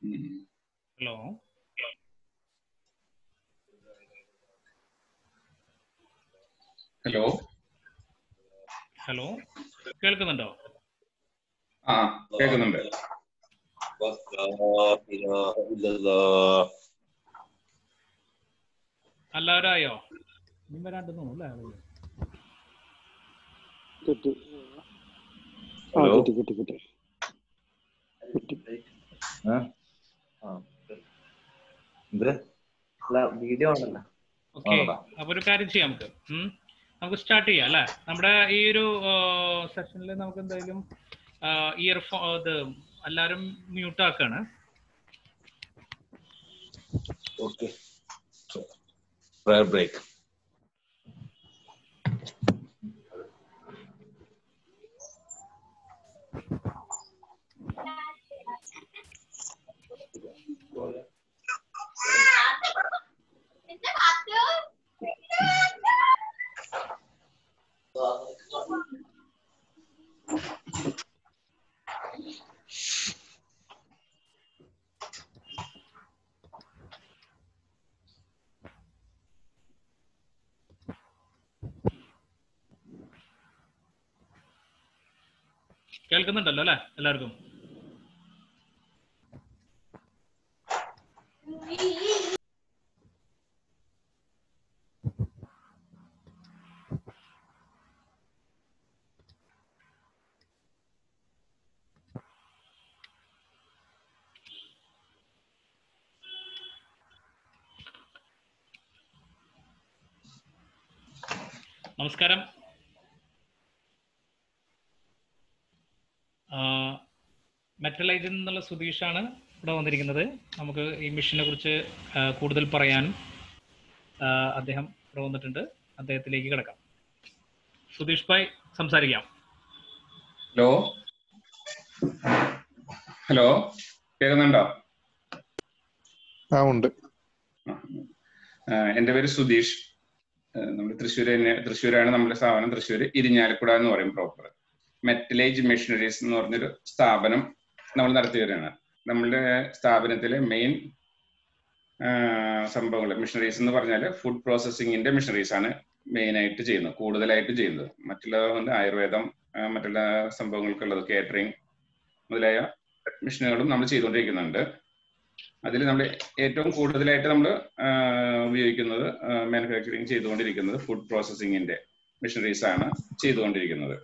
Hello hello hello കേൾക്കുന്നുണ്ടോ ആ കേൾക്കുന്നുണ്ട് لا إله إلا الله എല്ലാവരും ആയോ ഇനി വരാണ്ടെന്ന് തോന്നുന്നു അല്ലേ കിട്ടി ആ ഹലോ കിട്ടി കിട്ടി കിട്ടി കിട്ടി എന്ത് അല്ല വീഡിയോ ആണല്ലോ ഓക്കെ ആണോ? അപ്പൊ ഒരു കാര്യം ചെയ്യാം നമുക്ക് ഉം. നമുക്ക് സ്റ്റാർട്ട് ചെയ്യാം അല്ലേ നമ്മുടെ ഈ ഒരു സെഷനിൽ നമുക്ക് എന്തായാലും ഇയർഫോ ഇത് എല്ലാവരും മ്യൂട്ട് ആക്കാണ് ഓക്കെ പ്രയർ ബ്രേക്ക് കേൾക്കുന്നുണ്ടല്ലോ അല്ലേ എല്ലാവർക്കും നമസ്കാരം മെറ്റലൈജിൽ നിന്നുള്ള സുധീഷാണ് ഇവിടെ വന്നിരിക്കുന്നത് നമുക്ക് ഈ മിഷനെ കുറിച്ച് ആ, കൂടുതൽ പറയാൻ ആ, അദ്ദേഹം ഇവിടെ വന്നിട്ടുണ്ട് അദ്ദേഹത്തിലേക്ക് കിടക്കാം സുധീഷ് ഭായ് സംസാരിക്കാം ഹലോ ഹലോ കേൾക്കുന്നുണ്ടോ ആ ഉണ്ട് ആ, എൻ്റെ പേര് സുധീഷ് ആ, നമ്മുടെ തൃശ്ശൂർ തന്നെ തൃശ്ശൂരാണ് നമ്മുടെ സ്ഥാപനം തൃശ്ശൂർ ഇരിഞ്ഞാലക്കുട എന്ന് പറയും പ്രോപ്പർ മെറ്റലേജ് മെഷീനറീസ് എന്ന് പറഞ്ഞൊരു സ്ഥാപനം നമ്മൾ നടത്തി വരികയാണ് നമ്മളുടെ സ്ഥാപനത്തിലെ മെയിൻ സംഭവങ്ങൾ മിഷണറീസ് എന്ന് പറഞ്ഞാൽ ഫുഡ് പ്രോസസ്സിങ്ങിന്റെ മിഷണറീസ് ആണ് മെയിൻ ആയിട്ട് ചെയ്യുന്നത് കൂടുതലായിട്ട് ചെയ്യുന്നത് മറ്റുള്ള കൊണ്ട് ആയുർവേദം ആ, മറ്റുള്ള സംഭവങ്ങൾക്കുള്ളത് കേറ്ററിംഗ് മുതലായ മിഷനുകളും നമ്മൾ ചെയ്തുകൊണ്ടിരിക്കുന്നുണ്ട് അതിൽ നമ്മൾ ഏറ്റവും കൂടുതലായിട്ട് നമ്മൾ ഉപയോഗിക്കുന്നത് മാനുഫാക്ചറിങ് ചെയ്തുകൊണ്ടിരിക്കുന്നത് ഫുഡ് പ്രോസസ്സിങ്ങിന്റെ മിഷനറീസ് ആണ് ചെയ്തുകൊണ്ടിരിക്കുന്നത്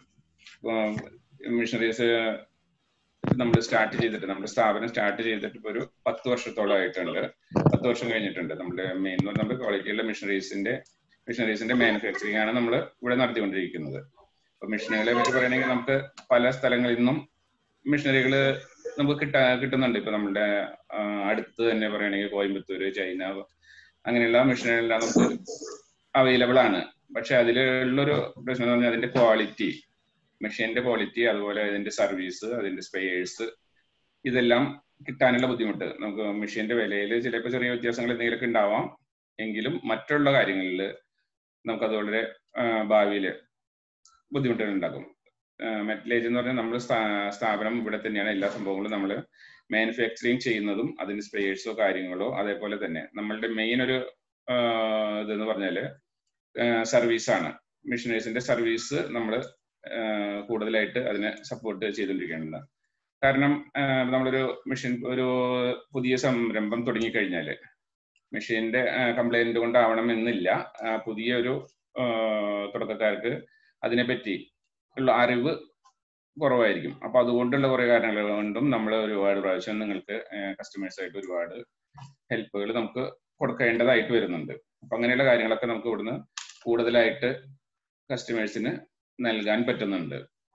മിഷനറീസ് നമ്മൾ സ്റ്റാർട്ട് ചെയ്തിട്ട് നമ്മുടെ സ്ഥാപനം സ്റ്റാർട്ട് ചെയ്തിട്ട് ഇപ്പോൾ ഒരു പത്ത് വർഷത്തോളം ആയിട്ടുണ്ട് പത്ത് വർഷം കഴിഞ്ഞിട്ടുണ്ട് നമ്മുടെ മെയിൻ നമ്മുടെ ക്വാളിറ്റിയുള്ള മിഷനറീസിന്റെ മിഷനറീസിന്റെ മാനുഫാക്ചറിങ് ആണ് നമ്മൾ ഇവിടെ നടത്തിക്കൊണ്ടിരിക്കുന്നത് അപ്പൊ മിഷനറികളെ പറ്റി പറയുകയാണെങ്കിൽ നമുക്ക് പല സ്ഥലങ്ങളിൽ നിന്നും മിഷനറികൾ നമുക്ക് കിട്ടാ കിട്ടുന്നുണ്ട് ഇപ്പൊ നമ്മുടെ ആ, അടുത്ത് തന്നെ പറയുകയാണെങ്കിൽ കോയമ്പത്തൂര് ചൈന അങ്ങനെയുള്ള മിഷനറികളെല്ലാം നമുക്ക് അവൈലബിൾ ആണ് പക്ഷെ അതിലുള്ളൊരു പ്രശ്നം എന്ന് പറഞ്ഞാൽ അതിന്റെ ക്വാളിറ്റി മെഷീന്റെ ക്വാളിറ്റി അതുപോലെ അതിന്റെ സർവീസ് അതിന്റെ സ്പെയേഴ്സ് ഇതെല്ലാം കിട്ടാനുള്ള ബുദ്ധിമുട്ട് നമുക്ക് മെഷീന്റെ വിലയിൽ ചിലപ്പോൾ ചെറിയ വ്യത്യാസങ്ങൾ എന്തെങ്കിലുമൊക്കെ ഉണ്ടാവാം എങ്കിലും മറ്റുള്ള കാര്യങ്ങളിൽ നമുക്കത് വളരെ ഭാവിയിൽ ബുദ്ധിമുട്ടുകൾ ഉണ്ടാക്കും മെറ്റലേജ് എന്ന് പറഞ്ഞാൽ നമ്മൾ സ്ഥാപനം ഇവിടെ തന്നെയാണ് എല്ലാ സംഭവങ്ങളും നമ്മൾ മാനുഫാക്ചറിങ് ചെയ്യുന്നതും അതിന്റെ സ്പെയേഴ്സോ കാര്യങ്ങളോ അതേപോലെ തന്നെ നമ്മളുടെ മെയിൻ ഒരു ആ, ഇതെന്ന് പറഞ്ഞാല് സർവീസ് ആണ് മിഷനറീസിന്റെ സർവീസ് നമ്മൾ കൂടുതലായിട്ട് അതിനെ സപ്പോർട്ട് ചെയ്തുകൊണ്ടിരിക്കേണ്ടത് കാരണം ആ, നമ്മളൊരു മെഷീൻ ഒരു പുതിയ സംരംഭം തുടങ്ങിക്കഴിഞ്ഞാല് മെഷീന്റെ കംപ്ലൈന്റ് കൊണ്ടാവണം എന്നില്ല ആ, പുതിയ ഒരു ആ, തുടക്കക്കാർക്ക് അതിനെപ്പറ്റി ഉള്ള അറിവ് കുറവായിരിക്കും അപ്പൊ അതുകൊണ്ടുള്ള കുറെ കാരണങ്ങൾ കൊണ്ടും നമ്മൾ ഒരുപാട് പ്രാവശ്യം നിങ്ങൾക്ക് കസ്റ്റമേഴ്സ് ആയിട്ട് ഒരുപാട് ഹെൽപ്പുകൾ നമുക്ക് കൊടുക്കേണ്ടതായിട്ട് വരുന്നുണ്ട് അപ്പൊ അങ്ങനെയുള്ള കാര്യങ്ങളൊക്കെ നമുക്ക് ഇവിടുന്ന് കൂടുതലായിട്ട് കസ്റ്റമേഴ്സിന് നൽകാൻ പറ്റുന്നുണ്ട്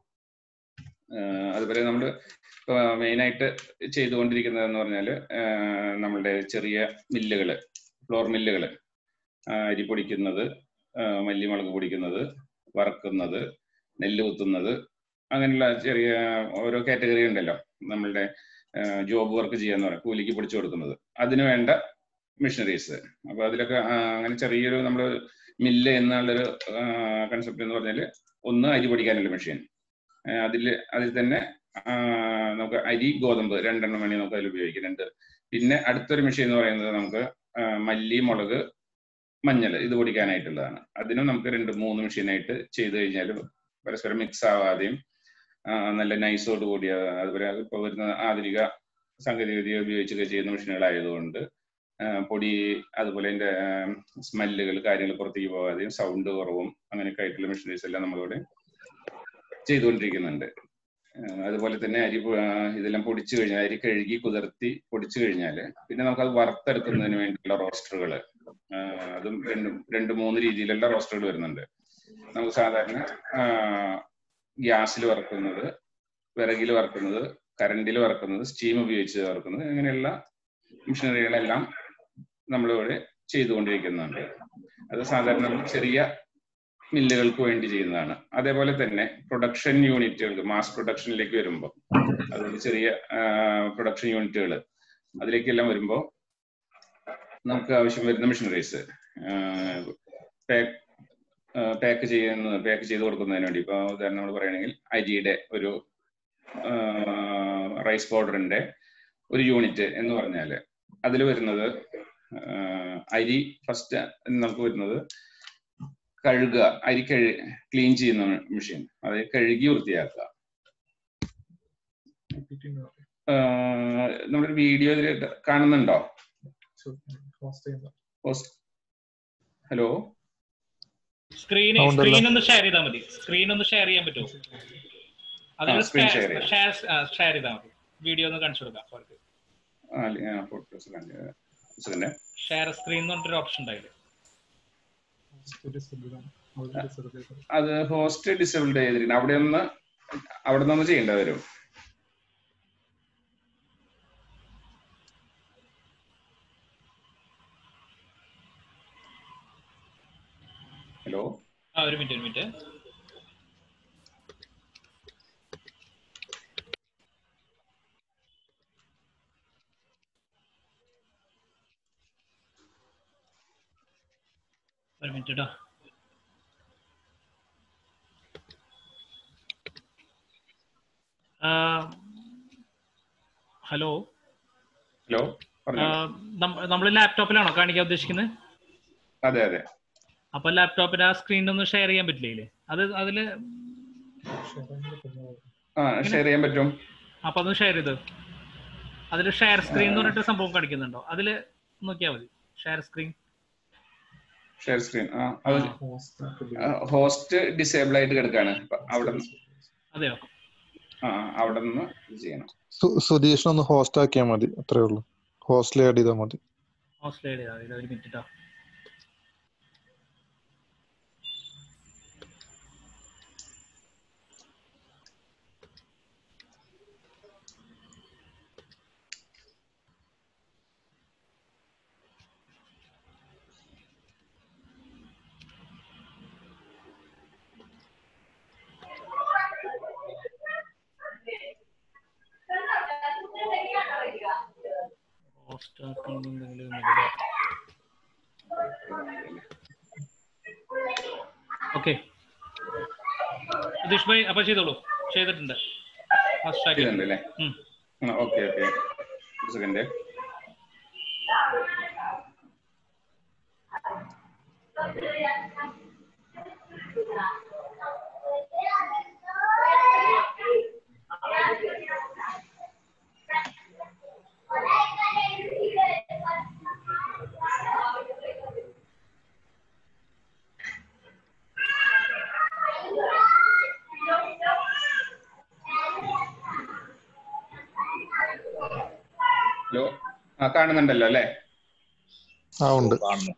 ആഹ് അതുപോലെ നമ്മൾ മെയിൻ ആയിട്ട് ചെയ്തുകൊണ്ടിരിക്കുന്നത് എന്ന് പറഞ്ഞാൽ നമ്മളുടെ ചെറിയ മില്ലുകൾ ഫ്ലോർ മില്ലുകൾ അരി പൊടിക്കുന്നത് ആഹ് മല്ലിമുളക് പൊടിക്കുന്നത് വറക്കുന്നത് നെല്ല് കുത്തുന്നത് അങ്ങനെയുള്ള ചെറിയ ഓരോ കാറ്റഗറി ഉണ്ടല്ലോ നമ്മളുടെ ജോബ് വർക്ക് ചെയ്യാന്ന് പറയാം കൂലിക്ക് പൊടിച്ചു കൊടുക്കുന്നത് അതിന് വേണ്ട മിഷനറീസ് അപ്പൊ അതിലൊക്കെ ആ, അങ്ങനെ ചെറിയൊരു നമ്മൾ മില്ല് എന്നുള്ളൊരു കൺസെപ്റ്റ് എന്ന് പറഞ്ഞാൽ ഒന്ന് അരി പൊടിക്കാനുള്ള മെഷീൻ അതിൽ അതിൽ തന്നെ ആ, നമുക്ക് അരി ഗോതമ്പ് രണ്ടെണ്ണം വേണമെങ്കിൽ നമുക്ക് അതിൽ ഉപയോഗിക്കാം രണ്ട് പിന്നെ അടുത്തൊരു മെഷീൻ എന്ന് പറയുന്നത് നമുക്ക് ആ, മല്ലി മുളക് മഞ്ഞൾ ഇത് പൊടിക്കാനായിട്ടുള്ളതാണ് അതിനും നമുക്ക് രണ്ട് മൂന്ന് മെഷീനായിട്ട് ചെയ്ത് കഴിഞ്ഞാൽ പരസ്പരം മിക്സ് ആവാതെയും ആ, നല്ല നൈസോട് കൂടിയ അതുപോലെ ഇപ്പോൾ വരുന്ന ആധുനിക സാങ്കേതികവിദ്യ ഉപയോഗിച്ചൊക്കെ ചെയ്യുന്ന മെഷീനുകളായതുകൊണ്ട് ആ, പൊടി അതുപോലെ അതിന്റെ സ്മെല്ലുകൾ കാര്യങ്ങൾ പുറത്തേക്ക് പോകാതെയും സൗണ്ട് കുറവും അങ്ങനെയൊക്കെ ആയിട്ടുള്ള മെഷീനറീസ് എല്ലാം നമ്മളിവിടെ ചെയ്തുകൊണ്ടിരിക്കുന്നുണ്ട് ആ, അതുപോലെ തന്നെ അരി പൊ- ആ, ഇതെല്ലാം പൊടിച്ചു കഴിഞ്ഞാൽ അരി കഴുകി കുതിർത്തി പൊടിച്ചു കഴിഞ്ഞാൽ പിന്നെ നമുക്ക് അത് വറുത്തെടുക്കുന്നതിന് വേണ്ടിയുള്ള റോസ്റ്ററുകൾ അതും രണ്ട് രണ്ട് മൂന്ന് രീതിയിലുള്ള റോസ്റ്ററുകൾ വരുന്നുണ്ട് നമുക്ക് സാധാരണ ഗ്യാസിൽ വറുക്കുന്നത് വിറകിൽ വറുക്കുന്നത് കറണ്ടിൽ വറുക്കുന്നത് സ്റ്റീം ഉപയോഗിച്ച് വറുക്കുന്നത് ഇങ്ങനെയുള്ള മെഷീനറികളെല്ലാം നമ്മളിവിടെ ചെയ്തുകൊണ്ടിരിക്കുന്നുണ്ട് അത് സാധാരണ ചെറിയ മില്ലുകൾക്ക് വേണ്ടി ചെയ്യുന്നതാണ് അതേപോലെ തന്നെ പ്രൊഡക്ഷൻ യൂണിറ്റുകൾക്ക് മാസ് പ്രൊഡക്ഷനിലേക്ക് വരുമ്പോൾ അതുകൊണ്ട് ചെറിയ പ്രൊഡക്ഷൻ യൂണിറ്റുകൾ അതിലേക്കെല്ലാം വരുമ്പോൾ നമുക്ക് ആവശ്യം വരുന്ന മെഷീനറീസ് പാക്ക് ചെയ്യുന്ന പാക്ക് ചെയ്ത് കൊടുക്കുന്നതിന് വേണ്ടി ഇപ്പോൾ ഉദാഹരണം നമ്മൾ പറയുകയാണെങ്കിൽ അരിയുടെ ഒരു റൈസ് പൗഡറിന്റെ ഒരു യൂണിറ്റ് എന്ന് പറഞ്ഞാൽ അതിൽ വരുന്നത് ആ, അരി ഫസ്റ്റ് നമുക്ക് വരുന്നത് കഴുകുക അരി കഴു ക്ലീൻ ചെയ്യുന്ന മെഷീൻ അത് കഴുകി വൃത്തിയാക്കുക ആ, നമ്മുടെ വീഡിയോ ഇതിൽ കാണുന്നുണ്ടോ ഹലോ സ്ക്രീൻ ആ, ഉണ്ടല്ലോ. സ്ക്രീൻ ഒന്ന് ഷെയർ ചെയ്താൽ മതി സ്ക്രീൻ ഒന്ന് ഷെയർ ചെയ്യാൻ പറ്റുമോ അതിൽ ആ, screen share ചെയ്യാം. ഷെയർ ചെയ്താൽ മതി വീഡിയോ ഒന്ന് കാണിച്ചു കൊടുക്കാം അവർക്ക് ഫോട്ടോസ് തന്നെ ഷെയർ സ്ക്രീൻ എന്ന് പറഞ്ഞിട്ടൊരു ഓപ്ഷൻ ഉണ്ടായില്ലേ അത് ഹോസ്റ്റ് ഡിസേബിൾഡ് ചെയ്തിരിക്കണം അവിടെ ഒന്ന് അവിടെ നിന്ന് ചെയ്യേണ്ടി വരും ഹലോ ആ ഒരു മിനിറ്റ് ഒരു മിനിറ്റ് ഒരു മിനിറ്റ് കേട്ടോ ഹലോ ഹലോ പറഞ്ഞോ നമ്മൾ ലാപ്ടോപ്പിലാണോ കാണിക്കാൻ ഉദ്ദേശിക്കുന്നത് അതെ അതെ അപ്പൊ ലാപ്ടോപ്പിന്റെ ആ സ്ക്രീൻ ഒന്ന് ഷെയർ ചെയ്യാൻ പറ്റില്ലേ അത് അതില് ആ ഷെയർ ചെയ്യാൻ പറ്റും അപ്പൊ അതൊന്ന് ഷെയർ ചെയ്ത് അതിൽ ഷെയർ സ്ക്രീൻ എന്ന് പറഞ്ഞിട്ട് സംഭവം കാണിക്കുന്നുണ്ടോ അതില് നോക്കിയാൽ മതി ഷെയർ സ്ക്രീൻ ഷെയർ സ്ക്രീൻ ആ അത് ഹോസ്റ്റ് ഡിസേബിൾ ആയിട്ട് കിടക്കാണ് അപ്പൊ അവിടെ നിന്ന് അതെയോ ആ അവിടെ നിന്ന് ഇത് ചെയ്യണം സു- സുധീഷിനെ ഒന്ന് ഹോസ്റ്റ് ആക്കിയാൽ മതി അത്രേ ഉള്ളൂ ഹോസ്റ്റിൽ ആഡ് ചെയ്താൽ മതി ഓസ്ട്രേലിയ ഇത് ഒരു മിനിറ്റ് കേട്ടോ ഹോസ്റ്റ് ആക്കണമെന്നുണ്ടെങ്കിൽ ഓക്കെ സുധീഷ് ഭായ് അപ്പൊ ചെയ്തോളൂ ചെയ്തിട്ടുണ്ട് ഫസ്റ്റ് ആക്കി ഇതുണ്ട് അല്ലേ ഉം. ഓക്കെ ഓക്കെ ഒരു സെക്കൻഡ് ഹലോ ആ കാണുന്നുണ്ടല്ലോ അല്ലേ ആ ഉണ്ട് കാണുന്നു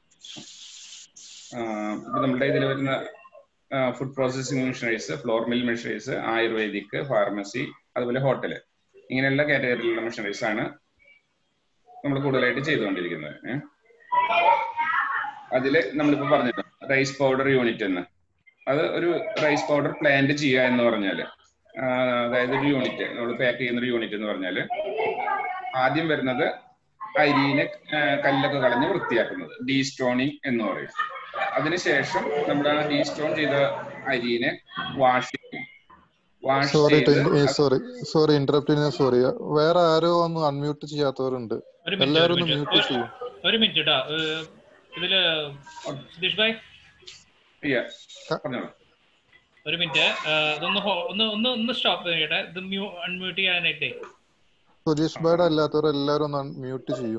ആഹ് ഇപ്പൊ നമ്മുടെ ഇതിൽ വരുന്ന food processing machineries flour mill machineries ayurvedic pharmacy അതുപോലെ ഹോട്ടല് ഇങ്ങനെയുള്ള കാറ്റഗറിയിലുള്ള മെഷീനറീസ് ആണ് നമ്മൾ കൂടുതലായിട്ട് ചെയ്തുകൊണ്ടിരിക്കുന്നത് ഏഹ്. അതില് നമ്മളിപ്പോ പറഞ്ഞിട്ട് റൈസ് പൗഡർ യൂണിറ്റ് എന്ന് അത് ഒരു റൈസ് പൗഡർ പ്ലാന്റ് ചെയ്യുക എന്ന് പറഞ്ഞാല് ആഹ് അതായത് ഒരു യൂണിറ്റ് നമ്മൾ പാക്ക് ചെയ്യുന്ന ഒരു യൂണിറ്റ് എന്ന് പറഞ്ഞാല് ആദ്യം വരുന്നത് അരിനെ ആഹ് കല്ലൊക്കെ കളഞ്ഞ് വൃത്തിയാക്കുന്നത് ഡീസ്റ്റോണിങ് എന്ന് പറയും അതിനുശേഷം നമ്മൾ ആ ഡീസ്റ്റോൺ ചെയ്ത അരിനെ വാഷ് ചെയ്യും വാഷ് സോറി ചെയ്ത് സോറി സോറി ഇന്ററപ്റ്റ് ചെയ്യുന്ന സോറി വേറെ ആരോ ഒന്ന് അൺമ്യൂട്ട് ചെയ്യാത്തവരുണ്ട് ഒരു മിനിറ്റ് ഒരു എല്ലാവരും ഒന്ന് മിനിറ്റ് മ്യൂട്ട് ചെയ്യും ഒരു മിനിറ്റ് കേട്ടോ ഇതില് സുധീഷ് ഭായ് Yeah, പറഞ്ഞോളൂ ഒരു മിനിറ്റ് അതൊന്ന് ഹോ- ഒന്ന് ഒന്ന് ഒന്ന് സ്റ്റോപ്പ് ചെയ്യട്ടെ ഇത് മ്യൂ അൺമ്യൂട്ട് ചെയ്യാനായിട്ടേ സുജീഷ് ഭായുടെ അല്ലാത്തവർ എല്ലാവരും ഒന്ന് മ്യൂട്ട് ചെയ്യൂ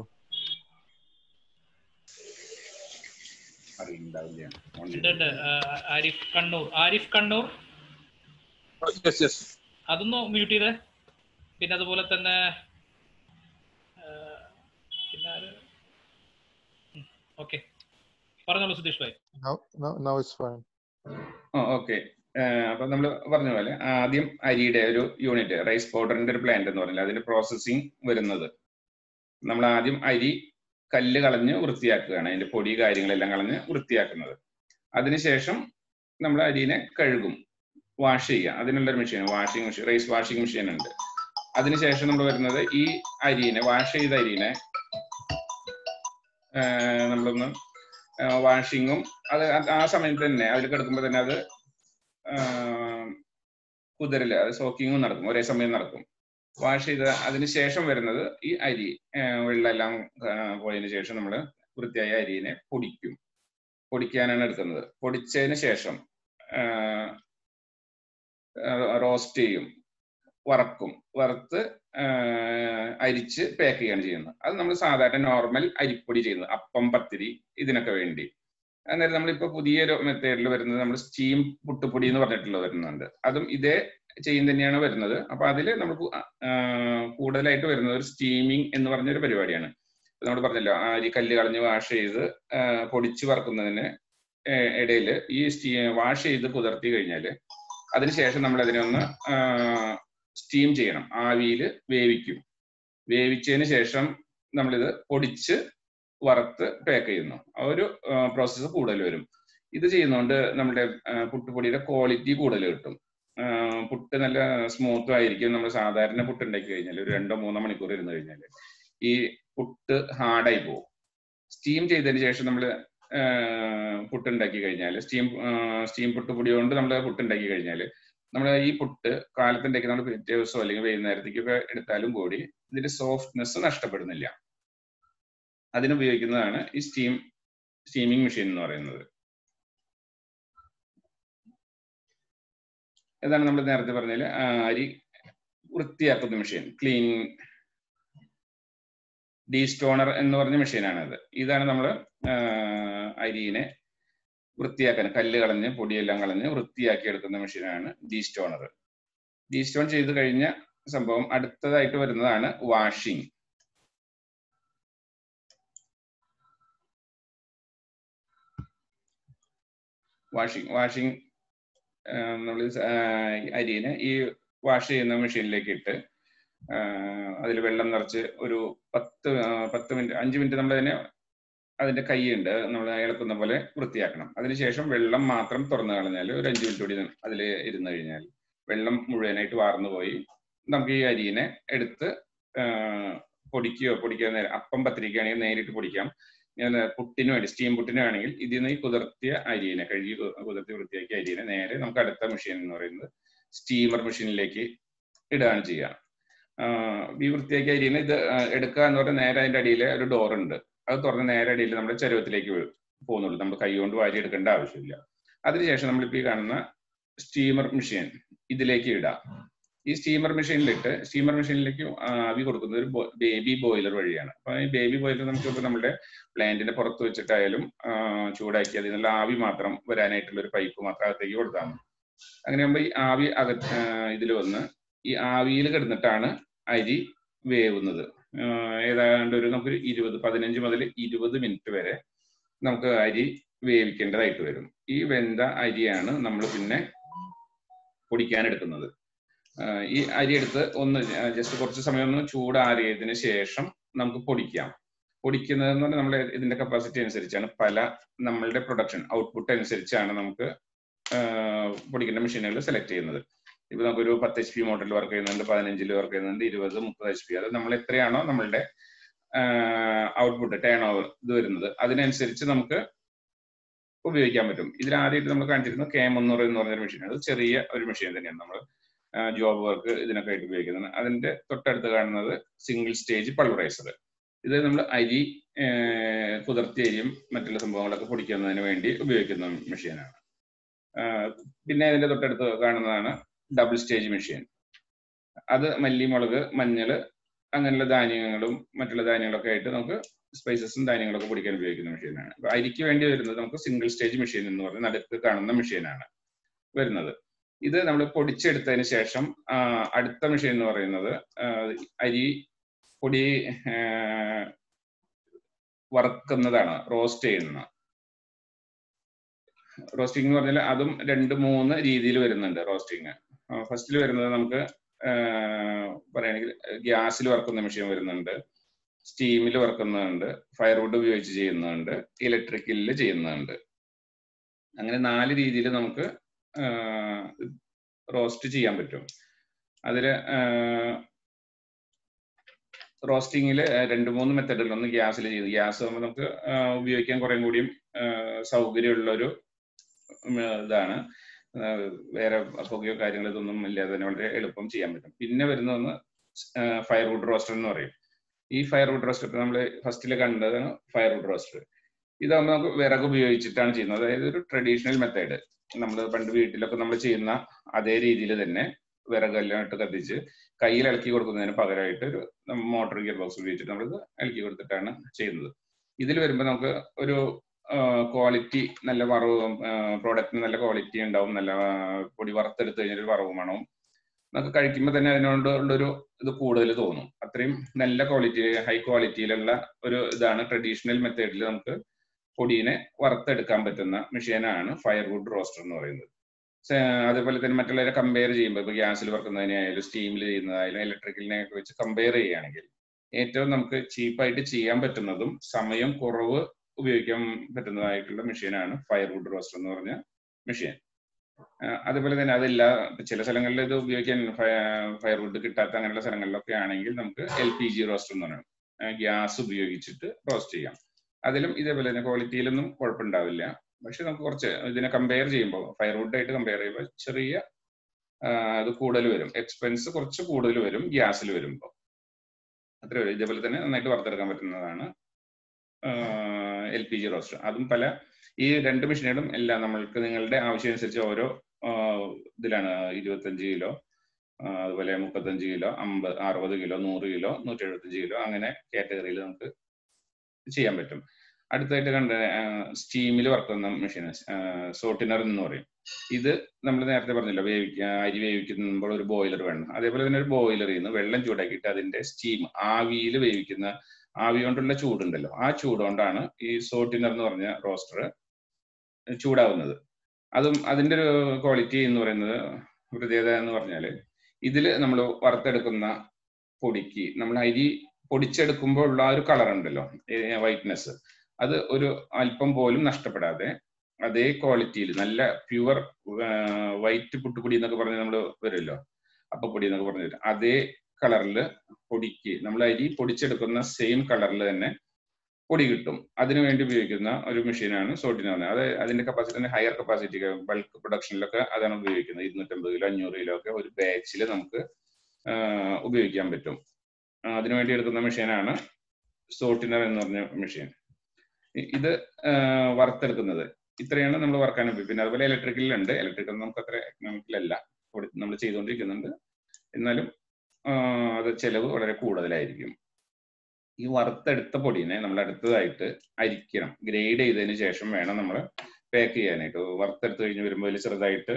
അറിയുന്നുണ്ടാവില്ല On ഉണ്ട് ഉണ്ട് ആ, ആരിഫ് കണ്ണൂർ ആരിഫ് കണ്ണൂർ യെസ് യെസ് അതൊന്ന് മ്യൂട്ട് ചെയ്തേ പിന്നെ അതുപോലെ തന്നെ ആ, പിന്നെ ഓക്കെ പറഞ്ഞോളൂ Sudheesh bhai now it's fine okay അപ്പൊ നമ്മൾ പറഞ്ഞ പോലെ ആദ്യം അരിയുടെ ഒരു യൂണിറ്റ് റൈസ് പൗഡറിന്റെ ഒരു പ്ലാന്റ് എന്ന് പറഞ്ഞാൽ അതിന്റെ പ്രോസസ്സിങ് വരുന്നത് നമ്മൾ ആദ്യം അരി കല്ല് കളഞ്ഞ് വൃത്തിയാക്കുകയാണ് അതിന്റെ പൊടി കാര്യങ്ങളെല്ലാം കളഞ്ഞ് വൃത്തിയാക്കുന്നത് അതിനുശേഷം നമ്മൾ അരിനെ കഴുകും വാഷ് ചെയ്യുക അതിനുള്ളൊരു machine washing machine rice washing machine ഉണ്ട് അതിനുശേഷം നമ്മൾ വരുന്നത് ഈ അരിനെ വാഷ് ചെയ്ത അരിനെ ആഹ് നമ്മളൊന്ന് വാഷിങ്ങും അത് അത് ആ സമയത്ത് തന്നെ അതിൽ കിടക്കുമ്പോൾ തന്നെ അത് ആഹ് കുതിരല് അത് സോക്കിങ്ങും നടക്കും ഒരേ സമയം നടക്കും വാഷ് ചെയ്ത അതിന് ശേഷം വരുന്നത് ഈ അരി ആഹ് വെള്ളമെല്ലാം ആഹ് പോയതിന് ശേഷം നമ്മൾ വൃത്തിയായ അരിനെ പൊടിക്കും പൊടിക്കാനാണ് എടുക്കുന്നത് പൊടിച്ചതിന് ശേഷം റോസ്റ്റ് ചെയ്യും വറക്കും വറുത്ത് ആഹ് അരിച്ച് പാക്ക് ചെയ്യാണ് ചെയ്യുന്നത് അത് നമ്മൾ സാധാരണ നോർമൽ അരിപ്പൊടി ചെയ്യുന്നത് അപ്പം പത്തിരി ഇതിനൊക്കെ വേണ്ടി അന്നേരം നമ്മളിപ്പോ പുതിയൊരു മെത്തേഡിൽ വരുന്നത് നമ്മൾ സ്റ്റീം പുട്ടുപൊടി എന്ന് പറഞ്ഞിട്ടുള്ള വരുന്നുണ്ട് അതും ഇതേ ചെയ്യും തന്നെയാണ് വരുന്നത് അപ്പൊ അതിൽ നമുക്ക് കൂടുതലായിട്ട് വരുന്നത് ഒരു സ്റ്റീമിങ് എന്ന് പറഞ്ഞൊരു പരിപാടിയാണ് നമ്മൾ പറഞ്ഞല്ലോ ആ അരി കല്ല് കളഞ്ഞ് വാഷ് ചെയ്ത് ആ, പൊടിച്ച് വറക്കുന്നതിന് ഇടയിൽ ഈ സ്റ്റീ വാഷ് ചെയ്ത് കുതിർത്തി കഴിഞ്ഞാൽ അതിനുശേഷം നമ്മൾ അതിനെ ഒന്ന് സ്റ്റീം ചെയ്യണം ആവിയിൽ വേവിക്കും വേവിച്ചതിന് ശേഷം നമ്മളിത് പൊടിച്ച് വറുത്ത് പാക്ക് ചെയ്യുന്നു ആ ഒരു പ്രോസസ്സ് കൂടുതൽ വരും ഇത് ചെയ്യുന്നതുകൊണ്ട് നമ്മുടെ ആ, പുട്ടുപൊടിയുടെ ക്വാളിറ്റി കൂടുതൽ കിട്ടും ആ, പുട്ട് നല്ല സ്മൂത്തും ആയിരിക്കും നമ്മൾ സാധാരണ പുട്ട് ഉണ്ടാക്കി കഴിഞ്ഞാൽ ഒരു രണ്ടോ മൂന്നോ മണിക്കൂർ ഇരുന്ന് കഴിഞ്ഞാൽ ഈ പുട്ട് ഹാർഡായി പോകും സ്റ്റീം ചെയ്തതിന് ശേഷം നമ്മൾ പുട്ട് ഉണ്ടാക്കി കഴിഞ്ഞാൽ സ്റ്റീം സ്റ്റീം പുട്ടുപൊടി കൊണ്ട് നമ്മൾ പുട്ട് ഉണ്ടാക്കി കഴിഞ്ഞാൽ നമ്മൾ ഈ പുട്ട് കാലത്തുണ്ടാക്കി നമ്മൾ പിറ്റേ ദിവസമോ അല്ലെങ്കിൽ വൈകുന്നേരത്തേക്കൊക്കെ എടുത്താലും കൂടി ഇതിന്റെ സോഫ്റ്റ്നെസ് നഷ്ടപ്പെടുന്നില്ല അതിനുപയോഗിക്കുന്നതാണ് ഈ സ്റ്റീം സ്റ്റീമിംഗ് മെഷീൻ എന്ന് പറയുന്നത് ഇതാണ് നമ്മൾ നേരത്തെ പറഞ്ഞാൽ അരി വൃത്തിയാക്കുന്ന മെഷീൻ ക്ലീനിങ് ഡീസ്റ്റോണർ എന്ന് പറഞ്ഞ മെഷീനാണ് ഇതാണ് നമ്മൾ അരിനെ വൃത്തിയാക്കാൻ കല്ല് കളഞ്ഞ് പൊടിയെല്ലാം കളഞ്ഞ് വൃത്തിയാക്കി എടുക്കുന്ന മെഷീനാണ് ഡീസ്റ്റോണർ ഡീസ്റ്റോൺ ചെയ്ത് കഴിഞ്ഞ സംഭവം അടുത്തതായിട്ട് വരുന്നതാണ് വാഷിംഗ് വാഷിംഗ് വാഷിംഗ് നമ്മൾ അരിനെ ഈ വാഷ് ചെയ്യുന്ന മെഷീനിലേക്ക് ഇട്ട് അതിൽ വെള്ളം നിറച്ച് ഒരു പത്ത് ആ, പത്ത് മിനിറ്റ് അഞ്ച് മിനിറ്റ് നമ്മൾ അതിനെ അതിന്റെ കൈയുണ്ട് നമ്മൾ ഇളക്കുന്ന പോലെ വൃത്തിയാക്കണം അതിനുശേഷം വെള്ളം മാത്രം തുറന്നു കളഞ്ഞാൽ ഒരു അഞ്ച് മിനിറ്റ് കൂടി അതിൽ ഇരുന്ന് കഴിഞ്ഞാൽ വെള്ളം മുഴുവനായിട്ട് വാർന്നു പോയി നമുക്ക് ഈ അരിനെ എടുത്ത് ആ, പൊടിക്കുകയോ പൊടിക്കുക നേരെ അപ്പം പത്തിരിക്കുകയാണെങ്കിൽ നേരിട്ട് പൊടിക്കാം ഞാൻ പുട്ടിന് വേണ്ടി സ്റ്റീം പുട്ടിന് വേണമെങ്കിൽ ഇതിൽ നിന്ന് ഈ കുതിർത്തിയ അരിനെ കഴുകി കു- കുതിർത്തി വൃത്തിയാക്കിയ അരിനെ നേരെ നമുക്ക് അടുത്ത മെഷീൻ എന്ന് പറയുന്നത് സ്റ്റീമർ മെഷീനിലേക്ക് ഇടുകയാണ് ചെയ്യുക ആഹ് ഈ വൃത്തിയാക്കിയ അരിനെ ഇത് ആഹ് എടുക്കുക എന്ന് പറഞ്ഞാൽ നേരെ അതിന്റെ അടിയിൽ ഒരു ഡോർ ഉണ്ട് അത് തുറന്ന് നേരെ അടിയിൽ നമ്മുടെ ചരുവത്തിലേക്ക് വീഴും പോകുന്നുള്ളൂ നമ്മൾ കൈ കൊണ്ട് വാരി എടുക്കേണ്ട ആവശ്യമില്ല അതിനുശേഷം നമ്മളിപ്പോൾ ഈ കാണുന്ന സ്റ്റീമർ മെഷീൻ ഇതിലേക്ക് ഇടാം ഈ സ്റ്റീമർ മെഷീനിലിട്ട് സ്റ്റീമർ മെഷീനിലേക്ക് ആവി കൊടുക്കുന്നത് ഒരു ബേബി ബോയിലർ വഴിയാണ് അപ്പൊ ഈ ബേബി ബോയിലർ നമുക്ക് ഇപ്പോൾ നമ്മുടെ പ്ലാന്റിന്റെ പുറത്ത് വെച്ചിട്ടായാലും ആ, ചൂടാക്കി അതിൽ നിന്നുള്ള ആവി മാത്രം വരാനായിട്ടുള്ള ഒരു പൈപ്പ് മാത്രം അകത്തേക്ക് കൊടുത്താൽ മതി അങ്ങനെയാകുമ്പോൾ ഈ ആവി അക ഇതിൽ വന്ന് ഈ ആവിയിൽ കിടന്നിട്ടാണ് അരി വേവുന്നത് ആ, ഏതാണ്ട് ഒരു നമുക്കൊരു ഇരുപത് പതിനഞ്ച് മുതൽ ഇരുപത് മിനിറ്റ് വരെ നമുക്ക് അരി വേവിക്കേണ്ടതായിട്ട് വരും ഈ വെന്ത അരിയാണ് നമ്മൾ പിന്നെ പൊടിക്കാൻ എടുക്കുന്നത് ആ, ഈ അരി എടുത്ത് ഒന്ന് ജസ്റ്റ് കുറച്ച് സമയം ഒന്ന് ചൂടാറിയതിന് ശേഷം നമുക്ക് പൊടിക്കാം പൊടിക്കുന്നത് എന്ന് പറഞ്ഞാൽ നമ്മുടെ ഇതിന്റെ കപ്പാസിറ്റി അനുസരിച്ചാണ് പല നമ്മളുടെ പ്രൊഡക്ഷൻ ഔട്ട്പുട്ട് അനുസരിച്ചാണ് നമുക്ക് ആ, പൊടിക്കേണ്ട മെഷീനുകൾ സെലക്ട് ചെയ്യുന്നത് ഇപ്പൊ നമുക്കൊരു പത്ത് എച്ച് പി മോഡലിൽ വർക്ക് ചെയ്യുന്നുണ്ട് പതിനഞ്ചിൽ വർക്ക് ചെയ്യുന്നുണ്ട് ഇരുപത് മുപ്പത് എച്ച് പി അത് നമ്മൾ എത്രയാണോ നമ്മളുടെ ഔട്ട്പുട്ട് ടേൺ ഓവർ ഇത് വരുന്നത് അതിനനുസരിച്ച് നമുക്ക് ഉപയോഗിക്കാൻ പറ്റും ഇതിൽ ആദ്യമായിട്ട് നമ്മൾ കാണിച്ചിരുന്നത് കെ മുന്നൂറ് എന്ന് പറഞ്ഞൊരു മെഷീൻ അത് ചെറിയ ഒരു മെഷീൻ തന്നെയാണ് നമ്മൾ ജോബ് വർക്ക് ഇതിനൊക്കെ ആയിട്ട് ഉപയോഗിക്കുന്നതാണ് അതിന്റെ തൊട്ടടുത്ത് കാണുന്നത് സിംഗിൾ സ്റ്റേജ് പൾവറൈസർ ഇത് നമ്മൾ അരി ഏർ കുതിർത്തിയ അരിയും മറ്റുള്ള സംഭവങ്ങളൊക്കെ പൊടിക്കുന്നതിന് വേണ്ടി ഉപയോഗിക്കുന്ന മെഷീനാണ് പിന്നെ അതിന്റെ തൊട്ടടുത്ത് കാണുന്നതാണ് ഡബിൾ സ്റ്റേജ് മെഷീൻ അത് മല്ലി മുളക് മഞ്ഞൾ അങ്ങനെയുള്ള ധാന്യങ്ങളും മറ്റുള്ള ധാന്യങ്ങളൊക്കെ ആയിട്ട് നമുക്ക് സ്പൈസസും ധാന്യങ്ങളൊക്കെ പൊടിക്കാൻ ഉപയോഗിക്കുന്ന മെഷീനാണ് അപ്പൊ അരിക്ക് വേണ്ടി വരുന്നത് നമുക്ക് സിംഗിൾ സ്റ്റേജ് മെഷീൻ എന്ന് പറഞ്ഞ് നടുക്ക് കാണുന്ന മെഷീനാണ് വരുന്നത് ഇത് നമ്മൾ പൊടിച്ചെടുത്തതിന് ശേഷം ആ, അടുത്ത മെഷീൻ എന്ന് പറയുന്നത് ആ, അരി പൊടി ആ, വറുക്കുന്നതാണ് റോസ്റ്റ് ചെയ്യുന്ന റോസ്റ്റിംഗ് എന്ന് പറഞ്ഞാൽ അതും രണ്ട് മൂന്ന് രീതിയിൽ വരുന്നുണ്ട് റോസ്റ്റിംഗ് ഫസ്റ്റിൽ വരുന്നത് നമുക്ക് പറയുകയാണെങ്കിൽ ഗ്യാസിൽ വറുക്കുന്ന മെഷീൻ വരുന്നുണ്ട് സ്റ്റീമിൽ വറുക്കുന്നുണ്ട് ഫയർവുഡ് ഉപയോഗിച്ച് ചെയ്യുന്നുണ്ട് ഇലക്ട്രിക്കലിൽ ചെയ്യുന്നുണ്ട് അങ്ങനെ നാല് രീതിയിൽ നമുക്ക് റോസ്റ്റ് ചെയ്യാൻ പറ്റും അതിൽ റോസ്റ്റിങ്ങിൽ രണ്ട് മൂന്ന് മെത്തഡുകൾ ഒന്ന് ഗ്യാസിൽ ചെയ്ത് ഗ്യാസ് ആകുമ്പോൾ നമുക്ക് ആ, ഉപയോഗിക്കാൻ കുറേ കൂടിയും ആ, സൗകര്യമുള്ള ഒരു ഉം, ഇതാണ് ആ, വേറെ പുകയോ കാര്യങ്ങളോ ഇതൊന്നും ഇല്ലാതെ തന്നെ വളരെ എളുപ്പം ചെയ്യാൻ പറ്റും പിന്നെ വരുന്നതൊന്ന് ഫയർവുഡ് റോസ്റ്റർ എന്ന് പറയും ഈ ഫയർവുഡ് റോസ്റ്റർ ഇപ്പൊ നമ്മൾ ഫസ്റ്റിൽ കണ്ടതാണ് ഫയർവുഡ് റോസ്റ്റർ ഇതാകുമ്പോൾ നമുക്ക് വിറക് ഉപയോഗിച്ചിട്ടാണ് ചെയ്യുന്നത് അതായത് ഒരു ട്രഡീഷണൽ മെത്തേഡ് നമ്മൾ പണ്ട് വീട്ടിലൊക്കെ നമ്മൾ ചെയ്യുന്ന അതേ രീതിയിൽ തന്നെ വിറകെല്ലാം ഇട്ട് കത്തിച്ച് കയ്യിൽ ഇളക്കി കൊടുക്കുന്നതിന് പകരമായിട്ട് ഒരു മോട്ടോർ ഗിയർ ബോക്സ് ഉപയോഗിച്ചിട്ട് നമ്മളിത് ഇളക്കി കൊടുത്തിട്ടാണ് ചെയ്യുന്നത് ഇതിൽ വരുമ്പോൾ നമുക്ക് ഒരു ക്വാളിറ്റി നല്ല വറവ് പ്രോഡക്റ്റിന് നല്ല ക്വാളിറ്റി ഉണ്ടാവും നല്ല ആ, പൊടി വറുത്തെടുത്ത് കഴിഞ്ഞാൽ ഒരു വറവ് മണവും നമുക്ക് കഴിക്കുമ്പോൾ തന്നെ അതിനോട് ഉള്ളൊരു ഇത് കൂടുതൽ തോന്നും അത്രയും നല്ല ക്വാളിറ്റി ഹൈ ക്വാളിറ്റിയിലുള്ള ഒരു ഇതാണ് ട്രഡീഷണൽ മെത്തേഡിൽ നമുക്ക് പൊടിയെ വറുത്തെടുക്കാൻ പറ്റുന്ന മെഷീനാണ് ഫയർവുഡ് റോസ്റ്റർ എന്ന് പറയുന്നത് സ- അതേപോലെ തന്നെ മറ്റുള്ളവരെ കമ്പയർ ചെയ്യുമ്പോൾ ഇപ്പൊ ഗ്യാസിൽ വറുക്കുന്നതിനായാലും സ്റ്റീമിൽ ചെയ്യുന്നതായാലും ഇലക്ട്രിക്കലിനെ ഒക്കെ വെച്ച് കമ്പയർ ചെയ്യുകയാണെങ്കിൽ ഏറ്റവും നമുക്ക് ചീപ്പായിട്ട് ചെയ്യാൻ പറ്റുന്നതും സമയം കുറവ് ഉപയോഗിക്കാൻ പറ്റുന്നതായിട്ടുള്ള മെഷീനാണ് ഫയർവുഡ് റോസ്റ്റർ എന്ന് പറഞ്ഞ മെഷീൻ അതുപോലെ തന്നെ അതില്ല ചില സ്ഥലങ്ങളിൽ ഇത് ഉപയോഗിക്കാൻ ഫയർവുഡ് കിട്ടാത്ത അങ്ങനെയുള്ള സ്ഥലങ്ങളിലൊക്കെ ആണെങ്കിൽ നമുക്ക് എൽ പി ജി റോസ്റ്റർ എന്ന് പറയണം ഗ്യാസ് ഉപയോഗിച്ചിട്ട് റോസ്റ്റ് ചെയ്യാം അതിലും ഇതേപോലെ തന്നെ ക്വാളിറ്റിയിലൊന്നും കുഴപ്പമുണ്ടാവില്ല പക്ഷെ നമുക്ക് കുറച്ച് ഇതിനെ കമ്പയർ ചെയ്യുമ്പോൾ ഫയർവുഡ് ആയിട്ട് കമ്പയർ ചെയ്യുമ്പോൾ ചെറിയ ആ, അത് കൂടുതൽ വരും എക്സ്പെൻസ് കുറച്ച് കൂടുതൽ വരും ഗ്യാസിൽ വരുമ്പോൾ അത്രേ വരും ഇതേപോലെ തന്നെ നന്നായിട്ട് വറുത്തെടുക്കാൻ പറ്റുന്നതാണ് എൽ പി ജി റോസ്റ്റർ അതും പല ഈ രണ്ട് മെഷീനുകളും എല്ലാം നമ്മൾക്ക് നിങ്ങളുടെ ആവശ്യം അനുസരിച്ച് ഓരോ ആ, ഇതിലാണ് ഇരുപത്തഞ്ച് കിലോ ആ, അതുപോലെ മുപ്പത്തഞ്ച് കിലോ അമ്പത് അറുപത് കിലോ നൂറ് കിലോ നൂറ്റി എഴുപത്തഞ്ച് കിലോ അങ്ങനെ കാറ്റഗറിയിൽ നമുക്ക് ചെയ്യാൻ പറ്റും അടുത്തായിട്ട് കണ്ട സ്റ്റീമിൽ വർക്ക് മെഷീൻ സോട്ടിനർ എന്ന് പറയും ഇത് നമ്മൾ നേരത്തെ പറഞ്ഞല്ലോ വേവിക്ക അരി വേവിക്കുമ്പോൾ ഒരു ബോയിലർ വേണം അതേപോലെ തന്നെ ഒരു ബോയിലറിൽ നിന്ന് വെള്ളം ചൂടാക്കിയിട്ട് അതിന്റെ സ്റ്റീം ആവിയിൽ വേവിക്കുന്ന ആവി കൊണ്ടുള്ള ചൂടുണ്ടല്ലോ ആ ചൂട് കൊണ്ടാണ് ഈ സോട്ടിനർ എന്ന് പറഞ്ഞ റോസ്റ്റർ ചൂടാവുന്നത് അതും അതിന്റെ ഒരു ക്വാളിറ്റി എന്ന് പറയുന്നത് പ്രത്യേകത എന്ന് പറഞ്ഞാല് ഇതിൽ നമ്മൾ വറുത്തെടുക്കുന്ന പൊടിക്ക് നമ്മൾ അരി പൊടിച്ചെടുക്കുമ്പോൾ ഉള്ള ആ ഒരു കളർ ഉണ്ടല്ലോ വൈറ്റ്നെസ് അത് ഒരു അല്പം പോലും നഷ്ടപ്പെടാതെ അതേ ക്വാളിറ്റിയിൽ നല്ല പ്യുവർ വൈറ്റ് പുട്ടുപൊടി എന്നൊക്കെ പറഞ്ഞ് നമ്മൾ വരുമല്ലോ അപ്പപ്പൊടി എന്നൊക്കെ പറഞ്ഞു വരും അതേ കളറിൽ പൊടിക്ക് നമ്മൾ അരി പൊടിച്ചെടുക്കുന്ന സെയിം കളറിൽ തന്നെ പൊടി കിട്ടും അതിനു വേണ്ടി ഉപയോഗിക്കുന്ന ഒരു മെഷീനാണ് സോട്ടിന് പറഞ്ഞത് അത് അതിന്റെ കപ്പാസിറ്റി ഹയർ കപ്പാസിറ്റി ബൾക്ക് പ്രൊഡക്ഷനിലൊക്കെ അതാണ് ഉപയോഗിക്കുന്നത് ഇരുന്നൂറ്റമ്പത് കിലോ അഞ്ഞൂറ് കിലോ ഒക്കെ ഒരു ബാച്ചിൽ നമുക്ക് ആ, ഉപയോഗിക്കാൻ പറ്റും ആ, അതിനുവേണ്ടി എടുക്കുന്ന മെഷീനാണ് സോട്ടിനർ എന്ന് പറഞ്ഞ മെഷീൻ ഇത് ആ, വറുത്തെടുക്കുന്നത് ഇത്രയാണ് നമ്മൾ വറക്കാൻ ഉപയോഗിക്കുന്നത് പിന്നെ അതുപോലെ ഇലക്ട്രിക്കലിലുണ്ട് ഇലക്ട്രിക്കൽ നമുക്ക് അത്ര എക്കണോമിക്കലല്ല നമ്മൾ ചെയ്തുകൊണ്ടിരിക്കുന്നുണ്ട് എന്നാലും ആ, അത് ചെലവ് വളരെ കൂടുതലായിരിക്കും ഈ വറുത്തെടുത്ത പൊടിനെ നമ്മൾ അടുത്തതായിട്ട് അരിക്കണം ഗ്രേഡ് ചെയ്തതിന് ശേഷം വേണം നമ്മൾ പാക്ക് ചെയ്യാനായിട്ട് വറുത്തെടുത്ത് കഴിഞ്ഞ് വരുമ്പോൾ അതിൽ ചെറുതായിട്ട്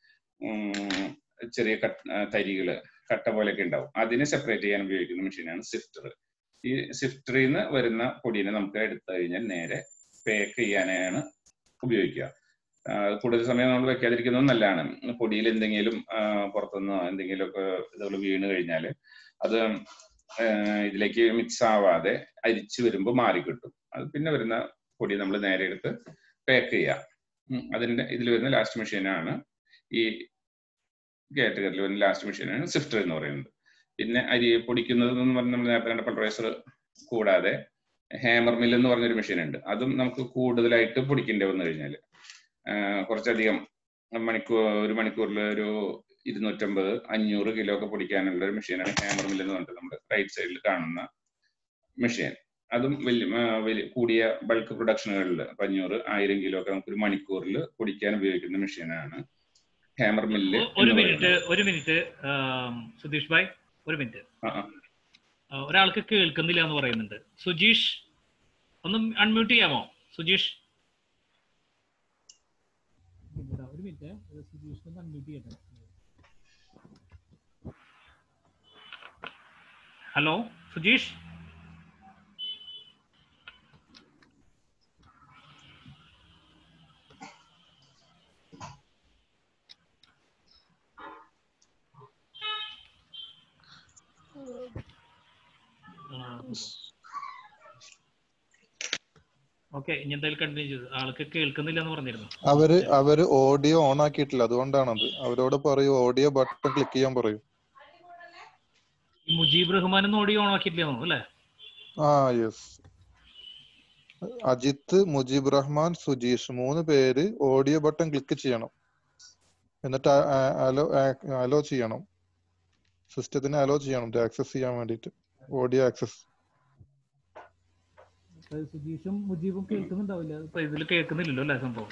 ഉം, ചെറിയ കട്ട് ആ, തരികള് കട്ട പോലെയൊക്കെ ഉണ്ടാവും അതിനെ സെപ്പറേറ്റ് ചെയ്യാൻ ഉപയോഗിക്കുന്ന മെഷീനാണ് സിഫ്റ്റർ ഈ സിഫ്റ്ററിൽ നിന്ന് വരുന്ന പൊടിനെ നമുക്ക് എടുത്തു കഴിഞ്ഞാൽ നേരെ പാക്ക് ചെയ്യാനാണ് ഉപയോഗിക്കുക ആ, കൂടുതൽ സമയം നമ്മൾ വെക്കാതിരിക്കുന്നത് നല്ലതാണ് പൊടിയിൽ എന്തെങ്കിലും ആ, പുറത്തുനിന്നോ എന്തെങ്കിലുമൊക്കെ ഇതുകൾ വീണ് കഴിഞ്ഞാൽ അത് ആ, ഇതിലേക്ക് മിക്സ് ആവാതെ അരിച്ചു വരുമ്പോൾ മാറിക്കിട്ടും അത് പിന്നെ വരുന്ന പൊടി നമ്മൾ നേരെ എടുത്ത് പാക്ക് ചെയ്യാം ഉം, അതിന്റെ ഇതിൽ വരുന്ന ലാസ്റ്റ് മെഷീനാണ് ഈ കാറ്റഗറിയിൽ വരുന്ന ലാസ്റ്റ് മെഷീനാണ് സിഫ്റ്റർ എന്ന് പറയുന്നത് പിന്നെ അരി പൊടിക്കുന്നത് എന്ന് പറഞ്ഞാൽ നമ്മൾ നേരത്തെ കണ്ട പൾവറൈസർ കൂടാതെ ഹാമർ മിൽ എന്ന് പറഞ്ഞൊരു മെഷീൻ ഉണ്ട് അതും നമുക്ക് കൂടുതലായിട്ട് പൊടിക്കേണ്ടി വന്നു കഴിഞ്ഞാൽ കുറച്ചധികം മണിക്കൂർ ഒരു മണിക്കൂറിൽ ഒരു ഇരുന്നൂറ്റമ്പത് അഞ്ഞൂറ് കിലോ ഒക്കെ പൊടിക്കാനുള്ള ഒരു മെഷീനാണ് ഹാമർ മില്ല് എന്ന് പറഞ്ഞിട്ട് നമ്മുടെ റൈറ്റ് സൈഡിൽ കാണുന്ന മെഷീൻ അതും വലിയ ആ, വലിയ കൂടിയ ബൾക്ക് പ്രൊഡക്ഷനുകളിൽ അപ്പൊ അഞ്ഞൂറ് ആയിരം കിലോ ഒക്കെ നമുക്ക് ഒരു മണിക്കൂറിൽ പൊടിക്കാൻ ഉപയോഗിക്കുന്ന മെഷീനാണ് ഹാമർ മില്ല് ഒ- ഒരു മിനിറ്റ് ഒരു മിനിറ്റ് സുധീഷ് ഭായ് ഒരു മിനിറ്റ് ആ, ഒരാൾക്ക് കേൾക്കുന്നില്ല എന്ന് പറയുന്നുണ്ട് സുജീഷ് ഒന്ന് അൺമ്യൂട്ട് ചെയ്യാമോ സുജീഷ് ഒരു മിനിറ്റ് സുജീഷ് ഒന്ന് അൺമ്യൂട്ട് ചെയ്യട്ടെ ഹലോ സുജീഷ് ഓക്കെ ഇനി എന്തായാലും കണ്ടിന്യൂ ചെയ്തു ആൾക്ക് കേൾക്കുന്നില്ല എന്ന് പറഞ്ഞിരുന്നു അവര് അവര് ഓഡിയോ ഓൺ ആക്കിയിട്ടില്ല അതുകൊണ്ടാണത് അവരോട് പറയൂ ഓഡിയോ ബട്ടൺ ക്ലിക്ക് ചെയ്യാൻ പറയൂ ഈ മുജീബ് റഹ്മാൻ ഓടി ഓൺ ആക്കിയിട്ടില്ല അല്ലേ ആ യെസ് അജിത്ത് മുജീബ് റഹ്മാൻ സുജീഷ് മൂന്ന് പേര് ഓഡിയോ ബട്ടൺ ക്ലിക്ക് ചെയ്യണം എന്നിട്ട് അലോ അലോ ചെയ്യണം സിസ്റ്റത്തിന് അലോ ചെയ്യണം ഇത് ആക്സസ് ചെയ്യാൻ വേണ്ടിയിട്ട് ഓഡിയോ ആക്സസ് അത് സുജീഷും മുജീബും കേൾക്കുന്നുണ്ടാവില്ല ഇപ്പൊ ഇതിൽ കേൾക്കുന്നില്ലല്ലോ അല്ലേ സംഭവം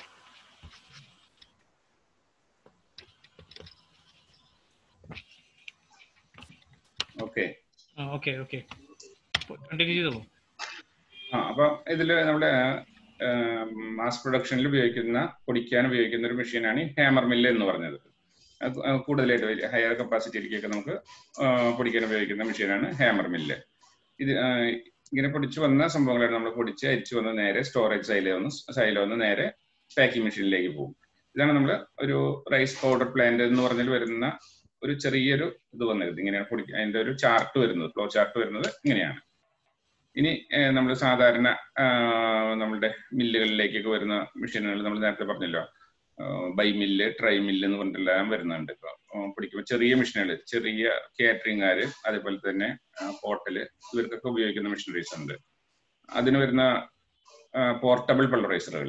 ഓക്കെ ഓക്കെ ഓക്കെ കണ്ടിന്യൂ ചെയ്തോളൂ ആ അപ്പൊ ഇതില് നമ്മുടെ മാസ് പ്രൊഡക്ഷനിൽ ഉപയോഗിക്കുന്ന പൊടിക്കാൻ ഉപയോഗിക്കുന്ന ഒരു മെഷീനാണ് ഈ ഹാമർ മില്ല് എന്ന് പറഞ്ഞത് അത് കു- കൂടുതലായിട്ട് വലിയ ഹയർ കപ്പാസിറ്റിയിലേക്കൊക്കെ നമുക്ക് ആ, പൊടിക്കാൻ ഉപയോഗിക്കുന്ന മെഷീനാണ് ഹാമർ മില്ല് ഇത് ആ, ഇങ്ങനെ പൊടിച്ചു വന്ന സംഭവങ്ങളാണ് നമ്മൾ പൊടിച്ച് അരിച്ചു വന്ന് നേരെ സ്റ്റോറേജ് സൈലോ വന്ന് സൈലോ വന്ന് നേരെ പാക്കിംഗ് മെഷീനിലേക്ക് പോകും ഇതാണ് നമ്മൾ ഒരു റൈസ് പൗഡർ പ്ലാന്റ് എന്ന് പറഞ്ഞാൽ വരുന്ന ഒരു ചെറിയൊരു ഇത് വന്നിരുന്നത് ഇങ്ങനെയാണ് പൊടി അതിന്റെ ഒരു ചാർട്ട് വരുന്നത് ഫ്ലോ ചാർട്ട് വരുന്നത് ഇങ്ങനെയാണ് ഇനി നമ്മൾ സാധാരണ ആ, നമ്മളുടെ മില്ലുകളിലേക്കൊക്കെ വരുന്ന മെഷീനുകൾ നമ്മൾ നേരത്തെ പറഞ്ഞല്ലോ ബൈ മില്ല് ട്രൈ മില്ല് എന്ന് പറഞ്ഞിട്ടെല്ലാം വരുന്നുണ്ട് ഇപ്പൊ പിടിക്കുമ്പോൾ ചെറിയ മെഷീനുകൾ ചെറിയ കാറ്ററിംഗുകാര് അതേപോലെ തന്നെ ഹോട്ടല് ഇവർക്കൊക്കെ ഉപയോഗിക്കുന്ന മെഷീനറീസ് ഉണ്ട് അതിന് വരുന്ന പോർട്ടബിൾ പൾവറൈസറുകൾ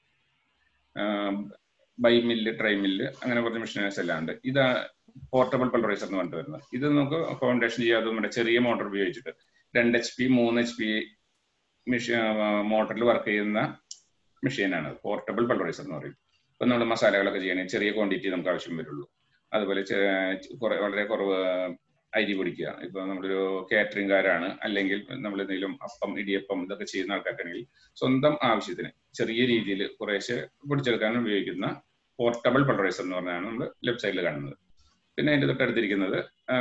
ബൈ മില്ല് ട്രൈ മില്ല് അങ്ങനെ കുറച്ച് മെഷീനറീസ് എല്ലാം ഉണ്ട് ഇതാ പോർട്ടബിൾ പൾവറൈസർ എന്ന് പറഞ്ഞിട്ട് വരുന്നത് ഇത് നമുക്ക് ഫൗണ്ടേഷൻ ചെയ്യാതെ നമ്മുടെ ചെറിയ മോട്ടോർ ഉപയോഗിച്ചിട്ട് രണ്ട് എച്ച് പി മൂന്ന് എച്ച് പി മെഷീൻ മോട്ടറിൽ വർക്ക് ചെയ്യുന്ന മെഷീനാണ് പോർട്ടബിൾ പൾവറൈസർ എന്ന് പറയും ഇപ്പൊ നമ്മൾ മസാലകളൊക്കെ ചെയ്യണമെങ്കിൽ ചെറിയ ക്വാണ്ടിറ്റി നമുക്ക് ആവശ്യം വരുള്ളൂ അതുപോലെ ചെ- കുറെ വളരെ കുറവ് അരി പൊടിക്കുക ഇപ്പൊ നമ്മളൊരു കാറ്ററിംഗുകാരാണ് അല്ലെങ്കിൽ നമ്മൾ എന്തെങ്കിലും അപ്പം ഇടിയപ്പം ഇതൊക്കെ ചെയ്യുന്ന ആൾക്കാർക്കാണെങ്കിൽ സ്വന്തം ആവശ്യത്തിന് ചെറിയ രീതിയിൽ കുറേശ്ശെ പൊടിച്ചെടുക്കാൻ ഉപയോഗിക്കുന്ന പോർട്ടബിൾ പൾവറൈസർ എന്ന് പറഞ്ഞാണ് നമ്മൾ ലെഫ്റ്റ് സൈഡിൽ കാണുന്നത് പിന്നെ അതിന്റെ തൊട്ടടുത്തിരിക്കുന്നത്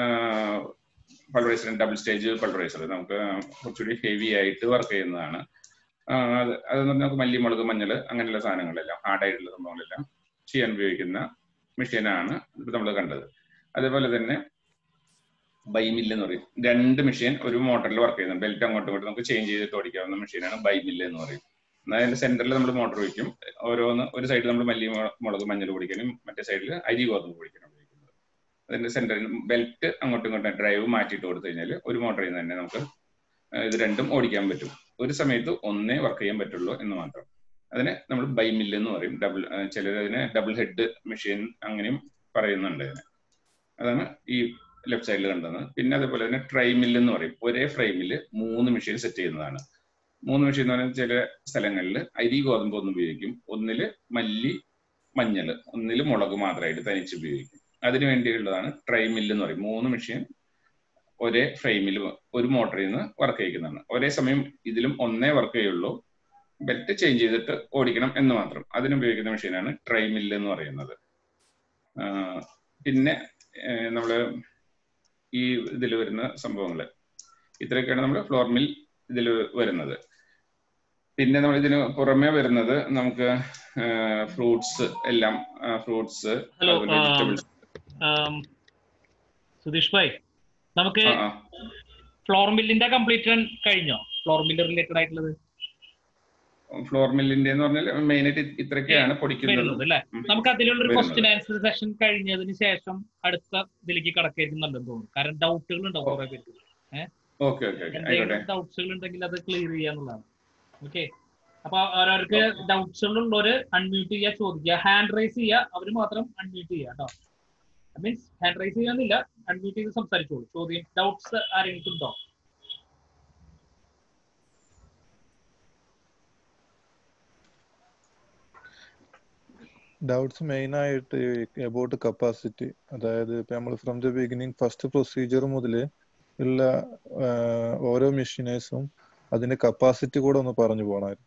പൾവറൈസർ ഡബിൾ സ്റ്റേജ് പൾവറൈസർ നമുക്ക് കുറച്ചുകൂടി ഹെവി ആയിട്ട് വർക്ക് ചെയ്യുന്നതാണ് ആ, അത് അതെന്ന് പറഞ്ഞാൽ നമുക്ക് മല്ലി മുളക് മഞ്ഞൾ അങ്ങനെയുള്ള സാധനങ്ങളെല്ലാം ഹാർഡായിട്ടുള്ള സംഭവങ്ങളെല്ലാം ചെയ്യാൻ ഉപയോഗിക്കുന്ന മെഷീനാണ് ഇപ്പൊ നമ്മൾ കണ്ടത് അതേപോലെ തന്നെ ബൈ മില്ല് എന്ന് പറയും രണ്ട് മെഷീൻ ഒരു മോട്ടറിൽ വർക്ക് ചെയ്യുന്നത് ബെൽറ്റ് അങ്ങോട്ടും ഇങ്ങോട്ടും നമുക്ക് ചേഞ്ച് ചെയ്തിട്ട് ഓടിക്കാവുന്ന മെഷീനാണ് ബൈ മില്ല് എന്ന് പറയും എന്നാൽ അതിന്റെ സെന്ററിൽ നമ്മൾ മോട്ടർ വയ്ക്കും ഓരോന്ന് ഒരു സൈഡിൽ നമ്മൾ മല്ലി മു- മുളക് മഞ്ഞൾ പൊടിക്കാനും മറ്റേ സൈഡിൽ അരി ഗോതമ്പ് പൊടിക്കാനും ഉപയോഗിക്കുന്നത് അതിന്റെ സെന്ററിൽ ബെൽറ്റ് അങ്ങോട്ടും ഇങ്ങോട്ടും ഡ്രൈവ് മാറ്റിയിട്ട് കൊടുത്തു കഴിഞ്ഞാൽ ഒരു മോട്ടറിൽ നിന്ന് തന്നെ നമുക്ക് ആ, ഇത് രണ്ടും ഓടിക്കാൻ പറ്റും ഒരു സമയത്ത് ഒന്നേ വർക്ക് ചെയ്യാൻ പറ്റുള്ളൂ എന്ന് മാത്രം അതിന് നമ്മൾ ബൈ മില്ല് എന്ന് പറയും ഡബിൾ ചിലർ അതിനെ ഡബിൾ ഹെഡ് മെഷീൻ അങ്ങനെയും പറയുന്നുണ്ട് അതിന് അതാണ് ഈ ലെഫ്റ്റ് സൈഡിൽ കണ്ടത് പിന്നെ അതേപോലെ തന്നെ ട്രൈ മില്ല് എന്ന് പറയും ഒരേ ഫ്രെയിമില് മൂന്ന് മെഷീൻ സെറ്റ് ചെയ്യുന്നതാണ് മൂന്ന് മെഷീൻ എന്ന് പറയുന്നത് ചില സ്ഥലങ്ങളിൽ അരി ഗോതമ്പ് ഒന്ന് ഉപയോഗിക്കും ഒന്നില് മല്ലി മഞ്ഞൾ ഒന്നില് മുളക് മാത്രമായിട്ട് തനിച്ച് ഉപയോഗിക്കും അതിനു വേണ്ടിയുള്ളതാണ് ട്രൈ മില്ല് എന്ന് പറയും മൂന്ന് മെഷീൻ ഒരേ ഫ്രെയിമിൽ ഒരു മോട്ടറിൽ നിന്ന് വർക്ക് ചെയ്യിക്കുന്നതാണ് ഒരേ സമയം ഇതിലും ഒന്നേ വർക്ക് ചെയ്യുള്ളൂ ബെൽറ്റ് ചേഞ്ച് ചെയ്തിട്ട് ഓടിക്കണം എന്ന് മാത്രം അതിന് ഉപയോഗിക്കുന്ന മെഷീനാണ് ട്രൈ മില്ല് എന്ന് പറയുന്നത് ആ, പിന്നെ നമ്മൾ ഈ ഇതിൽ വരുന്ന സംഭവങ്ങൾ ഇത്രയൊക്കെയാണ് നമ്മൾ ഫ്ലോർ മിൽ ഇതിൽ വരുന്നത് പിന്നെ നമ്മൾ ഇതിന് പുറമെ വരുന്നത് നമുക്ക് ഫ്രൂട്ട്സ് എല്ലാം fruits hello vegetables Sudheesh bhai നമുക്ക് ആ ആ ഫ്ലോർ മില്ലിന്റെ കംപ്ലീറ്റ് കഴിഞ്ഞോ ഫ്ലോർ മില്ല് റിലേറ്റഡ് ആയിട്ടുള്ളത് ഫ്ലോർ മില്ലിന്റെ എന്ന് പറഞ്ഞാൽ മെയിൻ ആയിട്ട് ഇത്രയൊക്കെയാണ് പൊടിക്കുന്നത് വരുന്നത് അല്ലേ ഉം. നമുക്ക് അതിലുള്ള ഒരു വരുന്നത്. ക്വസ്റ്റ്യൻ ആൻസർ സെഷൻ കഴിഞ്ഞതിന് ശേഷം അടുത്ത ഇതിലേക്ക് കടക്കായിരിക്കുന്നുണ്ടെന്ന് തോന്നുന്നു കാരണം ഡൗട്ടുകൾ ഉണ്ടാവും കുറെ പേർക്ക് ഓക്കെ ഓക്കെ ഓക്കെ ആയിക്കോട്ടെ എന്തെങ്കിലും ഡൗട്ട്സുകൾ ഉണ്ടെങ്കിൽ അത് ക്ലിയർ ചെയ്യാന്നുള്ളതാണ് ഓക്കെ അപ്പൊ ഓരോർക്ക് ഡൗട്ട്സുകൾ ഉള്ളവര് അൺമ്യൂട്ട് ചെയ്യുക ചോദിക്കുക ഹാൻഡ് റൈസ് ചെയ്യുക അവര് മാത്രം അൺമ്യൂട്ട് ചെയ്യുക കേട്ടോ മീൻസ് ഹാൻഡ് റൈസ് ചെയ്യാന്നില്ല അൺമ്യൂട്ട് ചെയ്ത് സംസാരിച്ചോളൂ ചോദ്യം ഡൗട്ട്സ് ആരെങ്കിലും ഉണ്ടോ ഡൗട്ട്സ് മെയിൻ ആയിട്ട് അബൌട്ട് കപ്പാസിറ്റി അതായത് ഇപ്പൊ നമ്മൾ from the beginning first procedure മുതൽ ഉള്ള ആഹ്, ഓരോ മെഷീനേഴ്സും അതിന്റെ കപ്പാസിറ്റി കൂടെ ഒന്ന് പറഞ്ഞു പോണായിരുന്നു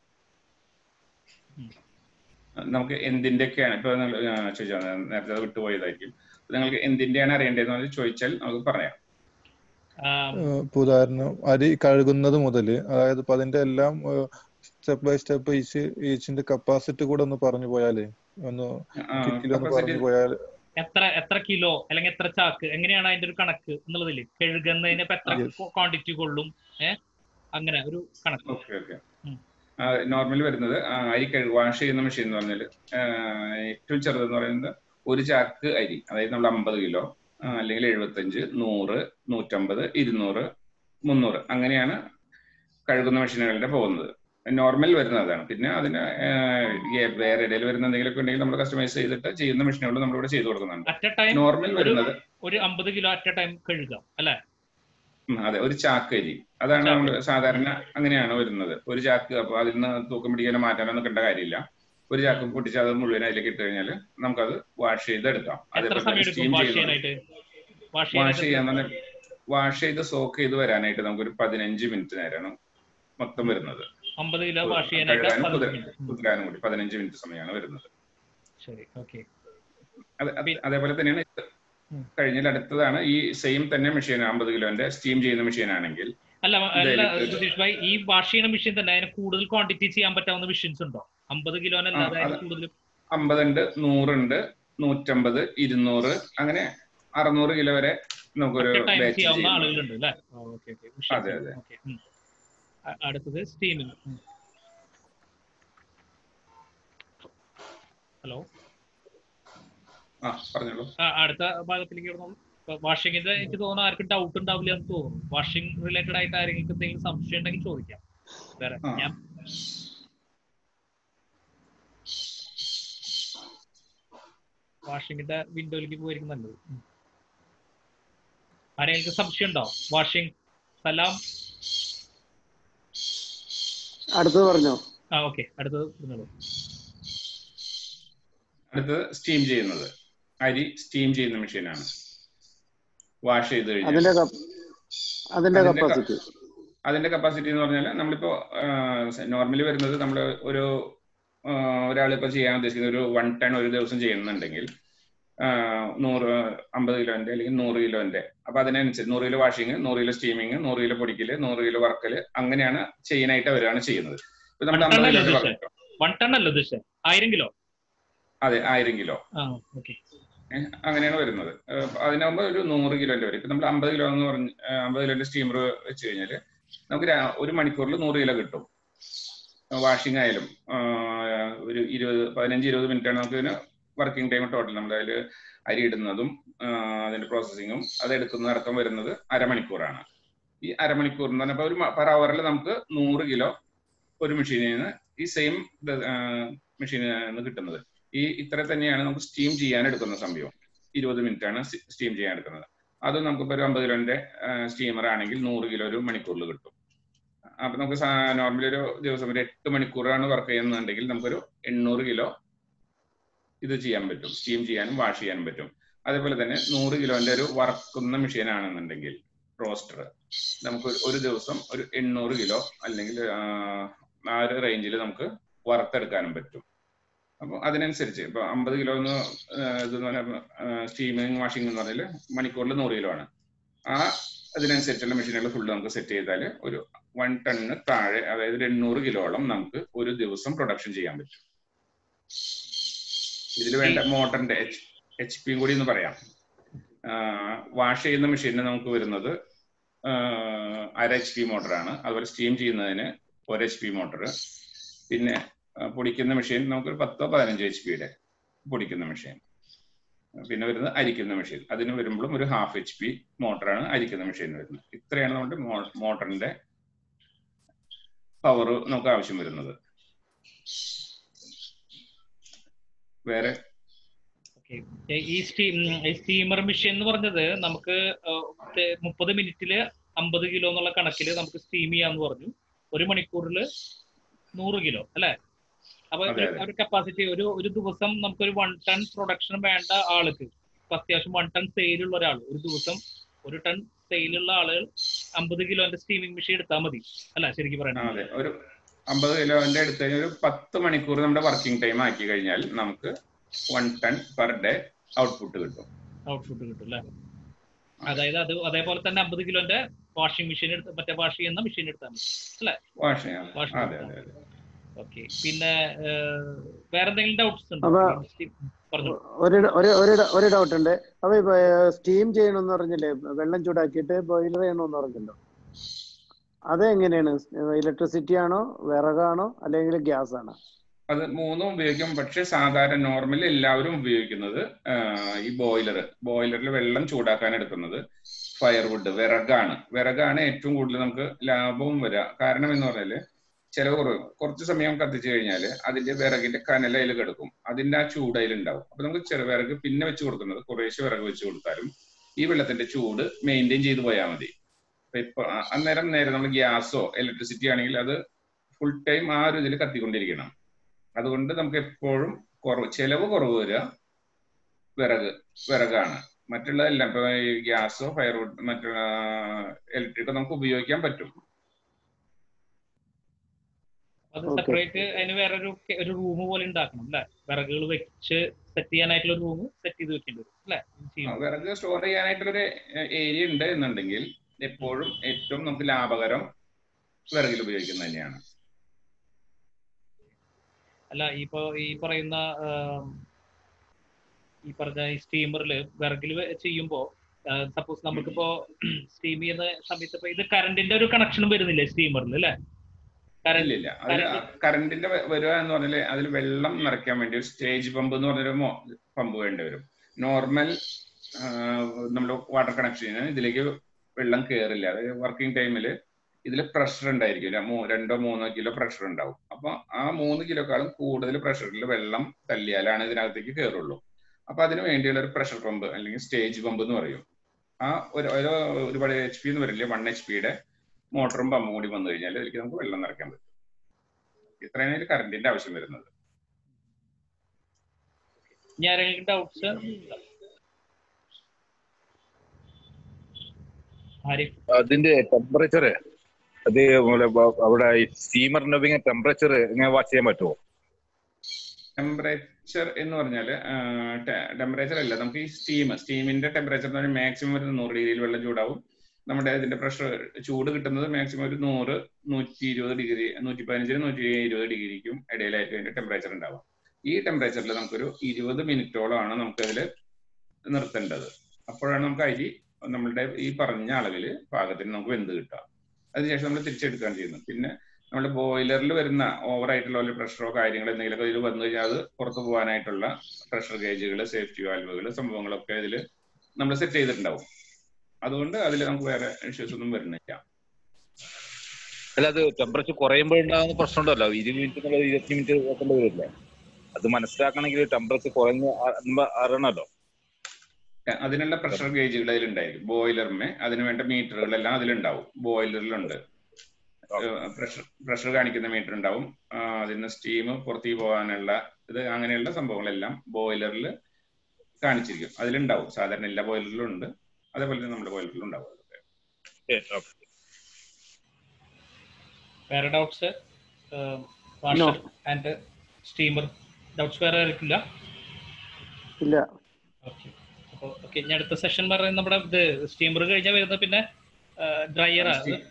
നമുക്ക് എന്തിന്റെയൊക്കെയാണ് ഇപ്പൊ നിങ്ങൾ ചോദിച്ചാൽ നേരത്തെ അത് വിട്ടുപോയതായിരിക്കും അപ്പൊ നിങ്ങൾക്ക് എന്തിന്റെയാണ് അറിയേണ്ടതെന്ന് ചോദിച്ചാൽ നമുക്ക് പറയാം ആം, ഏഹ് ഇപ്പൊ ഉദാഹരണം അരി കഴുകുന്നത് മുതൽ അതായത് ഇപ്പൊ അതിന്റെ എല്ലാം സ്റ്റെപ്പ് ബൈ സ്റ്റെപ്പ് ഈച്ച് ഈച്ചിന്റെ കപ്പാസിറ്റി കൂടെ ഒന്ന് പറഞ്ഞു പോയാലേ ഒന്ന് കിറ്റിൽ ഒന്ന് കപ്പാസിറ്റി പറഞ്ഞു പോയാൽ എത്ര എത്ര കിലോ അല്ലെങ്കിൽ എത്ര ചാക്ക് എങ്ങനെയാണ് അതിന്റെ ഒരു കണക്ക് എന്നുള്ളതില് കഴുകുന്നതിന് ഇപ്പൊ എത്ര Yes. ക്വാണ്ടിറ്റി കൊള്ളും ഏഹ് അങ്ങനെ ഒരു കണക്ക് ഓക്കെ ഓക്കെ ഉം. നോർമൽ വരുന്നത് ആ, അരി കഴുകി വാഷ് ചെയ്യുന്ന മെഷീൻ എന്ന് പറഞ്ഞാൽ ഏറ്റവും ചെറുതെന്ന് പറയുന്നത് ഒരു ചാക്ക് അരി അതായത് നമ്മൾ അമ്പത് കിലോ ആ, അല്ലെങ്കിൽ എഴുപത്തഞ്ച് നൂറ് നൂറ്റമ്പത് ഇരുന്നൂറ് മുന്നൂറ് അങ്ങനെയാണ് കഴുകുന്ന മെഷീനുകളുടെ പോകുന്നത് നോർമൽ വരുന്നത് അതാണ് പിന്നെ അതിന് ആ, ഈ വേറെ ഇടയിൽ വരുന്ന എന്തെങ്കിലുമൊക്കെ ഉണ്ടെങ്കിൽ നമ്മൾ കസ്റ്റമൈസ് ചെയ്തിട്ട് ചെയ്യുന്ന മെഷീനുകൾ നമ്മളിവിടെ ചെയ്തു കൊടുക്കുന്നുണ്ട് അറ്റ് എ ടൈം നോർമൽ വരുന്നത് ഒരു അമ്പത് കിലോ അറ്റ് എ ടൈം കഴുകാം അല്ലെ ഉം, അതെ ഒരു ചാക്ക് അരി അതാണ് നമ്മൾ സാധാരണ അങ്ങനെയാണ് വരുന്നത് ഒരു ചാക്ക് അപ്പൊ അതിൽ നിന്ന് തൂക്കം പിടിക്കാനോ മാറ്റാനോ നിൽക്കേണ്ട കാര്യമില്ല ഒരു ചാക്ക് പൊട്ടിച്ച് അത് മുഴുവൻ അതിലേക്ക് ഇട്ട് കഴിഞ്ഞാൽ നമുക്കത് വാഷ് ചെയ്തെടുക്കാം എത്ര സമയം എടുക്കും വാഷ് ചെയ്യാനായിട്ട് വാഷ് വാഷ് ചെയ്യാൻ ചെയ്യാനായിട്ട് തന്നെ വാഷ് ചെയ്ത് സോക്ക് ചെയ്ത് വരാനായിട്ട് നമുക്കൊരു പതിനഞ്ച് മിനിറ്റ് നേരമാണ് മൊത്തം വരുന്നത് അമ്പത് കിലോ വാഷ് ചെയ്യാനായിട്ട് കഴുകാനും പതിനഞ്ച് കുതിര- minute. ഉം, കുതിരാനും കൂടി പതിനഞ്ച് മിനിറ്റ് സമയമാണ് വരുന്നത് ശരി ഓക്കെ അത് അത് അതേപോലെ തന്നെയാണ് ഇത് ഉം. കഴിഞ്ഞാൽ അടുത്തതാണ് ഈ സെയിം തന്നെ മെഷീൻ അമ്പത് കിലോന്റെ സ്റ്റീം ചെയ്യുന്ന മെഷീൻ ആണെങ്കിൽ അല്ല അല്ല ഇതായിരിക്കും. സുധീഷ് ഭായ് ഈ വാഷ് ചെയ്യുന്ന മെഷീൻ തന്നെ അതിന് കൂടുതൽ ക്വാണ്ടിറ്റി ചെയ്യാൻ പറ്റാവുന്ന മെഷീൻസ് ഉണ്ടോ അമ്പത് കിലോനല്ലാതെ ആ, അതിന് അത് കൂടുതൽ അമ്പതുണ്ട് നൂറുണ്ട് നൂറ്റമ്പത് ഇരുന്നൂറ് അങ്ങനെ അറുന്നൂറ് കിലോ വരെ നമുക്കൊരു ടൈം ബാച്ച് ചെയ്യാവുന്ന ചെയ്യാം ആളുകളുണ്ട് അല്ലേ ഓക്കെ ഓക്കെ അതെ, അതെ. അടുത്തത് സ്റ്റീമിംഗ് ഹലോ ആ പറഞ്ഞോളൂ അടുത്ത ഭാഗത്തിലേക്ക് വാഷിങ്ങിന്റെ എനിക്ക് തോന്നുന്നു ആർക്കും ഡൗട്ട് ഉണ്ടാവില്ല എന്ന് തോന്നുന്നു വാഷിംഗ് റിലേറ്റഡ് ആയിട്ട് ആരെങ്കിലും എന്തെങ്കിലും സംശയം ഉണ്ടെങ്കിൽ ചോദിക്കാം വേറെ ആ. ഞാൻ വാഷിങ്ങിന്റെ വിൻഡോയിലേക്ക് പോയിരിക്കും നല്ലത് ഉം. ആരെങ്കിലും സംശയം ഉണ്ടോ വാഷിംഗ് സലാം അടുത്തത് പറഞ്ഞോ ആ ഓക്കെ അടുത്തത് പറഞ്ഞോളൂ അടുത്തത് സ്റ്റീം ചെയ്യുന്നത് അരി സ്റ്റീം ചെയ്യുന്ന മെഷീനാണ് വാഷ് ചെയ്ത് കഴിഞ്ഞാൽ അതിന്റെ കപ്പ് അതിന്റെ അതിന്റെ ക- കപ്പാസിറ്റി അതിന്റെ കപ്പാസിറ്റി എന്ന് പറഞ്ഞാൽ നമ്മളിപ്പോ നോർമലി വരുന്നത് നമ്മൾ ഒരു ഒരാൾ ഇപ്പൊ ചെയ്യാൻ ഉദ്ദേശിക്കുന്ന ഒരു വൺ ടൺ ഒരു ദിവസം ചെയ്യുന്നുണ്ടെങ്കിൽ ആ, നൂറ് അമ്പത് കിലോന്റെ അല്ലെങ്കിൽ നൂറ് കിലോന്റെ അപ്പൊ അതിനനുസരിച്ച് നൂറ് കിലോ വാഷിങ് നൂറ് കിലോ സ്റ്റീമിങ് നൂറ് കിലോ പൊടിക്കല് നൂറ് കിലോ വറക്കല് അങ്ങനെയാണ് ചെയ്യാനായിട്ട് അവരാണ് ചെയ്യുന്നത് ഇപ്പൊ നമ്മൾ One ton അമ്പത് അല്ലേ കിലോ ഉദ്ദേശിച്ചത്? വൺ ടൺ അല്ല ഉദ്ദേശിച്ചത് ആയിരം കിലോ അതെ ആയിരം കിലോ ആ ഓക്കെ ഏഹ് അങ്ങനെയാണ് വരുന്നത് ഏഹ് അതിനാകുമ്പോൾ ഒരു നൂറ് കിലോന്റെ വരും ഇപ്പൊ നമ്മൾ അമ്പത് കിലോ എന്ന് പറഞ്ഞ് ഏഹ് അമ്പത് കിലോന്റെ സ്റ്റീമർ വെച്ച് കഴിഞ്ഞാൽ നമുക്ക് രാ- ഒരു മണിക്കൂറിൽ നൂറ് കിലോ കിട്ടും വാഷിംഗ് ആയാലും ആഹ് ഒരു ഇരുപത് പതിനഞ്ച് ഇരുപത് മിനിറ്റ് ആണ് നമുക്ക് ഇതിന് വർക്കിംഗ് ടൈം ടോട്ടൽ നമ്മുടെ അതിൽ അരി ഇടുന്നതും ആഹ് അതിന്റെ പ്രോസസ്സിങ്ങും അത് എടുക്കുന്നതടക്കം വരുന്നത് അരമണിക്കൂറാണ് ഈ അരമണിക്കൂർ എന്ന് പറഞ്ഞപ്പോൾ ഒരു പെർ അവറിൽ നമുക്ക് നൂറ് കിലോ ഒരു മെഷീനിൽ നിന്ന് ഈ സെയിം മെഷീനിൽ നിന്ന് കിട്ടുന്നത് ഈ ഇത്ര തന്നെയാണ് നമുക്ക് സ്റ്റീം ചെയ്യാൻ എടുക്കുന്ന സമയം ഇരുപത് മിനിറ്റ് ആണ് സ്റ്റീം ചെയ്യാൻ എടുക്കുന്നത് അത് നമുക്കിപ്പോൾ ഒരു അമ്പത് കിലോന്റെ സ്റ്റീമർ ആണെങ്കിൽ നൂറ് കിലോ ഒരു മണിക്കൂറിൽ കിട്ടും അപ്പൊ നമുക്ക് നോർമലി ഒരു ദിവസം ഒരു എട്ട് മണിക്കൂറാണ് വർക്ക് ചെയ്യുന്നുണ്ടെങ്കിൽ നമുക്കൊരു എണ്ണൂറ് കിലോ ഇത് ചെയ്യാൻ പറ്റും സ്റ്റീം ചെയ്യാനും വാഷ് ചെയ്യാനും പറ്റും അതേപോലെ തന്നെ നൂറ് കിലോന്റെ ഒരു വറക്കുന്ന മെഷീൻ ആണെന്നുണ്ടെങ്കിൽ റോസ്റ്റർ നമുക്ക് ഒരു- ഒരു ദിവസം ഒരു എണ്ണൂറ് കിലോ അല്ലെങ്കിൽ ആ, ആ ഒരു റേഞ്ചിൽ നമുക്ക് വറുത്തെടുക്കാനും പറ്റും അപ്പൊ അതിനനുസരിച്ച് ഇപ്പൊ അമ്പത് കിലോ എന്ന് ഇത് സ്റ്റീമിങ് വാഷിംഗ് എന്ന് പറഞ്ഞാൽ മണിക്കൂറിൽ നൂറ് കിലോ ആണ് ആ അതിനനുസരിച്ചുള്ള മെഷീനുകൾ ഫുള്ള് നമുക്ക് സെറ്റ് ചെയ്താൽ ഒരു വൺ ടണ്ണിന് താഴെ അതായത് ഒരു എണ്ണൂറ് കിലോളം നമുക്ക് ഒരു ദിവസം പ്രൊഡക്ഷൻ ചെയ്യാൻ പറ്റും ഇതിൽ വേണ്ട മോട്ടറിന്റെ എച്ച് എച്ച് പിയും കൂടി എന്ന് പറയാം വാഷ് ചെയ്യുന്ന മെഷീനിന് നമുക്ക് വരുന്നത് ആഹ് അര എച്ച് പി മോട്ടറാണ് അതുപോലെ സ്റ്റീം ചെയ്യുന്നതിന് ഒരു എച്ച് പി മോട്ടർ പിന്നെ ആ, പൊടിക്കുന്ന മെഷീൻ നമുക്കൊരു പത്തോ പതിനഞ്ചോ എച്ച് പിയുടെ പൊടിക്കുന്ന മെഷീൻ പിന്നെ വരുന്നത് അരിക്കുന്ന മെഷീൻ അതിന് വരുമ്പോഴും ഒരു ഹാഫ് എച്ച് പി മോട്ടറാണ് അരിക്കുന്ന മെഷീൻ വരുന്നത് ഇത്രയാണ് നമ്മുടെ മോട്ടറിന്റെ പവർ നമുക്ക് ആവശ്യം വരുന്നത് വേറെ ഓക്കെ ഈ സ്റ്റീം ഈ സ്റ്റീമർ മെഷീൻ എന്ന് പറഞ്ഞത് നമുക്ക് മുപ്പത് മിനിറ്റില് അമ്പത് കിലോ എന്നുള്ള കണക്കിൽ നമുക്ക് സ്റ്റീം ചെയ്യാന്ന് പറഞ്ഞു ഒരു മണിക്കൂറിൽ നൂറ് കിലോ അല്ലെ അപ്പൊ അതെ, അതെ. ഒരു കപ്പാസിറ്റി ഒരു ഒരു ദിവസം നമുക്കൊരു വൺ ടൺ പ്രൊഡക്ഷൻ വേണ്ട ആൾക്ക് ഇപ്പൊ അത്യാവശ്യം വൺ ടൺ സെയിലുള്ള ഒരാൾ ഒരു ദിവസം ഒരു ടൺ സെയിലുള്ള ആളുകൾ അമ്പത് കിലോന്റെ സ്റ്റീമിംഗ് മെഷീൻ എടുത്താൽ മതി അല്ല ശരിക്കും ആ, പറയണത് അതെ ഒരു അമ്പത് കിലോന്റെ അടുത്ത് കഴിഞ്ഞാൽ ഒരു പത്ത് മണിക്കൂർ നമ്മുടെ വർക്കിംഗ് ടൈം ആക്കി കഴിഞ്ഞാൽ നമുക്ക് one ton per day output കിട്ടും ഔട്ട്പുട്ട് കിട്ടും അല്ലെ അതായത് അത് അതേപോലെ തന്നെ അമ്പത് കിലോന്റെ വാഷിംഗ് മെഷീൻ എടുത്ത് മറ്റേ വാഷ് ചെയ്യുന്ന മെഷീൻ എടുത്താൽ മതി അല്ലെ വാഷ് ചെയ്യാം Wash അതെ ചെയ്യാം. അതെ അതെ ഓക്കെ പിന്നെ ഏഹ്, വേറെ എന്തെങ്കിലും ഡൗട്ട്സ് ഉണ്ടോ അപ്പൊ- പറഞ്ഞു ഒരു ഒരു ഒരു ഒരു ഡൗട്ട് ഉണ്ട് അപ്പൊ ഇപ്പൊ സ്റ്റീം ചെയ്യണമെന്ന് പറഞ്ഞില്ലേ വെള്ളം ചൂടാക്കിയിട്ട് ബോയിലർ ചെയ്യണമെന്ന് പറഞ്ഞല്ലോ അത് എങ്ങനെയാണ് ഇലക്ട്രിസിറ്റി ആണോ വിറകാണോ അല്ലെങ്കിൽ ഗ്യാസ് ആണോ അത് മൂന്നും ഉപയോഗിക്കും പക്ഷെ സാധാരണ നോർമലി എല്ലാവരും ഉപയോഗിക്കുന്നത് ആ, ഈ ബോയിലർ ബോയിലറിൽ വെള്ളം ചൂടാക്കാൻ എടുക്കുന്നത് ഫയർവുഡ് വിറകാണ് വിറകാണ് ഏറ്റവും കൂടുതൽ നമുക്ക് ലാഭവും വരിക കാരണം എന്ന് പറഞ്ഞാല് ചിലവ് കുറവ് കുറച്ച് സമയം കത്തിച്ചു കഴിഞ്ഞാൽ അതിന്റെ വിറകിന്റെ കനൽ അതിൽ കിടക്കും അതിന്റെ ആ ചൂട് അതിലുണ്ടാവും അപ്പൊ നമുക്ക് ചെറു വിറക് പിന്നെ വെച്ച് കൊടുക്കുന്നത് കുറേശ്ശെ വിറക് വെച്ച് കൊടുത്താലും ഈ വെള്ളത്തിന്റെ ചൂട് മെയിൻറ്റെയിൻ ചെയ്ത് പോയാൽ മതി അപ്പൊ ഇപ്പൊ ആ- അന്നേരം നേരെ നമ്മൾ ഗ്യാസോ ഇലക്ട്രിസിറ്റി ആണെങ്കിൽ അത് ഫുൾ ടൈം ആ ഒരു ഇതിൽ കത്തിക്കൊണ്ടിരിക്കണം അതുകൊണ്ട് നമുക്ക് എപ്പോഴും കുറവ് ചെലവ് കുറവ് വരിക വിറക് വിറകാണ് മറ്റുള്ളതെല്ലാം ഇപ്പൊ ഈ ഗ്യാസോ ഫയർവുഡ് മറ്റുള്ള ഇലക്ട്രിക്കോ നമുക്ക് ഉപയോഗിക്കാൻ പറ്റും അത് Okay. സെപ്പറേറ്റ് അതിന് വേറൊരു കെ- ഒരു റൂം പോലെ ഉണ്ടാക്കണം അല്ലെ വിറകുകൾ വെച്ച് സെറ്റ് ചെയ്യാനായിട്ടുള്ള ഒരു റൂം സെറ്റ് ചെയ്ത് വെക്കേണ്ടി വരും അല്ലെ ആ, വിറക് സ്റ്റോർ ചെയ്യാനായിട്ടുള്ളൊരു ഏരിയ ഉണ്ട് എന്നുണ്ടെങ്കിൽ എപ്പോഴും ഏറ്റവും നമുക്ക് ലാഭകരം വിറകിൽ ഉപയോഗിക്കുന്നത് തന്നെയാണ് അല്ല ഇപ്പൊ ഈ പറയുന്ന ആം, ഈ പറഞ്ഞ ഈ സ്റ്റീമറിൽ വിറകിൽ ചെയ്യുമ്പോ സപ്പോസ് നമുക്കിപ്പോ സ്റ്റീം ചെയ്യുന്ന സമയത്ത് ഇപ്പൊ ഇത് കറണ്ടിന്റെ ഒരു കണക്ഷനും വരുന്നില്ലേ സ്റ്റീമറിൽ അല്ലെ കറണ്ട് ഇല്ലില്ല അതിൽ കറണ്ടിന്റെ വരിക എന്ന് പറഞ്ഞാല് അതിൽ വെള്ളം നിറയ്ക്കാൻ വേണ്ടി ഒരു സ്റ്റേജ് പമ്പ് എന്ന് പറഞ്ഞൊരു പമ്പ് വേണ്ടി വരും നോർമൽ നമ്മുടെ വാട്ടർ കണക്ഷന് ഇതിലേക്ക് വെള്ളം കയറില്ല അതായത് വർക്കിംഗ് ടൈമിൽ ഇതിൽ പ്രഷർ ഉണ്ടായിരിക്കും ര- മൂ- രണ്ടോ മൂന്നോ കിലോ പ്രഷർ ഉണ്ടാവും അപ്പൊ ആ മൂന്ന് കിലോക്കാളും കൂടുതൽ പ്രഷറിൽ വെള്ളം തല്ലിയാലാണ് ഇതിനകത്തേക്ക് കയറുള്ളൂ അപ്പൊ അതിന് വേണ്ടിയുള്ള ഒരു പ്രഷർ പമ്പ് അല്ലെങ്കിൽ സ്റ്റേജ് പമ്പ് എന്ന് പറയും ആ ഒരു ഒരു ഒരുപാട് എച്ച് പി എന്ന് പറയില്ലേ വൺ എച്ച് പിയുടെ മോട്ടറും പമ്പും കൂടി വന്നു കഴിഞ്ഞാൽ അതിലേക്ക് നമുക്ക് വെള്ളം നിറയ്ക്കാൻ പറ്റും ഇത്രയാണ് ഇതിൽ കറണ്ടിന്റെ ആവശ്യം വരുന്നത് ഇനി ആരെങ്കിലും ഡൗട്ട്സ് ആരിഫ് അതിന്റെ ടെമ്പറേച്ചർ അത് പോലെ ബ- അവിടെ സ്റ്റീമറിന്റെ ഉപയോഗിക്കുന്ന ടെമ്പറേച്ചർ ഇങ്ങനെ വാച്ച് ചെയ്യാൻ പറ്റുമോ ടെമ്പറേച്ചർ എന്ന് പറഞ്ഞാൽ ടെമ്പറേച്ചർ അല്ല നമുക്ക് ഈ സ്റ്റീം സ്റ്റീമിന്റെ ടെമ്പറേച്ചർ എന്ന് പറഞ്ഞാൽ മാക്സിമം ഒരു നൂറ് ഡിഗ്രിയിൽ വെള്ളം ചൂടാവും നമ്മുടെ ഇതിന്റെ പ്രഷർ ചൂട് കിട്ടുന്നത് മാക്സിമം ഒരു നൂറ് നൂറ്റി ഇരുപത് ഡിഗ്രി നൂറ്റി പതിനഞ്ചിന് നൂറ്റി ഇരുപത് ഡിഗ്രിക്കും ഇടയിലായിട്ട് അതിന്റെ ടെമ്പറേച്ചർ ഉണ്ടാവും ഈ ടെമ്പറേച്ചറിൽ നമുക്കൊരു ഇരുപത് മിനിറ്റോളമാണ് നമുക്കതിൽ നിർത്തേണ്ടത് അപ്പോഴാണ് നമുക്ക് അരി നമ്മളുടെ ഈ പറഞ്ഞ അളവിൽ പാകത്തിന് നമുക്ക് വെന്ത് കിട്ടുക അതിനുശേഷം നമ്മൾ തിരിച്ചെടുക്കുകയാണ് ചെയ്യുന്നത് പിന്നെ നമ്മുടെ ബോയിലറിൽ വരുന്ന ഓവർ ആയിട്ടുള്ള വല്ല പ്രഷറോ കാര്യങ്ങളോ എന്തെങ്കിലുമൊക്കെ ഇതിൽ വന്നു കഴിഞ്ഞാൽ അത് പുറത്തു പോകാനായിട്ടുള്ള പ്രഷർ ഗേജുകൾ സേഫ്റ്റി വാൽവുകൾ സംഭവങ്ങളൊക്കെ ഇതിൽ നമ്മൾ സെറ്റ് ചെയ്തിട്ടുണ്ടാവും അതുകൊണ്ട് അതിൽ നമുക്ക് വേറെ ഇഷ്യൂസ് ഒന്നും വരുന്നില്ല അല്ല അത് ടെമ്പറേച്ചർ കുറയുമ്പോഴുണ്ടാകുന്ന പ്രശ്നമുണ്ടല്ലോ ഇരുപത് മിനിറ്റ് എന്നുള്ളത് ഇരുപത്തി മിനിറ്റ് വെക്കേണ്ടി വരില്ല അത് മനസ്സിലാക്കണമെങ്കിൽ ടെമ്പറേച്ചർ കുറഞ്ഞ് ആ- നമ്മ അറിയണമല്ലോ അതിനുള്ള പ്രഷർ ഗേജുകൾ അതിലുണ്ടായിരിക്കും ബോയിലറിന് അതിന് വേണ്ട മീറ്ററുകളെല്ലാം അതിലുണ്ടാവും ബോയിലറിലുണ്ട് പ്രഷർ പ്രഷർ കാണിക്കുന്ന മീറ്റർ ഉണ്ടാവും ആ, അതിന് സ്റ്റീം പുറത്തേക്ക് പോകാനുള്ള ഇത് അങ്ങനെയുള്ള സംഭവങ്ങളെല്ലാം ബോയിലറിൽ കാണിച്ചിരിക്കും അതിലുണ്ടാവും സാധാരണ എല്ലാ ബോയിലറിലും ഉണ്ട് അതേപോലെ തന്നെ നമ്മുടെ ബോയിലറിലും ഉണ്ടാവും ഏ, ഓക്കേ. വേറെ doubts washer and steamer doubts വേറെ ആയിരിക്കില്ല ഇല്ല ഓക്കെ അപ്പോൾ ഓക്കെ ഇനി അടുത്ത സെഷൻ പറയുന്നത് നമ്മുടെ ഇത് സ്റ്റീമർ കഴിഞ്ഞാൽ വരുന്നത് പിന്നെ ഡ്രയറാ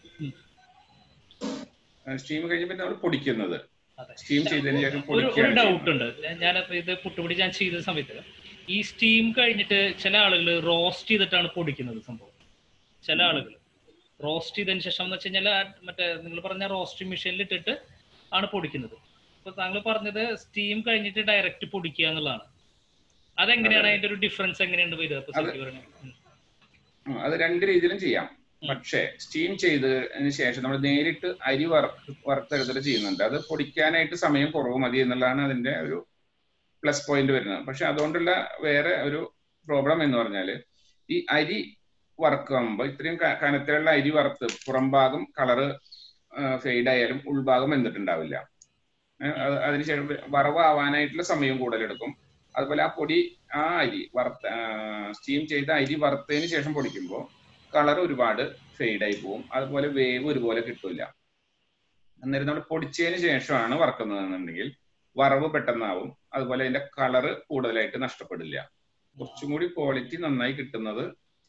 സ്റ്റീം കഴിഞ്ഞപ്പോൾ നമ്മൾ പൊടിക്കുന്നത് അതെ സ്റ്റീം ചെയ്തതിന് ശേഷം ഒരു ഒരു പൊടിക്കുകയാണ് ഡൗട്ട് ചെയ്യുന്നത്. ഉണ്ട് ഞാൻ ഇത് പുട്ടുപൊടി ഞാൻ ചെയ്ത സമയത്ത് ഈ സ്റ്റീം കഴിഞ്ഞിട്ട് ചില ആളുകൾ റോസ്റ്റ് ചെയ്തിട്ടാണ് പൊടിക്കുന്നത് സംഭവം ചില ആളുകൾ റോസ്റ്റ് ചെയ്തതിന് ശേഷം എന്ന് വെച്ച് കഴിഞ്ഞാൽ മറ്റേ നിങ്ങൾ പറഞ്ഞ റോസ്റ്റിംഗ് മെഷീനിൽ ഇട്ടിട്ട് ആണ് പൊടിക്കുന്നത് ഇപ്പൊ താങ്കൾ പറഞ്ഞത് സ്റ്റീം കഴിഞ്ഞിട്ട് ഡയറക്റ്റ് പൊടിക്കുക എന്നുള്ളതാണ് അതെങ്ങനെയാണ് അതിന്റെ ഒരു ഡിഫറൻസ് എങ്ങനെയുണ്ട് വരിക ഇപ്പൊ അത് ശരിക്കും പറഞ്ഞാൽ? ഉം. ഉം, അത് രണ്ട് രീതിയിലും ചെയ്യാം പക്ഷേ സ്റ്റീം ചെയ്തതിന് ശേഷം നമ്മൾ നേരിട്ട് അരി വറുത്ത് വറുത്തെടുത്തിട്ട് ചെയ്യുന്നുണ്ട് അത് പൊടിക്കാനായിട്ട് സമയം കുറവ് മതി എന്നുള്ളതാണ് അതിന്റെ ഒരു പ്ലസ് പോയിന്റ് വരുന്നത് പക്ഷെ അതുകൊണ്ടുള്ള വേറെ ഒരു പ്രോബ്ലം എന്ന് പറഞ്ഞാൽ ഈ അരി വറക്കുമ്പോൾ ഇത്രയും ക- കനത്തിലുള്ള അരി വറുത്ത് പുറം ഭാഗം കളറ് ഫെയ്ഡ് ആയാലും ഉൾഭാഗം വെന്തിട്ടുണ്ടാവില്ല ഏഹ് അത് അതിനുശേഷം വറവാവാനായിട്ടുള്ള സമയം കൂടുതലെടുക്കും അതുപോലെ ആ പൊടി ആ അരി വറുത്ത സ്റ്റീം ചെയ്ത അരി വറുത്തതിന് ശേഷം പൊടിക്കുമ്പോൾ കളർ ഒരുപാട് ഫെയ്ഡ് ആയി പോകും അതുപോലെ വേവ് ഒരുപോലെ കിട്ടില്ല അന്നേരം നമ്മൾ പൊടിച്ചതിന് ശേഷമാണ് വറക്കുന്നതെന്നുണ്ടെങ്കിൽ വറവ് പെട്ടെന്നാവും അതുപോലെ അതിന്റെ കളറ് കൂടുതലായിട്ട് നഷ്ടപ്പെടില്ല കുറച്ചും കൂടി ക്വാളിറ്റി നന്നായി കിട്ടുന്നത്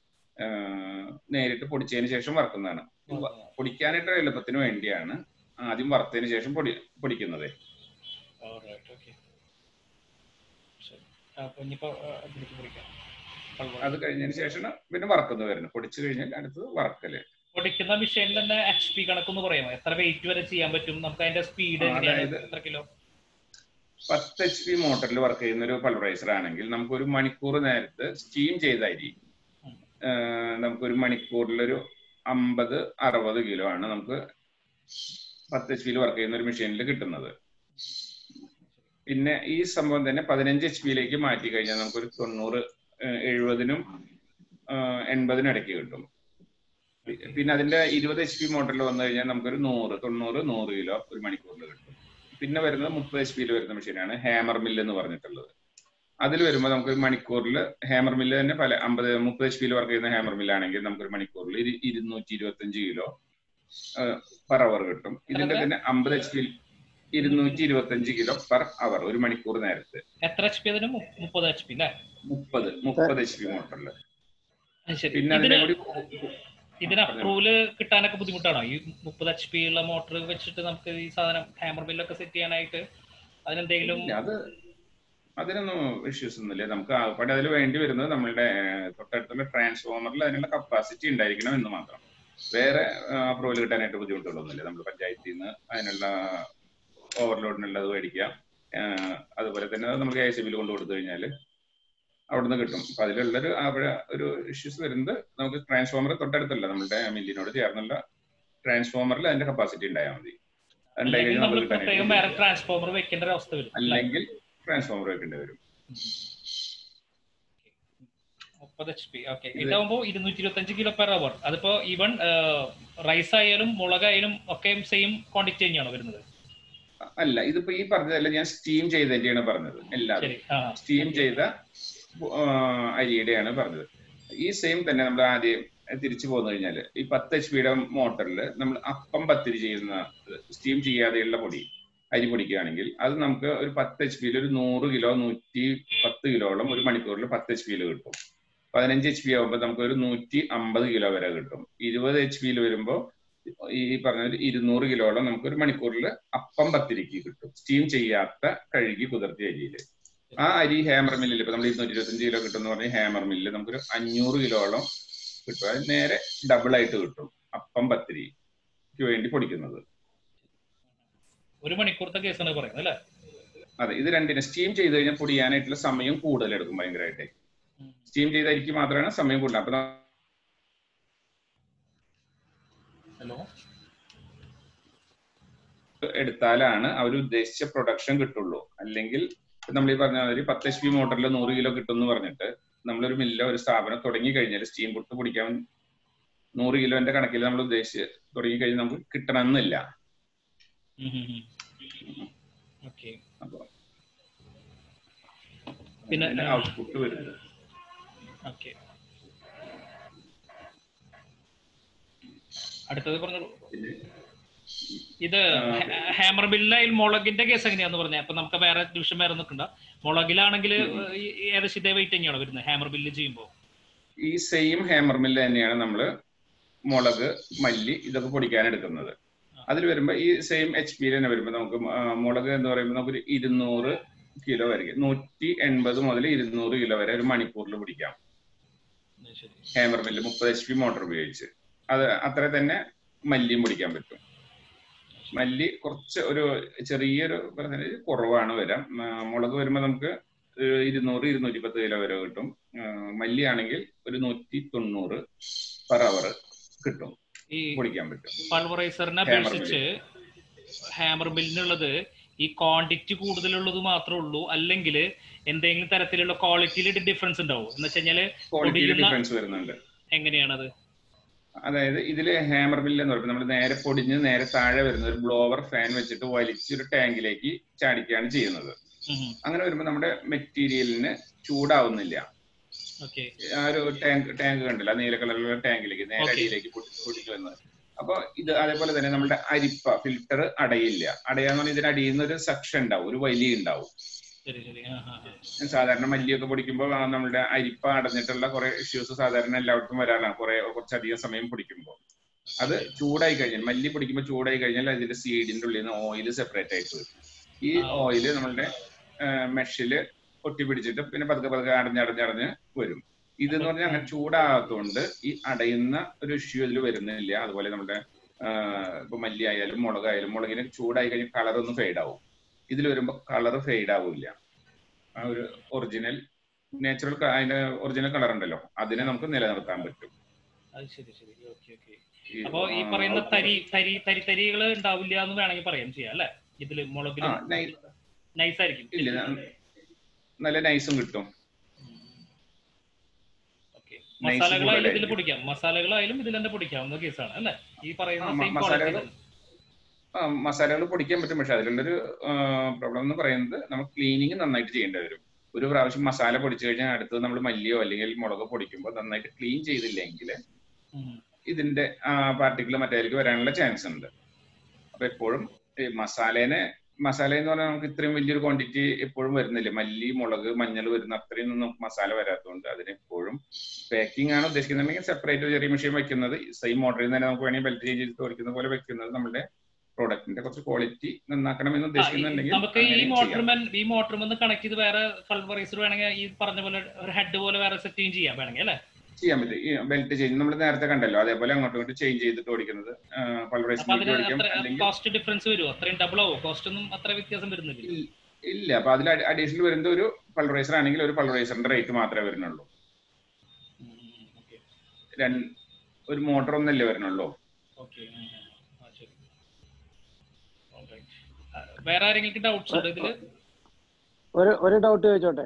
ആഹ് നേരിട്ട് പൊടിച്ചതിന് ശേഷം വറക്കുന്നതാണ് പൊടിക്കാനായിട്ട് എളുപ്പത്തിന് വേണ്ടിയാണ് ആദ്യം വറുത്തതിന് ശേഷം പൊടി പൊടിക്കുന്നത് Alright, okay. ശരി. അപ്പൊ ഇനിയിപ്പോ ആ, ഇതിലേക്ക് കുറിക്കാം. പൾവർ. അത് കഴിഞ്ഞതിന് ശേഷം പിന്നെ വറക്കുന്നത് വരുന്നത് പൊടിച്ചു കഴിഞ്ഞാൽ അടുത്തത് വറക്കല് പൊടിക്കുന്ന മെഷീനിൽ തന്നെ എച്ച് പി കണക്കൊന്ന് പറയാമോ എത്ര വെയിറ്റ് വരെ ചെയ്യാൻ പറ്റും നമുക്ക് അതിന്റെ സ്പീഡ് ആ, എങ്ങനെയാണ് അതായത് എത്ര കിലോ പത്ത് എച്ച് പി മോട്ടറിൽ വർക്ക് ചെയ്യുന്ന ഒരു പൾവറൈസർ ആണെങ്കിൽ നമുക്ക് ഒരു മണിക്കൂർ നേരത്ത് സ്റ്റീം ചെയ്ത അരി ആഹ് നമുക്കൊരു മണിക്കൂറിൽ ഒരു അമ്പത് അറുപത് കിലോ ആണ് നമുക്ക് പത്ത് എച്ച് പിയിൽ വർക്ക് ചെയ്യുന്ന ഒരു മെഷീനിൽ കിട്ടുന്നത് പിന്നെ ഈ സംഭവം തന്നെ പതിനഞ്ച് എച്ച് പിയിലേക്ക് മാറ്റി കഴിഞ്ഞാൽ നമുക്കൊരു തൊണ്ണൂറ് ഏഹ് എഴുപതിനും ആഹ് എൺപതിനും ഇടയ്ക്ക് കിട്ടും പി- പിന്നെ അതിന്റെ ഇരുപത് എച്ച് പി മോട്ടറിൽ വന്നു കഴിഞ്ഞാൽ നമുക്കൊരു നൂറ് തൊണ്ണൂറ് നൂറ് കിലോ ഒരു മണിക്കൂറിൽ കിട്ടും പിന്നെ വരുന്നത് മുപ്പത് എച്ച് പിയിൽ വരുന്ന മെഷീനാണ് ഹാമർ മില്ല് എന്ന് പറഞ്ഞിട്ടുള്ളത് അതിൽ വരുമ്പോൾ നമുക്ക് ഒരു മണിക്കൂറിൽ ഹാമർ മില്ല് തന്നെ പല അമ്പത് മുപ്പത് എച്ച് പിയിൽ വർക്ക് ചെയ്യുന്ന ഹാമർ മില്ലാണെങ്കിൽ നമുക്കൊരു മണിക്കൂറിൽ ഇരു- ഇരുന്നൂറ്റി ഇരുപത്തഞ്ച് കിലോ പെർ അവർ കിട്ടും ഇതിന്റെ എത്ര? തന്നെ അമ്പത് എച്ച് പി ഇരുന്നൂറ്റി ഇരുപത്തഞ്ച് കിലോ പെർ അവർ ഒരു മണിക്കൂർ നേരത്ത് എത്ര എച്ച് പി അതിന് മു- മുപ്പത് എച്ച് പി അല്ലേ മുപ്പത് മുപ്പത് എച്ച് പി മോട്ടറിൽ അത് ശരി പിന്നെ ഇതിന് അതിന്റെ കൂടി ഇതിന് അപ്രൂവല് കിട്ടാനൊക്കെ ബുദ്ധിമുട്ടാണോ ഈ മുപ്പത് എച്ച് പി ഉള്ള മോട്ടർ വെച്ചിട്ട് നമുക്ക് ഈ സാധനം ഹാമർ ബില്ലൊക്കെ സെറ്റ് ചെയ്യാനായിട്ട് അതിനെന്തെങ്കിലും ഇല്ല, അത് അതിനൊന്നും ഇഷ്യൂസ് ഒന്നുമില്ല നമുക്ക് ആകപ്പാടെ അതിൽ വേണ്ടി വരുന്നത് നമ്മളുടെ ഏഹ്, തൊട്ടടുത്തുള്ള ട്രാൻസ്ഫോമറിൽ അതിനുള്ള കപ്പാസിറ്റി ഉണ്ടായിരിക്കണം എന്ന് മാത്രം വേറെ അപ്രൂവൽ കിട്ടാനായിട്ട് ബുദ്ധിമുട്ടുകളൊന്നുമില്ല നമ്മൾ പഞ്ചായത്തിൽ നിന്ന് അതിനുള്ള ഓവർലോഡിനുള്ളത് മേടിക്കാം ഏഹ്, അതുപോലെ തന്നെ അത് നമുക്ക് ഐ സി ബിൽ കൊണ്ട് കൊടുത്തു കഴിഞ്ഞാൽ അവിടുന്ന് കിട്ടും അപ്പൊ അതിലുള്ളൊരു അവിടെ ഒരു ഇഷ്യൂസ് വരുന്നത് നമുക്ക് ട്രാൻസ്ഫോമർ തൊട്ടടുത്തല്ല നമ്മുടെ മില്ലിനോട് ചേർന്നുള്ള ട്രാൻസ്ഫോമറിൽ അതിന്റെ കപ്പാസിറ്റി ഉണ്ടായാൽ മതി അതുണ്ടായി അല്ലെങ്കിൽ കഴിഞ്ഞാൽ നമ്മൾ നമുക്ക് പ്രത്യേകം വേറെ കിട്ടാനായിട്ട് ട്രാൻസ്ഫോമർ വെക്കേണ്ട ഒരു അവസ്ഥ വരും അല്ലേ? അല്ലെങ്കിൽ ട്രാൻസ്ഫോമർ വെക്കേണ്ടി വരും മുപ്പത് എച്ച് പി ഓക്കെ ഇത് ഇതാവുമ്പോ ഇരുന്നൂറ്റി ഇരുപത്തഞ്ച് കിലോ പെർ അവർ അതിപ്പോ ഈവൻ റൈസ് ആയാലും മുളകായാലും ഒക്കെ സെയിം ക്വാണ്ടിറ്റി തന്നെയാണോ വരുന്നത് അല്ല ഇതിപ്പോ ഈ പറഞ്ഞതല്ല ഞാൻ സ്റ്റീം ചെയ്തതിന്റെയാണ് പറഞ്ഞത് എല്ലാതും ശരി ആ സ്റ്റീം ചെയ്ത ആ, അരിയുടെയാണ് പറഞ്ഞത് ഈ സെയിം തന്നെ നമ്മൾ ആദ്യം തിരിച്ചു പോന്നു കഴിഞ്ഞാൽ ഈ പത്ത് എച്ച് പിയുടെ മോട്ടറിൽ നമ്മൾ അപ്പം പത്തിരി ചെയ്യുന്ന സ്റ്റീം ചെയ്യാതെയുള്ള പൊടി അരി പൊടിക്കുകയാണെങ്കിൽ അത് നമുക്ക് ഒരു പത്ത് എച്ച് പിയിൽ ഒരു നൂറ് കിലോ നൂറ്റി പത്ത് കിലോളം ഒരു മണിക്കൂറിൽ പത്ത് എച്ച് പിയിൽ കിട്ടും പതിനഞ്ച് എച്ച് പി ആകുമ്പോൾ നമുക്ക് ഒരു നൂറ്റി അമ്പത് കിലോ വരെ കിട്ടും ഇരുപത് എച്ച് പിയിൽ വരുമ്പോൾ ഈ പറഞ്ഞ ഒരു ഇരുന്നൂറ് കിലോളം നമുക്ക് ഒരു മണിക്കൂറിൽ അപ്പം പത്തിരിക്ക് കിട്ടും സ്റ്റീം ചെയ്യാത്ത കഴുകി കുതിർത്തിയ അരിയിൽ ആ അരി ഹാമർ മില്ലിൽ ഇപ്പൊ നമ്മൾ ഇരുന്നൂറ്റി ഇരുപത്തഞ്ച് കിലോ കിട്ടും എന്ന് പറഞ്ഞാൽ ഹാമർ മില്ലിൽ നമുക്കൊരു അഞ്ഞൂറ് കിലോളം കിട്ടും അത് നേരെ ഡബിൾ ആയിട്ട് കിട്ടും അപ്പം പത്തിരിക്ക് വേണ്ടി പൊടിക്കുന്നത് ഒരു മണിക്കൂറത്തെ കേസാണ് പറയുന്നത് അല്ലേ അതെ ഇത് രണ്ടിനും സ്റ്റീം ചെയ്ത് കഴിഞ്ഞാൽ പൊടിയാനായിട്ടുള്ള സമയം കൂടുതലെടുക്കും ഭയങ്കരമായിട്ട് സ്റ്റീം ചെയ്ത അരിക്ക് മാത്രമാണ് സമയം കൂടുതൽ അപ്പൊ ഹലോ എടുത്താലാണ് അവർ ഉദ്ദേശിച്ച പ്രൊഡക്ഷൻ കിട്ടുള്ളൂ അല്ലെങ്കിൽ നമ്മൾ ഈ പറഞ്ഞ മാതിരി പത്ത് എച്ച് പി മോട്ടറിൽ നൂറ് കിലോ കിട്ടും എന്ന് പറഞ്ഞിട്ട് നമ്മളൊരു മില്ല ഒരു സ്ഥാപനം തുടങ്ങി കഴിഞ്ഞാൽ സ്റ്റീം പുട്ട് പൊടിക്കാൻ നൂറ് കിലോന്റെ കണക്കിൽ നമ്മൾ ഉദ്ദേശിച്ച് തുടങ്ങി കഴിഞ്ഞാൽ നമുക്ക് കിട്ടണമെന്നില്ല ഓക്കെ അപ്പൊ പിന്നെ, പിന്നെ ആ. ഔട്ട്പുട്ട് വരുന്നത് ഓക്കെ അടുത്തത് പറഞ്ഞോളൂ പിന്നെ ഇത് ആ, ഹാമർ ബില്ലായി മുളകിന്റെ കേസ് എങ്ങനെയാന്ന് പറഞ്ഞത് അപ്പൊ നമുക്ക് വേറെ ഡിവിഷൻ വേറെ നിൽക്കണ്ട മുളകിലാണെങ്കിൽ ഏകദേശം ഇതേ വെയിറ്റ് തന്നെയാണോ വരുന്നത് ഹാമർ ബില്ല് ചെയ്യുമ്പോൾ ഈ സെയിം ഹാമർ മില്ല് തന്നെയാണ് നമ്മൾ മുളക് മല്ലി ഇതൊക്കെ പൊടിക്കാൻ എടുക്കുന്നത് അതിൽ വരുമ്പോൾ ഈ സെയിം എച്ച് പി തന്നെ വരുമ്പോൾ നമുക്ക് ആ, മുളക് എന്ന് പറയുമ്പോൾ നമുക്കൊരു ഇരുന്നൂറ് കിലോ വരെ നൂറ്റി എൺപത് മുതൽ ഇരുന്നൂറ് കിലോ വരെ ഒരു മണിക്കൂറിൽ പിടിക്കാം ശരി ഹാമർ മില്ല് മുപ്പത് എച്ച് പി മോട്ടോർ ഉപയോഗിച്ച് അത് അത്ര തന്നെ മല്ലിയും പിടിക്കാൻ പറ്റും മല്ലി കുറച്ച് ഒരു ചെറിയൊരു പെർസെന്റേജ് കുറവാണ് വരാം ആ, മുളക് വരുമ്പോൾ നമുക്ക് ഒരു ഇരുന്നൂറ് ഇരുന്നൂറ്റി പത്ത് കിലോ വരെ കിട്ടും ആ, മല്ലി ആണെങ്കിൽ ഒരു നൂറ്റി തൊണ്ണൂറ് പെർ അവർ കിട്ടും ഈ പൊടിക്കാൻ പറ്റും പൾവറൈസറിനെ Hammer അപേക്ഷിച്ച് ഹാമർ ബില്ലിനുള്ളത് ഈ ക്വാണ്ടിറ്റി കൂടുതലുള്ളത് മാത്രമേ ഉള്ളൂ അല്ലെങ്കിൽ എന്തെങ്കിലും തരത്തിലുള്ള ക്വാളിറ്റിയിൽ ഡിഫറൻസ് ഉണ്ടാവും എന്ന് വെച്ച് കഴിഞ്ഞാല് ക്വാളിറ്റിയിൽ പൊടിയുന്ന- ഡിഫറൻസ് വരുന്നുണ്ട് എങ്ങനെയാണത് അതായത് ഇതില് ഹാമർ ബില്ല് എന്ന് പറയുമ്പോൾ നമ്മൾ നേരെ പൊടിഞ്ഞ് നേരെ താഴെ വരുന്ന ഒരു ബ്ലോവർ ഫാൻ വെച്ചിട്ട് വലിച്ചൊരു ടാങ്കിലേക്ക് ചാടിക്കുകയാണ് ചെയ്യുന്നത് അങ്ങനെ വരുമ്പോൾ നമ്മുടെ മെറ്റീരിയലിന് ചൂടാവുന്നില്ല ഓക്കെ ആ ഒരു ടാങ്ക് ടാങ്ക് കണ്ടില്ല ആ നീല കളറിലുള്ള ടാങ്കിലേക്ക് നേരെ Okay. അടിയിലേക്ക് പൊട്ടി- പൊട്ടിച്ചു വരുന്നത് അപ്പൊ ഇത് അതേപോലെ തന്നെ നമ്മുടെ അരിപ്പ ഫിൽറ്റർ അടയില്ല അടയാന്ന് പറഞ്ഞാൽ ഇതിന് അടിയിൽ നിന്ന് ഒരു സെക്ഷൻ ഉണ്ടാവും ഒരു വലി ഉണ്ടാവും ശരി ശരി ആ ആ ആ. സാധാരണ മല്ലിയൊക്കെ പൊടിക്കുമ്പോൾ ആ നമ്മുടെ അരിപ്പ അടഞ്ഞിട്ടുള്ള കുറെ ഇഷ്യൂസ് സാധാരണ എല്ലാവർക്കും വരാറാണ് കുറെ കുറച്ചധികം സമയം പൊടിക്കുമ്പോൾ അത് ചൂടായി കഴിഞ്ഞാൽ മല്ലി പൊടിക്കുമ്പോൾ ചൂടായി കഴിഞ്ഞാൽ അതിന്റെ സീഡിന്റെ ഉള്ളിൽ നിന്ന് ഓയിൽ സെപ്പറേറ്റ് ആയിട്ട് വരും ഈ ആ. ഓയിൽ നമ്മളുടെ മെഷില് ഒട്ടി പിടിച്ചിട്ട് പിന്നെ പതുക്കെ പതുക്കെ അടഞ്ഞടഞ്ഞടഞ്ഞ് വരും ഇതെന്ന് പറഞ്ഞാൽ അങ്ങനെ ചൂടാകാത്തതുകൊണ്ട് ഈ അടയുന്ന ഒരു ഇഷ്യൂ ഇതിൽ വരുന്നില്ല അതുപോലെ നമ്മുടെ ആ, ഇപ്പൊ മല്ലി ആയാലും മുളകായാലും മുളകിന് ചൂടായി കഴിഞ്ഞാൽ കളർ ഒന്ന് ഫെയ്ഡ് ആവും ഇതിൽ വരുമ്പോൾ കളർ ഫെയ്ഡ് ആവില്ല ആ ഒരു ഒറിജിനൽ നാച്ചുറൽ അതിന്റെ ഒറിജിനൽ കളർ ഉണ്ടല്ലോ അതിനെ നമുക്ക് നിലനിർത്താൻ പറ്റും അത് ശരി ശരി ഓക്കെ ഓക്കെ ഈ, അപ്പൊ ഈ ആ, പറയുന്ന ഔ- തരി തരി തരി തരികൾ ഉണ്ടാവില്ല എന്ന് വേണമെങ്കിൽ പറയാം ചെയ്യാം അല്ലെ ഇതില് മുളകില് ആ, നൈ- നൈസ് ആയിരിക്കും ഇല്ല ന- നല്ല നൈസും കിട്ടും ഓക്കെ nice മസാലകളായാലും ഇതിൽ കൂടുതലായിരിക്കും. പൊടിക്കാം മസാലകളായാലും ഇതിൽ തന്നെ പൊടിക്കാവുന്ന കേസാണ് അല്ലെ ഈ പറയുന്ന ആ, മ- സെയിം മസാലകൾ മസാലകൾ പൊടിക്കാൻ പറ്റും പക്ഷെ അതിലുള്ളൊരു പ്രോബ്ലം എന്ന് പറയുന്നത് നമ്മൾ ക്ലീനിങ് നന്നായിട്ട് ചെയ്യേണ്ടി വരും ഒരു പ്രാവശ്യം മസാല പൊടിച്ചു കഴിഞ്ഞാൽ അടുത്തത് നമ്മൾ മല്ലിയോ അല്ലെങ്കിൽ മുളകോ പൊടിക്കുമ്പോൾ നന്നായിട്ട് ക്ലീൻ ചെയ്തില്ലെങ്കിൽ ഇതിന്റെ പാർട്ടിക്കിൾ മറ്റേതിലേക്ക് വരാനുള്ള ചാൻസ് ഉണ്ട് അപ്പൊ എപ്പോഴും ഈ മസാലേനെ മസാല എന്ന് പറഞ്ഞാൽ നമുക്ക് ഇത്രയും വലിയൊരു ക്വാണ്ടിറ്റി എപ്പോഴും വരുന്നില്ല മല്ലി മുളക് മഞ്ഞൾ വരുന്ന അത്രയും ഒന്നും നമുക്ക് മസാല വരാത്തതുകൊണ്ട് അതിനെപ്പോഴും പാക്കിംഗ് ആണ് ഉദ്ദേശിക്കുന്നുണ്ടെങ്കിൽ സെപ്പറേറ്റ് ചെറിയ മെഷീൻ വെക്കുന്നത് സെയിം മോഡലിൽ നിന്ന് തന്നെ നമുക്ക് വേണമെങ്കിൽ ബെൽറ്റ് ചേഞ്ച് ചെയ്ത് തുറക്കുന്ന പോലെ വെക്കുന്നത് നമ്മുടെ പ്രോഡക്റ്റിന്റെ കുറച്ച് ക്വാളിറ്റി നന്നാക്കണം എന്ന് ഉദ്ദേശിക്കുന്നുണ്ടെങ്കിൽ നമുക്ക് ഈ അങ്ങനെയും ചെയ്യാം. മോട്ടർമെൻ ഈ മോട്ടർമെന്ന് കണക്ട് ചെയ്ത് വേറെ പൾവറൈസർ വേണമെങ്കിൽ ഈ പറഞ്ഞ പോലെ ഒരു ഹെഡ് പോലെ വേറെ സെറ്റിംഗ് ചെയ്യാം വേണമെങ്കിൽ അല്ലെ ചെയ്യാൻ പറ്റും ഈ ബെൽറ്റ് ചേഞ്ച് നമ്മൾ നേരത്തെ കണ്ടല്ലോ അതേപോലെ അങ്ങോട്ടും ഇങ്ങോട്ടും ചേഞ്ച് ചെയ്തിട്ട് ഓടിക്കുന്നത് പൾവറൈസ് അപ്പൊ അതിന് ഓടിക്കാം അത്ര അല്ലെങ്കിൽ കോസ്റ്റ് ഡിഫറൻസ് വരുമോ അത്രയും ഡബിൾ ആവോ കോസ്റ്റ് ഒന്നും അത്ര വ്യത്യാസം വരുന്നില്ല ഇല്ല- ഇല്ല അപ്പൊ അതിൽ അഡീഷണൽ വരുന്നത് ഒരു പൾവറൈസർ ആണെങ്കിൽ ഒരു പൾവറൈസറിന്റെ റേറ്റ് മാത്രമേ വരുന്നുള്ളൂ ഓക്കെ രണ്ട് ഒരു മോട്ടർ ഒന്നല്ലേ വരുന്നുള്ളൂ ഓക്കെ ശരി Alright. ആ, വേറെ ആരെങ്കിലും ഡൗട്ട്സ് ഉണ്ടോ ഇതില് ഒരു ഒരു ഡൗട്ട് ചോദിച്ചോട്ടെ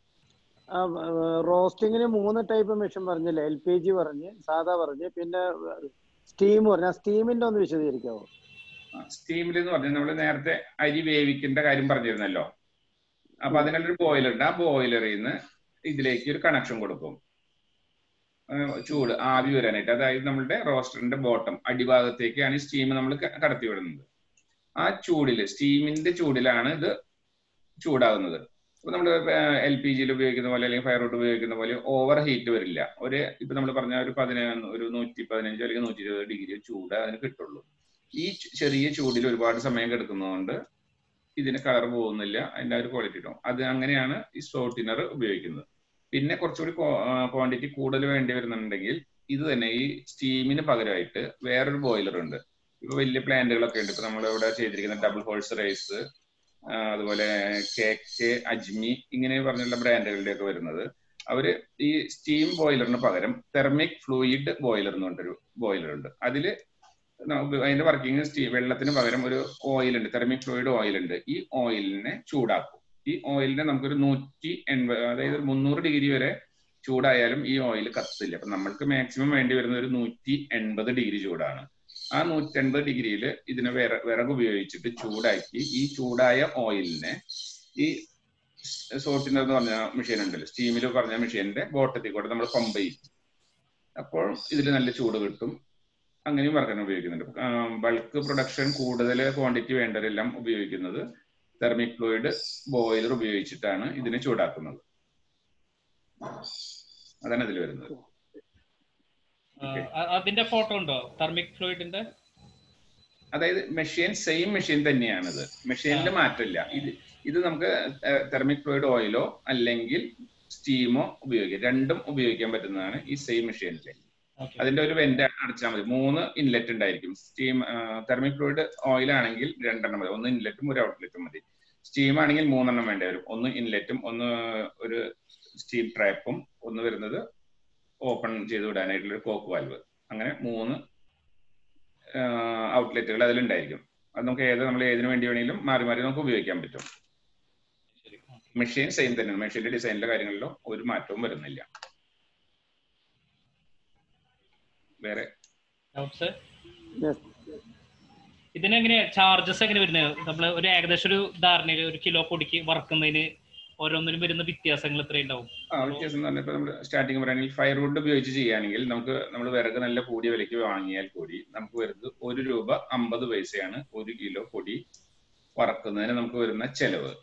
റോസ്റ്റിങ്ങിന് മൂന്ന് ടൈപ്പ് മെഷീൻ പറഞ്ഞില്ലേ എൽ പി ജി പറഞ്ഞ് സാധാ പറഞ്ഞ് പിന്നെ സ്റ്റീം പറഞ്ഞ സ്റ്റീമിന്റെ ഒന്ന് വിശദീകരിക്കാവോ സ്റ്റീമിൽ എന്ന് പറഞ്ഞാൽ നമ്മൾ നേരത്തെ അരി വേവിക്കേണ്ട കാര്യം പറഞ്ഞിരുന്നല്ലോ അപ്പൊ അതിനുള്ളൊരു ബോയിലർ ഉണ്ട് ആ ബോയിലറിൽ നിന്ന് ഇതിലേക്ക് ഒരു കണക്ഷൻ കൊടുക്കും ആ, ചൂട് ആവി വരാനായിട്ട് അതായത് നമ്മളുടെ റോസ്റ്ററിന്റെ ബോട്ടം അടിഭാഗത്തേക്കാണ് ഈ സ്റ്റീം നമ്മൾ കടത്തി വിടുന്നത് ആ ചൂടില് സ്റ്റീമിന്റെ ചൂടിലാണ് ഇത് ചൂടാകുന്നത് ഇപ്പൊ നമ്മൾ എൽ പി ജിയിൽ ഉപയോഗിക്കുന്ന പോലെ അല്ലെങ്കിൽ ഫയർവുഡ് ഉപയോഗിക്കുന്ന പോലെ ഓവർ ഹീറ്റ് വരില്ല ഒരു ഇപ്പൊ നമ്മൾ പറഞ്ഞ ഒരു പതിനൊന്ന് ഒരു നൂറ്റി പതിനഞ്ചോ അല്ലെങ്കിൽ നൂറ്റി ഇരുപത് ഡിഗ്രി ചൂട് അതിന് കിട്ടുള്ളൂ ഈ ചു- ചെറിയ ചൂടിൽ ഒരുപാട് സമയം കിടക്കുന്നതുകൊണ്ട് ഇതിന് കളർ പോകുന്നില്ല അതിന്റെ ആ ഒരു ക്വാളിറ്റി കിട്ടും അത് അങ്ങനെയാണ് ഈ സ്ലോട്ടിനർ ഉപയോഗിക്കുന്നത് പിന്നെ കുറച്ചുകൂടി ക്വാണ്ടിറ്റി കൂടുതൽ വേണ്ടി വരുന്നുണ്ടെങ്കിൽ ഇത് തന്നെ ഈ സ്റ്റീമിന് പകരമായിട്ട് വേറൊരു ബോയിലർ ഉണ്ട് ഇപ്പൊ വലിയ പ്ലാന്റുകളൊക്കെ ഉണ്ട് ഇപ്പൊ നമ്മൾ ഇവിടെ ചെയ്തിരിക്കുന്ന ഡബിൾ ഹോൾസ് റൈസ് അതുപോലെ കേക്ക് അജ്മി ഇങ്ങനെ പറഞ്ഞുള്ള ബ്രാൻഡുകളുടെ ഒക്കെ വരുന്നത് അവര് ഈ സ്റ്റീം ബോയിലറിന് പകരം തെർമിക് ഫ്ലൂയിഡ് ബോയിലർ എന്ന് പറഞ്ഞൊരു ബോയിലർ ഉണ്ട് അതില് നമുക്ക് അതിന്റെ വർക്കിംഗ് സ്റ്റീ വെള്ളത്തിന് പകരം ഒരു ഓയിൽ ഉണ്ട് തെർമിക് ഫ്ലൂയിഡ് ഓയിൽ ഉണ്ട് ഈ ഓയിലിനെ ചൂടാക്കും ഈ ഓയിലിനെ നമുക്കൊരു നൂറ്റി എൺപത് അതായത് ഒരു മുന്നൂറ് ഡിഗ്രി വരെ ചൂടായാലും ഈ ഓയിൽ കത്തില്ല അപ്പൊ നമ്മൾക്ക് മാക്സിമം വേണ്ടി വരുന്ന ഒരു നൂറ്റി എൺപത് ഡിഗ്രി ചൂടാണ് ആ നൂറ്റി എൺപത് ഡിഗ്രിയിൽ ഇതിനെ വിറ വിറക് ഉപയോഗിച്ചിട്ട് ചൂടാക്കി ഈ ചൂടായ ഓയിലിനെ ഈ സോട്ടിനർ എന്ന് പറഞ്ഞ മെഷീൻ ഉണ്ടല്ലോ സ്റ്റീമിൽ പറഞ്ഞ മെഷീനിന്റെ ബോട്ടത്തിൽ കൂടെ നമ്മൾ പമ്പ് ചെയ്യും അപ്പോൾ ഇതിൽ നല്ല ചൂട് കിട്ടും അങ്ങനെയും വർക്കാൻ ഉപയോഗിക്കുന്നുണ്ട് ബൾക്ക് പ്രൊഡക്ഷൻ കൂടുതൽ ക്വാണ്ടിറ്റി വേണ്ടവരെല്ലാം ഉപയോഗിക്കുന്നത് തെർമിക് ഫ്ലൂയിഡ് ബോയിലർ ഉപയോഗിച്ചിട്ടാണ് ഇതിനെ ചൂടാക്കുന്നത് അതാണ് ഇതിൽ വരുന്നത് ആ, അ- അതിന്റെ ഫോട്ടോ ഉണ്ടോ തെർമിക് ഫ്ലൂയിഡിന്റെ അതായത് മെഷീൻ സെയിം മെഷീൻ തന്നെയാണിത് മെഷീനിൽ മാറ്റമില്ല ഇത് ഇത് നമുക്ക് തെർമിക് ഫ്ലൂയിഡ് ഓയിലോ അല്ലെങ്കിൽ സ്റ്റീമോ ഉപയോഗിക്കാം രണ്ടും ഉപയോഗിക്കാൻ പറ്റുന്നതാണ് ഈ സെയിം മെഷീനിൽ ഓക്കെ അതിന്റെ ഒരു വെന്റ് അടച്ചാൽ മതി മൂന്ന് ഇൻലെറ്റ് ഉണ്ടായിരിക്കും സ്റ്റീം തെർമിക് ഫ്ലൂയിഡ് ഓയിൽ ആണെങ്കിൽ രണ്ടെണ്ണം മതി ഒന്ന് ഇൻലെറ്റും ഒരു ഔട്ട്ലെറ്റും മതി സ്റ്റീം ആണെങ്കിൽ മൂന്നെണ്ണം വേണ്ടി വരും ഒന്ന് ഇൻലെറ്റും ഒന്ന് ഒരു സ്റ്റീം ട്രാപ്പും ഒന്ന് വരുന്നത് ഓപ്പൺ ചെയ്ത് വിടാനായിട്ടുള്ള ഒരു കോക്ക് വാൽവ് അങ്ങനെ മൂന്ന് ഔട്ട്ലെറ്റുകൾ അതിലുണ്ടായിരിക്കും അത് നമുക്ക് ഏത് നമ്മൾ ഏതിനു വേണ്ടി വേണമെങ്കിലും മാറി മാറി നമുക്ക് ഉപയോഗിക്കാൻ പറ്റും ശരി മെഷീൻ സെയിം തന്നെയാണ് മെഷീന്റെ ഡിസൈനിലെ കാര്യങ്ങളിലോ ഒരു മാറ്റവും വരുന്നില്ല വേറെ ഡൗട്ട്സ് Yes. ഇതിനെങ്ങനെയാ ചാർജസ് എങ്ങനെ വരുന്നത് നമ്മൾ ഒരു ഏകദേശം ഒരു ധാരണയിൽ ഒരു കിലോ പൊടിക്ക് വറക്കുന്നതിന് ഓരോന്നിനും വരുന്ന വ്യത്യാസങ്ങൾ എത്ര ഉണ്ടാവും ആ വ്യത്യാസം എന്ന് പറഞ്ഞാൽ ഇപ്പൊ നമ്മൾ സ്റ്റാർട്ടിങ് പറയുകയാണെങ്കിൽ ഫയർവുഡ് ഉപയോഗിച്ച് ചെയ്യുകയാണെങ്കിൽ നമുക്ക് നമ്മൾ വിറക് നല്ല കൂടിയ വിലയ്ക്ക് വാങ്ങിയാൽ കൂടി നമുക്ക് വരുന്നത് ഒരു രൂപ അമ്പത് പൈസയാണ് ഒരു കിലോ പൊടി വറക്കുന്നതിന് നമുക്ക് വരുന്ന ചെലവ്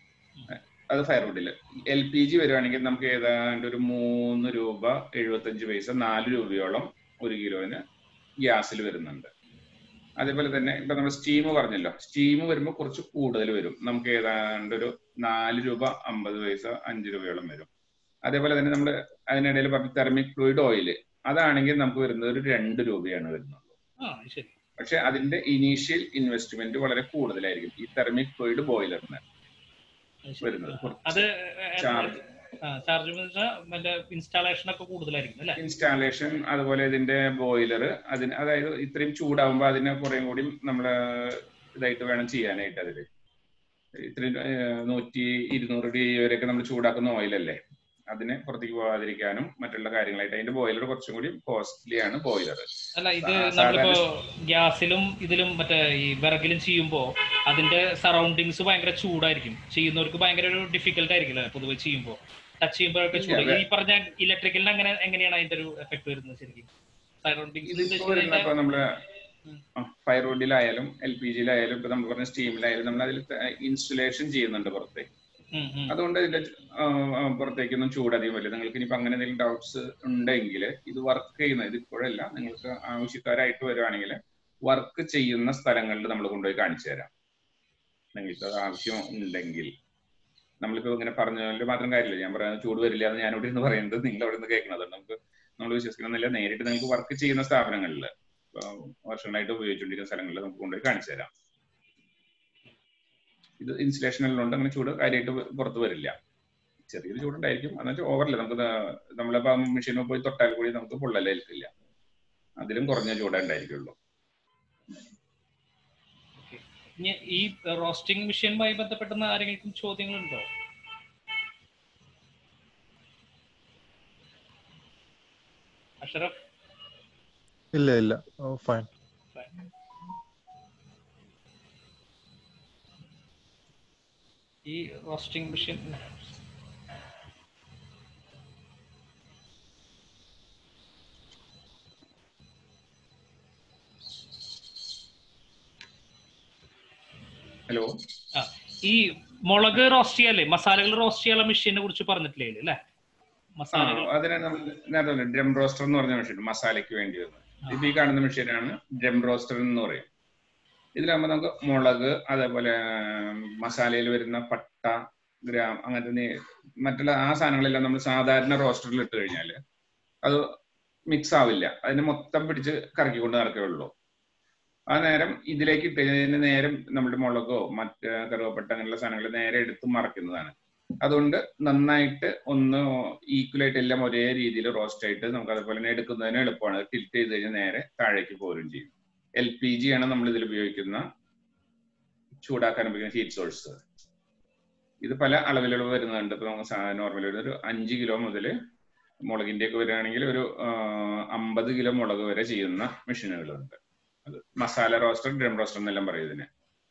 അത് ഫയർവുഡിൽ എൽ പി ജി വരുവാണെങ്കിൽ നമുക്ക് ഏതാണ്ട് ഒരു മൂന്ന് രൂപ എഴുപത്തഞ്ച് പൈസ നാല് രൂപയോളം ഒരു കിലോന് ഗ്യാസിൽ വരുന്നുണ്ട് അതേപോലെ തന്നെ ഇപ്പൊ നമ്മൾ സ്റ്റീം പറഞ്ഞല്ലോ സ്റ്റീം വരുമ്പോൾ കുറച്ച് കൂടുതൽ വരും നമുക്ക് ഏതാണ്ട് ഒരു നാല് രൂപ അമ്പത് പൈസ അഞ്ച് രൂപയോളം വരും അതേപോലെ തന്നെ നമ്മൾ അതിനിടയിൽ പറഞ്ഞ തെർമിക് ഫ്ലൂയിഡ് ഓയിൽ അതാണെങ്കിൽ നമുക്ക് വരുന്നത് ഒരു രണ്ട് രൂപയാണ് വരുന്നത് ആ ശരി പക്ഷെ അതിന്റെ ഇനീഷ്യൽ ഇൻവെസ്റ്റ്മെന്റ് വളരെ കൂടുതലായിരിക്കും ഈ തെർമിക് ഫ്ലൂയിഡ് ബോയിലറിന് അത് ശരി. വരുന്നത് അത് ചാർജ് ചാർജ് മറ്റേ ഇൻസ്റ്റാളേഷൻ ഒക്കെ കൂടുതലായിരിക്കും അല്ലെ ഇൻസ്റ്റാളേഷൻ അതുപോലെ ഇതിന്റെ ബോയിലർ അതിന് അതായത് ഇത്രയും ചൂടാവുമ്പോൾ അതിനെ കുറേ കൂടി നമ്മൾ ഇതായിട്ട് വേണം ചെയ്യാനായിട്ട് അതില് ഇത്രയും ഏഹ്, നൂറ്റി ഇരുന്നൂറ് ഡിഗ്രി വരെയൊക്കെ നമ്മൾ ചൂടാക്കുന്ന ഓയിലല്ലേ അതിനെ പുറത്തേക്ക് പോകാതിരിക്കാനും മറ്റുള്ള കാര്യങ്ങളായിട്ട് അതിന്റെ ബോയിലർ കുറച്ചും കൂടി കോസ്റ്റ്ലി ആണ് ബോയിലർ അല്ല ഇത് സാ- നമ്മളിപ്പോ ഗ്യാസിലും ഇതിലും മറ്റേ ഈ വിറകിലും ചെയ്യുമ്പോ അതിന്റെ സറൗണ്ടിങ്സ് ഭയങ്കര ചൂടായിരിക്കും ചെയ്യുന്നവർക്ക് ഭയങ്കര ഒരു ഡിഫിക്കൽട്ട് ആയിരിക്കും അല്ലേ പൊതുവെ ചെയ്യുമ്പോ ടച്ച് ചെയ്യുമ്പോഴൊക്കെ ഇല്ല, ചൂട് വെ- ഈ പറഞ്ഞ ഇലക്ട്രിക്കലിന് അങ്ങനെ എങ്ങനെയാണ് അതിന്റെ ഒരു എഫക്ട് വരുന്നത് ശരിക്കും ഇതിപ്പോ വരുന്ന ഇപ്പൊ സറൗണ്ടിങ്സ് നമ്മള് ഉം. ഫയർവുഡിലായാലും എൽ പി ജിയിലായാലും ഇപ്പൊ നമ്മൾ പറഞ്ഞ സ്റ്റീമിലായാലും നമ്മൾ അതിൽ ഇൻസ്റ്റലേഷൻ ചെയ്യുന്നുണ്ട് പുറത്ത് അതുകൊണ്ട് ഇതിന്റെ ആ, ആ, പുറത്തേക്കൊന്നും ചൂടധികം വരില്ല നിങ്ങൾക്ക് ഇനിയിപ്പോ അങ്ങനെ എന്തെങ്കിലും ഡൗട്ട്സ് ഉണ്ടെങ്കിൽ ഇത് വർക്ക് ചെയ്യുന്ന ഇത് ഇപ്പോഴല്ല നിങ്ങൾക്ക് ആവശ്യക്കാരായിട്ട് വരുവാണെങ്കിൽ വർക്ക് ചെയ്യുന്ന സ്ഥലങ്ങളിൽ നമ്മൾ കൊണ്ടുപോയി കാണിച്ചു തരാം നിങ്ങൾക്ക് അത് ആവശ്യം ഉണ്ടെങ്കിൽ നമ്മളിപ്പോ ഇങ്ങനെ പറഞ്ഞാൽ മാത്രം കാര്യമില്ല ഞാൻ പറയുന്നത് ചൂട് വരില്ല എന്ന് ഞാൻ ഇവിടെ നിന്ന് പറയുന്നത് നിങ്ങൾ അവിടെ നിന്ന് കേൾക്കുന്നത് നമുക്ക് നമ്മൾ വിശ്വസിക്കണമെന്നില്ല നേരിട്ട് നിങ്ങൾക്ക് വർക്ക് ചെയ്യുന്ന സ്ഥാപനങ്ങളിൽ വർഷങ്ങളായിട്ട് ഉപയോഗിച്ചുകൊണ്ടിരിക്കുന്ന സ്ഥലങ്ങളിൽ നമുക്ക് കൊണ്ടുപോയി കാണിച്ചു തരാം ഇത് ഇൻസുലേഷൻ ഉള്ളതുകൊണ്ട് അങ്ങനെ ചൂട് കാര്യമായിട്ട് പുറത്ത് വരില്ല ചെറിയൊരു ചൂടുണ്ടായിരിക്കും എന്നുവെച്ചാൽ ഓവറില്ല നമുക്ക് ദാ- നമ്മളിപ്പോ മെഷീനിൽ പോയി തൊട്ടാൽ കൂടി നമുക്ക് പൊള്ളല ഏൽക്കില്ല അതിലും കുറഞ്ഞ ചൂടേ ഉണ്ടായിരിക്കുള്ളൂ ഇനി ഈ റോസ്റ്റിംഗ് മെഷീനുമായി ബന്ധപ്പെടുന്ന ആരെങ്കിലും ചോദ്യങ്ങളുണ്ടോ അഷറഫ് ഇല്ല ഇല്ല ഓ ഫൈൻ ഈ റോസ്റ്റിംഗ് മെഷീൻ ഹലോ ആ ഈ മുളക് റോസ്റ്റ് ചെയ്യാല്ലേ മസാലകൾ റോസ്റ്റ് ചെയ്യാനുള്ള മെഷീനെ കുറിച്ച് പറഞ്ഞിട്ടില്ലേ ഇതില് അല്ലേ ആ മസാലകൾ അതിനെ നമ്മൾ നേരത്തെ ഡ്രം റോസ്റ്റർ എന്ന് പറഞ്ഞ മെഷീൻ മസാലയ്ക്ക് വേണ്ടി വരുന്നത് ഇത് ഈ കാണുന്ന മെഷീനാണ് ഡ്രം റോസ്റ്റർ എന്ന് പറയും ഇതിലാകുമ്പോൾ നമുക്ക് മുളക് അതേപോലെ മസാലയിൽ വരുന്ന പട്ട ഗ്രാം അങ്ങനത്തെ നീ- മറ്റുള്ള ആ സാധനങ്ങളെല്ലാം നമ്മൾ സാധാരണ റോസ്റ്ററിൽ ഇട്ട് കഴിഞ്ഞാൽ അത് മിക്സ് ആവില്ല അതിന് മൊത്തം പിടിച്ച് കറക്കിക്കൊണ്ട് നടക്കുകയുള്ളൂ ആ നേരം ഇതിലേക്ക് ഇട്ട് കഴിഞ്ഞാൽ നേരം നമ്മുടെ മുളകോ മറ്റ് കറുവപ്പട്ട അങ്ങനെയുള്ള സാധനങ്ങൾ നേരെ എടുത്ത് മറക്കുന്നതാണ് അതുകൊണ്ട് നന്നായിട്ട് ഒന്ന് ഈക്വൽ ആയിട്ട് എല്ലാം ഒരേ രീതിയിൽ റോസ്റ്റ് ആയിട്ട് നമുക്ക് അതുപോലെ തന്നെ എടുക്കുന്നതിന് എളുപ്പമാണ് ടിൽറ്റ് ചെയ്ത് കഴിഞ്ഞാൽ നേരെ താഴേക്ക് പോരും ചെയ്യും എൽ പി ജി ആണ് നമ്മൾ ഇതിൽ ഉപയോഗിക്കുന്ന ചൂടാക്കാൻ ഉപയോഗിക്കുന്ന ഹീറ്റ് സോഴ്സ് ഇത് പല അളവിലുള്ള വരുന്നുണ്ട് ഇപ്പൊ നമുക്ക് നോർമലി ഒരു അഞ്ച് കിലോ മുതൽ മുളകിന്റെ ഒക്കെ വരികയാണെങ്കിൽ ഒരു അമ്പത് കിലോ മുളക് വരെ ചെയ്യുന്ന മെഷീനുകളുണ്ട് അത് മസാല റോസ്റ്റർ ഡ്രം റോസ്റ്റർ എന്നെല്ലാം പറയും ഇതിനെ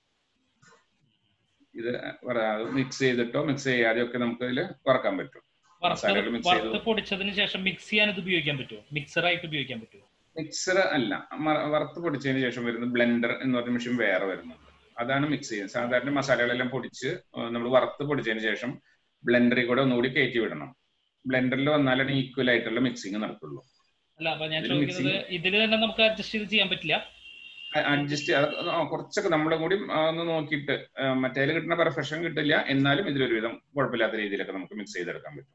ഇത് മിക്സ് ചെയ്തിട്ടോ മിക്സ് ചെയ്യാതെയോ ഒക്കെ നമുക്ക് ഇതിൽ വറക്കാൻ പറ്റും വറുത്ത് മസാലകൾ mix ചെയ്ത് വറുത്ത് പൊടിച്ചതിന് ശേഷം മിക്സ് ചെയ്യാൻ ഇത് ഉപയോഗിക്കാൻ പറ്റുമോ മിക്സർ ആയിട്ട് ഉപയോഗിക്കാൻ പറ്റുമോ മിക്സർ അല്ല മ- വറുത്ത് പൊടിച്ചതിന് ശേഷം വരുന്ന ബ്ലെൻഡർ എന്ന് പറഞ്ഞ മെഷീൻ വേറെ വരുന്നുണ്ട് അതാണ് മിക്സ് ചെയ്യുന്നത് സാധാരണ മസാലകളെല്ലാം പൊടിച്ച് നമ്മൾ വറുത്ത് പൊടിച്ചതിന് ശേഷം ബ്ലെൻഡറിൽ കൂടെ ഒന്നുകൂടി കയറ്റി വിടണം ബ്ലെൻഡറിൽ വന്നാലാണ് ഈക്വൽ ആയിട്ടുള്ള മിക്സിങ് നടക്കുള്ളൂ അല്ല അപ്പൊ ഞാൻ ഇതില് ചോദിക്കുന്നത് ഇതിൽ തന്നെ നമുക്ക് അഡ്ജസ്റ്റ് ചെയ്ത് ചെയ്യാൻ പറ്റില്ല അഡ്ജസ്റ്റ് കുറച്ചൊക്കെ നമ്മളും കൂടി ആ, ഒന്ന് നോക്കിയിട്ട് ആ, മറ്റേതിൽ കിട്ടുന്ന പെർഫെക്ഷൻ കിട്ടില്ല എന്നാലും ഇതിലൊരുവിധം കുഴപ്പമില്ലാത്ത രീതിയിലൊക്കെ നമുക്ക് മിക്സ് ചെയ്തെടുക്കാൻ പറ്റും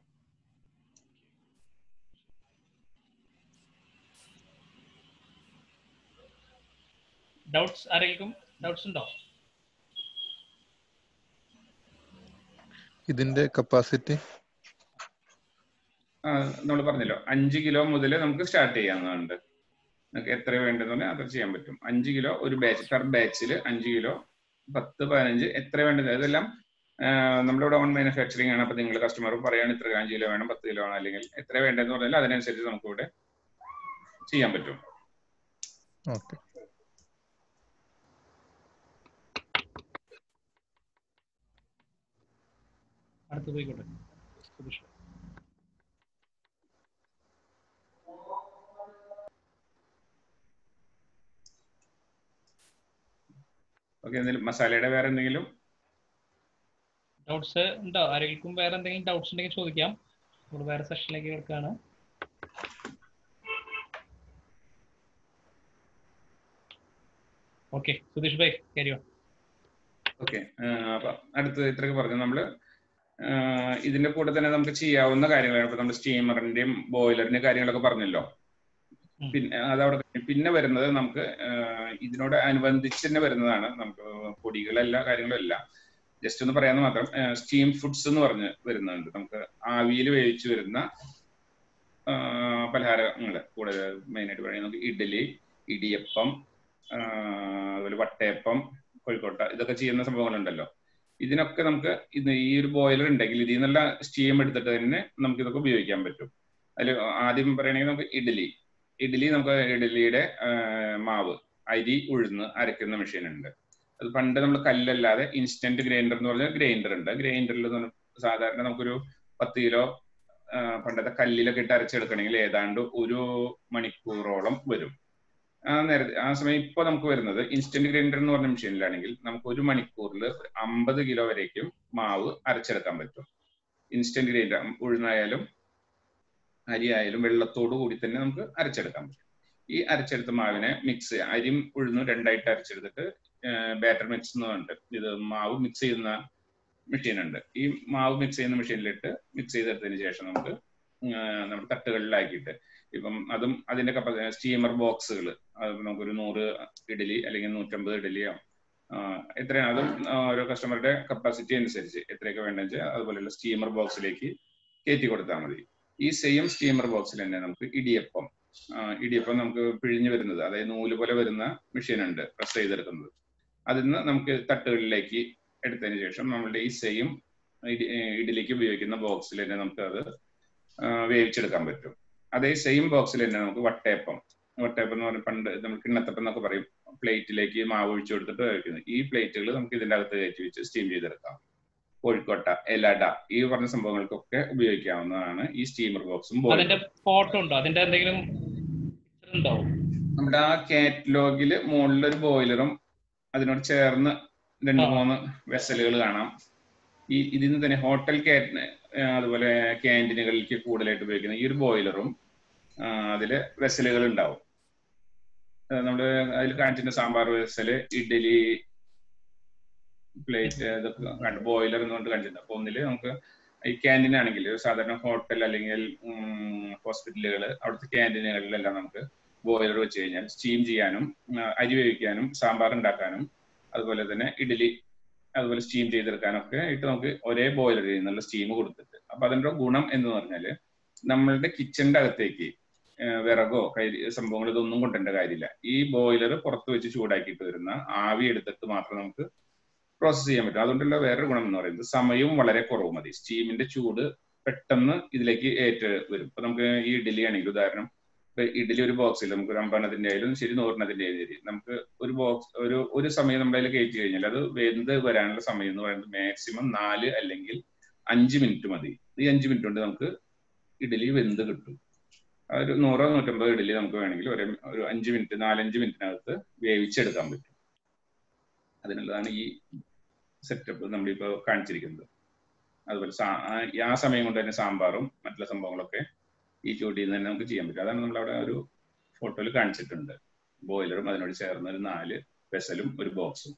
ഡൗട്ട്സ് ആരെങ്കിലും ഡൗട്ട്സ് ഉണ്ടോ ഇതിന്റെ കപ്പാസിറ്റി നമ്മൾ പറഞ്ഞല്ലോ അഞ്ച് കിലോ മുതൽ നമുക്ക് സ്റ്റാർട്ട് ചെയ്യാവുന്നതുണ്ട് നിങ്ങൾക്ക് എത്ര വേണ്ടതെന്ന് പറഞ്ഞാൽ അത്ര ചെയ്യാൻ പറ്റും അഞ്ച് കിലോ ഒരു ബാച്ച് പെർ ബാച്ചിൽ അഞ്ച് കിലോ പത്ത് പതിനഞ്ച് എത്ര വേണ്ടത് അതെല്ലാം ആഹ് നമ്മളിവിടെ ഓൺ മാനുഫാക്ചറിങ് ആണ് അപ്പൊ നിങ്ങൾ കസ്റ്റമർ പറയാണ് ഇത്ര അഞ്ച് കിലോ വേണം പത്ത് കിലോ വേണം അല്ലെങ്കിൽ എത്ര വേണ്ടതെന്ന് പറഞ്ഞാൽ അതിനനുസരിച്ച് നമുക്ക് ഇവിടെ ചെയ്യാൻ പറ്റും ഓക്കെ അടുത്ത് പോയിക്കോട്ടെ സുധീഷ് ഓക്കെ എന്തെങ്കിലും മസാലയുടെ വേറെ എന്തെങ്കിലും ഡൗട്ട്സ് ഉണ്ടോ ആരെങ്കിലും വേറെ എന്തെങ്കിലും ഡൗട്ട്സ് ഉണ്ടെങ്കിൽ ചോദിക്കാം നമ്മൾ വേറെ സെഷനിലേക്ക് കിടക്കുകയാണ് okay Sudheesh bhai carry on okay അപ്പൊ അടുത്ത് ഇത്രയൊക്കെ പറഞ്ഞു നമ്മള് ആഹ് ഇതിന്റെ കൂടെ തന്നെ നമുക്ക് ചെയ്യാവുന്ന കാര്യങ്ങളാണ് ഇപ്പൊ നമ്മൾ സ്റ്റീമറിന്റെയും ബോയിലറിന്റെയും കാര്യങ്ങളൊക്കെ പറഞ്ഞല്ലോ ഉം. പിന്നെ അതവിടെ കഴിഞ്ഞു. പിന്നെ വരുന്നത് നമുക്ക് ആഹ് ഇതിനോട് അനുബന്ധിച്ച് തന്നെ വരുന്നതാണ് നമുക്ക് പൊടികളല്ല കാര്യങ്ങളല്ല ജസ്റ്റ് ഒന്ന് പറയാന്ന് മാത്രം സ്റ്റീം ഫുഡ്സ് എന്ന് പറഞ്ഞ് വരുന്നുണ്ട് നമുക്ക് ആവിയിൽ വേവിച്ച് വരുന്ന പലഹാരങ്ങൾ കൂടെ മെയിനായിട്ട് പറയുന്നത് നമുക്ക് ഇഡ്ഡലി ഇടിയപ്പം ആഹ് അതുപോലെ വട്ടയപ്പം കോഴിക്കോട്ട ഇതൊക്കെ ചെയ്യുന്ന സംഭവങ്ങളുണ്ടല്ലോ ഇതിനൊക്കെ നമുക്ക് ഇത് ഈ ഒരു ബോയിലർ ഉണ്ടെങ്കിൽ ഇതിൽ നിന്നുള്ള സ്റ്റീം എടുത്തിട്ട് തന്നെ നമുക്ക് ഇതൊക്കെ ഉപയോഗിക്കാൻ പറ്റും അതിൽ ആദ്യം പറയുകയാണെങ്കിൽ നമുക്ക് ഇഡ്ഡലി ഇഡ്ഡലി നമുക്ക് ഇഡ്ഡലിയുടെ ആഹ് മാവ് അരി ഉഴുന്ന് അരയ്ക്കുന്ന മെഷീൻ ഉണ്ട് അത് പണ്ട് നമ്മൾ കല്ലല്ലാതെ ഇൻസ്റ്റന്റ് ഗ്രൈൻഡർ എന്ന് പറഞ്ഞ ഗ്രൈൻഡർ ഉണ്ട് ഗ്രൈൻഡറിൽ സാധാരണ നമുക്കൊരു പത്ത് കിലോ ആഹ് പണ്ടത്തെ കല്ലിലൊക്കെ ഇട്ട് അരച്ചെടുക്കണമെങ്കിൽ ഏതാണ്ട് ഒരു മണിക്കൂറോളം വരും ആ നേരത്തെ ആ സമയം ഇപ്പൊ നമുക്ക് വരുന്നത് ഇൻസ്റ്റന്റ് ഗ്രൈൻഡർ എന്ന് പറഞ്ഞ മെഷീനിലാണെങ്കിൽ നമുക്ക് ഒരു മണിക്കൂറിൽ അമ്പത് കിലോ വരേക്കും മാവ് അരച്ചെടുക്കാൻ പറ്റും ഇൻസ്റ്റന്റ് ഗ്രൈൻഡർ ഉഴുന്നായാലും അരി ആയാലും വെള്ളത്തോടു കൂടി തന്നെ നമുക്ക് അരച്ചെടുക്കാൻ പറ്റും ഈ അരച്ചെടുത്ത മാവിനെ മിക്സ് അരിയും ഉഴുന്നും രണ്ടായിട്ട് അരച്ചെടുത്തിട്ട് ബാറ്റർ മിക്സ് എന്ന് പറഞ്ഞിട്ട് ഇത് മാവ് മിക്സ് ചെയ്യുന്ന മെഷീൻ ഉണ്ട് ഈ മാവ് മിക്സ് ചെയ്യുന്ന മെഷീനിലിട്ട് മിക്സ് ചെയ്തെടുത്തതിന് ശേഷം നമുക്ക് നമ്മുടെ തട്ടുകളിലാക്കിയിട്ട് ഇപ്പം അതും അതിന്റെ കപ്പാസിറ്റി സ്റ്റീമർ ബോക്സുകൾ നമുക്കൊരു നൂറ് ഇഡലി അല്ലെങ്കിൽ നൂറ്റമ്പത് ഇഡലിയോ എത്രയാണ് അതും ഓരോ കസ്റ്റമറുടെ കപ്പാസിറ്റി അനുസരിച്ച് എത്രയൊക്കെ വേണ്ടെന്ന് വെച്ചാൽ അതുപോലെയുള്ള സ്റ്റീമർ ബോക്സിലേക്ക് കയറ്റി കൊടുത്താൽ മതി ഈ സെയിം സ്റ്റീമർ ബോക്സിൽ തന്നെ നമുക്ക് ഇടിയപ്പം ഇടിയപ്പം നമുക്ക് പിഴിഞ്ഞു വരുന്നത് അതായത് നൂല് പോലെ വരുന്ന മെഷീൻ ഉണ്ട് പ്രസ് ചെയ്തെടുക്കുന്നത് അതിൽ നിന്ന് നമുക്ക് തട്ടുകളിലേക്ക് എടുത്തതിന് ശേഷം നമ്മളുടെ ഈ സെയിം ഇഡലിക്ക് ഉപയോഗിക്കുന്ന ബോക്സിൽ തന്നെ നമുക്ക് അത് വേവിച്ചെടുക്കാൻ പറ്റും അതേ സെയിം ബോക്സിൽ തന്നെ നമുക്ക് വട്ടയപ്പം വട്ടയപ്പം എന്ന് പറഞ്ഞ പണ്ട് നമ്മൾ കിണ്ണത്തപ്പം എന്നൊക്കെ പറയും പ്ലേറ്റിലേക്ക് മാവ് ഒഴിച്ചു കൊടുത്തിട്ട് കഴിക്കുന്നത് ഈ പ്ലേറ്റുകൾ നമുക്ക് ഇതിന്റെ അകത്ത് കയറ്റി വെച്ച് സ്റ്റീം ചെയ്തെടുക്കാം കോഴിക്കോട്ട എലട ഈ പറഞ്ഞ സംഭവങ്ങൾക്കൊക്കെ ഉപയോഗിക്കാവുന്നതാണ് ഈ സ്റ്റീമർ ബോക്സും അതിന്റെ ഫോട്ടോ ഉണ്ടോ അതിന്റെ എന്തെങ്കിലും ഉണ്ടോ നമ്മുടെ ആ കാറ്റലോഗില് മുകളിൽ ഒരു ബോയിലറും അതിനോട് ചേർന്ന് രണ്ട് മൂന്ന് വെസലുകൾ കാണാം ഈ ഇതിൽ നിന്ന് തന്നെ ഹോട്ടൽ കാറ്റ് അതുപോലെ ക്യാൻറ്റീനുകളിലേക്ക് കൂടുതലായിട്ട് ഉപയോഗിക്കുന്ന ഈ ഒരു ബോയിലറും അതില് വെസലുകൾ ഉണ്ടാവും നമ്മൾ അതിൽ കാണിച്ചിട്ടുണ്ട് സാമ്പാർ വെസല് ഇഡ്ഡലി പ്ലേറ്റ് ഇതൊക്കെ കണ്ട് ബോയിലർ എന്ന് പറഞ്ഞിട്ട് കാണിച്ചിട്ടുണ്ട് അപ്പൊ ഒന്നില് നമുക്ക് ഈ ക്യാൻറ്റീൻ ആണെങ്കിൽ സാധാരണ ഹോട്ടൽ അല്ലെങ്കിൽ ഹോസ്പിറ്റലുകൾ അവിടുത്തെ ക്യാൻറ്റീനുകളിലെല്ലാം നമുക്ക് ബോയിലർ വെച്ച് കഴിഞ്ഞാൽ സ്റ്റീം ചെയ്യാനും അരി വേവിക്കാനും സാമ്പാർ ഉണ്ടാക്കാനും അതുപോലെ തന്നെ ഇഡ്ഡലി അതുപോലെ സ്റ്റീം ചെയ്തെടുക്കാനൊക്കെ ആയിട്ട് നമുക്ക് ഒരേ ബോയിലറിൽ നിന്നുള്ള സ്റ്റീം കൊടുത്തിട്ട് അപ്പൊ അതിന്റെ ഗുണം എന്ന് പറഞ്ഞാല് നമ്മളുടെ കിച്ചണിന്റെ അകത്തേക്ക് വിറകോ കൈ സംഭവങ്ങൾ ഇതൊന്നും കൊണ്ടുവരേണ്ട കാര്യമില്ല ഈ ബോയിലർ പുറത്ത് വെച്ച് ചൂടാക്കിയിട്ട് വരുന്ന ആവി എടുത്തിട്ട് മാത്രം നമുക്ക് പ്രോസസ് ചെയ്യാൻ പറ്റും അതുകൊണ്ടുള്ള വേറൊരു ഗുണം എന്ന് പറയുന്നത് സമയവും വളരെ കുറവ് മതി സ്റ്റീമിന്റെ ചൂട് പെട്ടെന്ന് ഇതിലേക്ക് ഏറ്റ് വരും ഇപ്പൊ നമുക്ക് ഈ ഇഡ്ഡലി ആണെങ്കിൽ ഉദാഹരണം ഇപ്പൊ ഇഡ്ഡലി ഒരു ബോക്സിൽ നമുക്ക് ഒരു അമ്പെണ്ണത്തിന്റെ ആയാലും ശരി നൂറിനത്തിന്റെ ആയാലും ശരി നമുക്ക് ഒരു ബോക്സ് ഒരു ഒരു സമയം നമ്മുടെ അതിൽ കയറ്റി കഴിഞ്ഞാൽ അത് വെന്ത് വരാനുള്ള സമയം എന്ന് പറയുന്നത് മാക്സിമം നാല് അല്ലെങ്കിൽ അഞ്ച് മിനിറ്റ് മതി ഈ അഞ്ച് മിനിറ്റ് കൊണ്ട് നമുക്ക് ഇഡ്ഡലി വെന്ത് കിട്ടും ഒരു നൂറോ നൂറ്റമ്പത് ഇഡ്ഡലി നമുക്ക് വേണമെങ്കിൽ ഒരു ഒരു അഞ്ച് മിനിറ്റ് നാലഞ്ച് മിനിറ്റിനകത്ത് വേവിച്ചെടുക്കാൻ പറ്റും അതിനുള്ളതാണ് ഈ സെറ്റപ്പ് നമ്മളിപ്പോ കാണിച്ചിരിക്കുന്നത് അതുപോലെ ആ സമയം കൊണ്ട് തന്നെ സാമ്പാറും മറ്റുള്ള സംഭവങ്ങളൊക്കെ ഈ ചൂടിൽ നിന്ന് തന്നെ നമുക്ക് ചെയ്യാൻ പറ്റും അതാണ് നമ്മൾ അവിടെ ഒരു ഫോട്ടോയിൽ കാണിച്ചിട്ടുണ്ട് ബോയിലറും അതിനോട് ചേർന്ന ഒരു നാല് വെസലും ഒരു ബോക്സും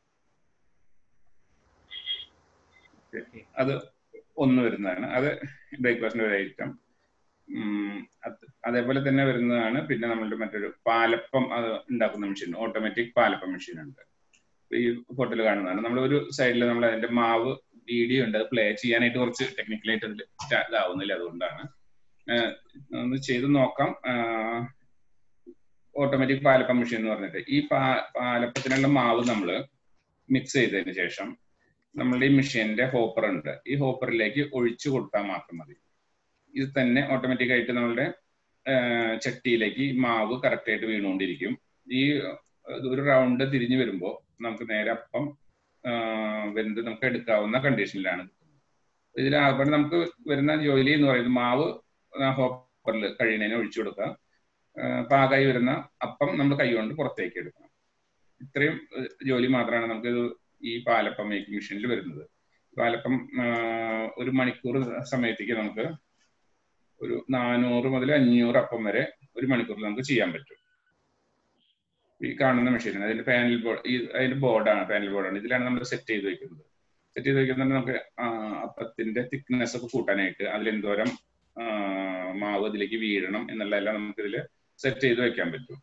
അത് ഒന്ന് വരുന്നതാണ് അത് ബ്രേക്ക്ഫാസ്റ്റിന്റെ ഒരു ഐറ്റം അതേപോലെ തന്നെ വരുന്നതാണ് പിന്നെ നമ്മളുടെ മറ്റൊരു പാലപ്പം അത് ഉണ്ടാക്കുന്ന മെഷീൻ ഓട്ടോമാറ്റിക് പാലപ്പം മെഷീൻ ഉണ്ട് ഈ ഫോട്ടോയിൽ കാണുന്നതാണ് നമ്മൾ ഒരു സൈഡിൽ നമ്മൾ അതിന്റെ മാവ് വീഡിയോ ഉണ്ട് അത് പ്ലേ ചെയ്യാനായിട്ട് കുറച്ച് ടെക്നിക്കലായിട്ട് അതിൽ ഇതാവുന്നില്ല അതുകൊണ്ടാണ് ഒന്ന് ചെയ്ത് നോക്കാം ഓട്ടോമാറ്റിക് പാലപ്പം മെഷീൻ എന്ന് പറഞ്ഞിട്ട് ഈ പാ പാലപ്പത്തിനുള്ള മാവ് നമ്മൾ മിക്സ് ചെയ്തതിന് ശേഷം നമ്മളുടെ ഈ മെഷീന്റെ ഹോപ്പർ ഉണ്ട് ഈ ഹോപ്പറിലേക്ക് ഒഴിച്ചു കൊടുത്താൽ മാത്രം മതി ഇത് തന്നെ ഓട്ടോമാറ്റിക് ആയിട്ട് നമ്മളുടെ ആ, ചട്ടിയിലേക്ക് ഈ മാവ് കറക്റ്റ് ആയിട്ട് വീണുകൊണ്ടിരിക്കും ഈ ഇത് ഒരു റൗണ്ട് തിരിഞ്ഞു വരുമ്പോൾ നമുക്ക് നേരെ അപ്പം ആ, വെന്ത് നമുക്ക് എടുക്കാവുന്ന കണ്ടീഷനിലാണ് ഇതിൽ ആകെ നമുക്ക് വരുന്ന ജോലി എന്ന് പറയുന്നത് മാവ് ഹോപ്പറിൽ കഴിയുന്നതിന് ഒഴിച്ചു കൊടുക്കുക ആ, പാകമായി വരുന്ന അപ്പം നമ്മൾ കൈകൊണ്ട് പുറത്തേക്ക് എടുക്കണം ഇത്രയും ഏഹ്, ജോലി മാത്രമാണ് നമുക്ക് ഇത് ഈ പാലപ്പം മേക്കിംഗ് മെഷീനിൽ വരുന്നത് പാലപ്പം ആ, ഒരു മണിക്കൂർ സമയത്തേക്ക് നമുക്ക് ഒരു നാനൂറ് മുതൽ അഞ്ഞൂറ് അപ്പം വരെ ഒരു മണിക്കൂറിൽ നമുക്ക് ചെയ്യാൻ പറ്റും ഈ കാണുന്ന മെഷീൻ അതിന്റെ പാനൽ ബോർഡ് ഈ അതിന്റെ ബോർഡാണ് പാനൽ ബോർഡാണ് ഇതിലാണ് നമ്മൾ സെറ്റ് ചെയ്ത് വെക്കുന്നത് സെറ്റ് ചെയ്ത് വെക്കുന്നത് നമുക്ക് ആ, അപ്പത്തിന്റെ തിക്നെസ് ഒക്കെ കൂട്ടാനായിട്ട് അതിലെന്തോരം ആ, മാവ് ഇതിലേക്ക് വീഴണം എന്നുള്ളതെല്ലാം നമുക്ക് ഇതിൽ സെറ്റ് ചെയ്ത് വെക്കാൻ പറ്റും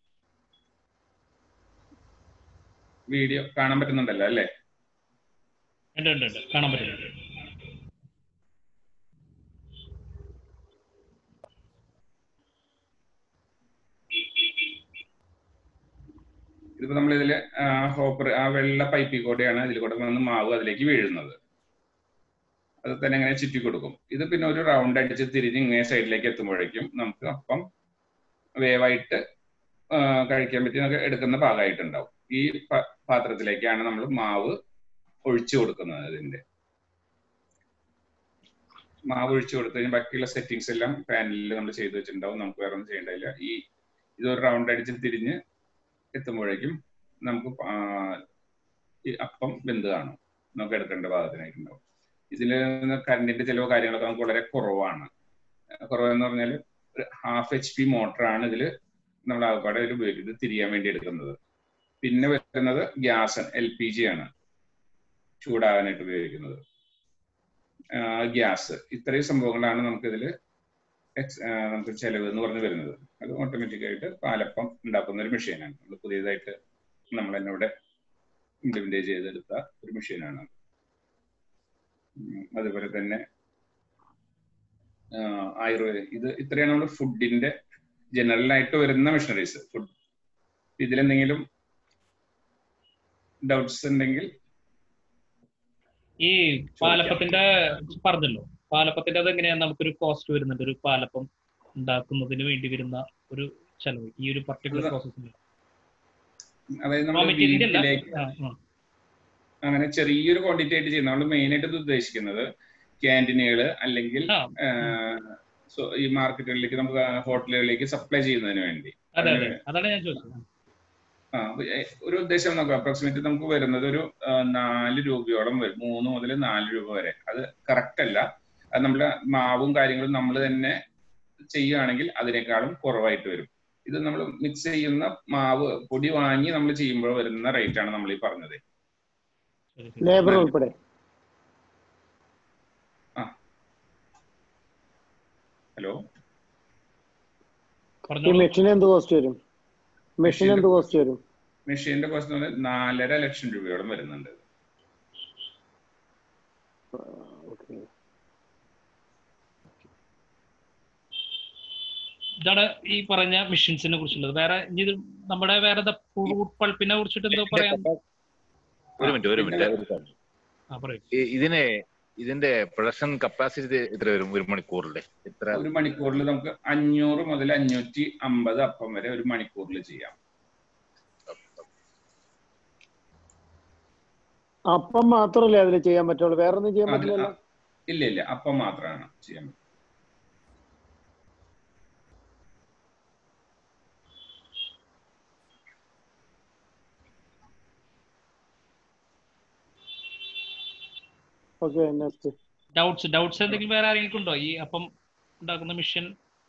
വീഡിയോ കാണാൻ പറ്റുന്നുണ്ടല്ലോ അല്ലേ ഉണ്ട് ഉണ്ട് ഉണ്ട് കാണാൻ പറ്റുന്നുണ്ട് ഇതിപ്പോ നമ്മൾ ഇതില് ഹോപ്പർ ആ വെള്ള പൈപ്പിൽ കൂടെയാണ് ഇതിൽ കൂടെ വന്ന് മാവ് അതിലേക്ക് വീഴുന്നത് അത് തന്നെ ഇങ്ങനെ ചുറ്റി കൊടുക്കും ഇത് പിന്നെ ഒരു റൗണ്ട് അടിച്ച് തിരിഞ്ഞ് ഇങ്ങനെ സൈഡിലേക്ക് എത്തുമ്പോഴേക്കും നമുക്ക് അപ്പം വേവായിട്ട് ആ, കഴിക്കാൻ പറ്റി നമുക്ക് എടുക്കുന്ന പാകമായിട്ടുണ്ടാവും ഈ പ- പാത്രത്തിലേക്കാണ് നമ്മൾ മാവ് ഒഴിച്ചു കൊടുക്കുന്നത് ഇതിന്റെ മാവ് ഒഴിച്ചു കൊടുത്തു കഴിഞ്ഞാൽ ബാക്കിയുള്ള സെറ്റിങ്സ് എല്ലാം പാനലിൽ നമ്മൾ ചെയ്ത് വെച്ചിട്ടുണ്ടാവും നമുക്ക് വേറെ ഒന്നും ചെയ്യേണ്ടതില്ല ഈ ഇതൊരു റൗണ്ട് അടിച്ച് തിരിഞ്ഞ് എത്തുമ്പോഴേക്കും നമുക്ക് ആ, ഈ അപ്പം വെന്ത് കാണും നമുക്ക് എടുക്കേണ്ട ഭാഗത്തിനായിട്ടുണ്ടാവും ഇതിൽ കറണ്ടിന്റെ ചിലവ് കാര്യങ്ങളൊക്കെ നമുക്ക് വളരെ കുറവാണ് കുറവെന്ന് പറഞ്ഞാൽ ഒരു ഹാഫ് എച്ച് പി മോട്ടറാണ് ഇതിൽ നമ്മൾ ആകപ്പാടെ ഇതിൽ ഉപയോഗിക്കുന്നത് തിരിയാൻ വേണ്ടി എടുക്കുന്നത് പിന്നെ വരുന്നത് ഗ്യാസ് എൽ പി ജി ആണ് ചൂടാകാനായിട്ട് ഉപയോഗിക്കുന്നത് ഗ്യാസ് ഇത്രയും സംഭവങ്ങളാണ് നമുക്കിതിൽ നമുക്ക് ചെലവ് എന്ന് പറഞ്ഞ് വരുന്നത് അത് ഓട്ടോമാറ്റിക് ആയിട്ട് പാലപ്പം ഉണ്ടാക്കുന്ന ഒരു മെഷീനാണ് അത് പുതിയതായിട്ട് നമ്മൾ തന്നെ ഇവിടെ ഇംപ്ലിമെന്റ് ചെയ്തെടുത്ത ഒരു മെഷീനാണ് അതുപോലെ തന്നെ ആയുർവേദ ഇത് ഇത്രയാണ് നമ്മൾ ഫുഡിന്റെ ജനറൽ ആയിട്ട് വരുന്ന മെഷീനറീസ് ഫുഡ് ഇതിലെന്തെങ്കിലും ഡൗട്ട്സ് ഉണ്ടെങ്കിൽ ഈ പാലപ്പത്തിന്റെ പറഞ്ഞല്ലോ പാലപ്പത്തിന്റെ അത് എങ്ങനെയാണ് നമുക്കൊരു കോസ്റ്റ് വരുന്നുണ്ട് ഒരു പാലപ്പം ഉണ്ടാക്കുന്നതിന് വേണ്ടി വരുന്ന ഒരു ചെലവ് ഈ ഒരു പർട്ടിക്കുലർ ഇത് പ്രോസസ്സിന് അതായത് റോ നമ്മൾ മെറ്റീരിയൽ അല്ല വീട്ടിലേക്ക് ആ, ആ. അങ്ങനെ ചെറിയൊരു ക്വാണ്ടിറ്റി ആയിട്ട് ചെയ്യുന്നത് നമ്മൾ മെയിൻ ആയിട്ട് ഇത് ഉദ്ദേശിക്കുന്നത് ക്യാൻറ്റീനുകൾ അല്ലെങ്കിൽ ആ, ആഹ്, സോ ഈ മാർക്കറ്റുകളിലേക്ക് നമുക്ക് ഹോട്ടലുകളിലേക്ക് സപ്ലൈ ചെയ്യുന്നതിന് വേണ്ടി അതെ അതിന് അതെ അതാണ് ഞാൻ ചോദിച്ചത് ആ, ഏ, ഒരു ഉദ്ദേശം നോക്കാം അപ്രോക്സിമേറ്റ് നമുക്ക് വരുന്നത് ഒരു ആ, നാല് രൂപയോളം വരും മൂന്ന് മുതൽ നാല് രൂപ വരെ അത് കറക്റ്റ് അല്ല അത് നമ്മുടെ മാവും കാര്യങ്ങളും നമ്മൾ തന്നെ ചെയ്യുകയാണെങ്കിൽ അതിനേക്കാളും കുറവായിട്ട് വരും ഇത് നമ്മൾ മിക്സ് ചെയ്യുന്ന മാവ് പൊടി വാങ്ങി നമ്മൾ ചെയ്യുമ്പോൾ വരുന്ന റേറ്റ് ആണ് നമ്മൾ ഈ പറഞ്ഞത് ശരി, ശരി. ലേബർ നല്ല- ഉൾപ്പെടെ ഹലോ ഈ പറഞ്ഞോളൂ മെഷീൻ എന്ത് കോസ്റ്റ് വരും മെഷീൻ എന്ത് കോസ്റ്റ് വരും മെഷീന്റെ കോസ്റ്റ് എന്ന് പറഞ്ഞാൽ നാലര ലക്ഷം രൂപയോളം വരുന്നുണ്ട് ഓക്കെ ഇതാണ് ഈ പറഞ്ഞ മെഷീൻസിനെ കുറിച്ചുള്ളത് വേറെ ഇനി ഇത് നമ്മുടെ വേറെ ഫ്രൂട്ട് പൾപ്പിനെ കുറിച്ചിട്ട് എന്തോ പറയാൻ ഒരു മിനിറ്റ് ഒരു മിനിറ്റ് ഒരു second. ആ പറയൂ ഈ- ഇതിനെ ഇതിന്റെ പ്രൊഡക്ഷൻ കപ്പാസിറ്റി എത്ര വരും ഒരു മണിക്കൂറിൽ എത്ര ഒരു മണിക്കൂറിൽ നമുക്ക് അഞ്ഞൂറ് മുതൽ അഞ്ഞൂറ്റി അമ്പത് അപ്പം വരെ ഒരു മണിക്കൂറിൽ ചെയ്യാം അപ്പം മാത്രമല്ലേ അതിൽ ചെയ്യാൻ പറ്റുള്ളൂ വേറെ ഒന്നും ചെയ്യാൻ അതിൽ പറ്റില്ലല്ലോ ഇല്ല ഇല്ല അപ്പം മാത്രമാണ് ചെയ്യാൻ പറ്റുക ഓക്കെ നെക്സ്റ്റ് ഡൗട്ട്സ് ഡൗട്ട്സ് എന്തെങ്കിലും വേറെ ആരെങ്കിലും ഉണ്ടോ ഈ അപ്പം ഉണ്ടാക്കുന്ന മെഷീൻ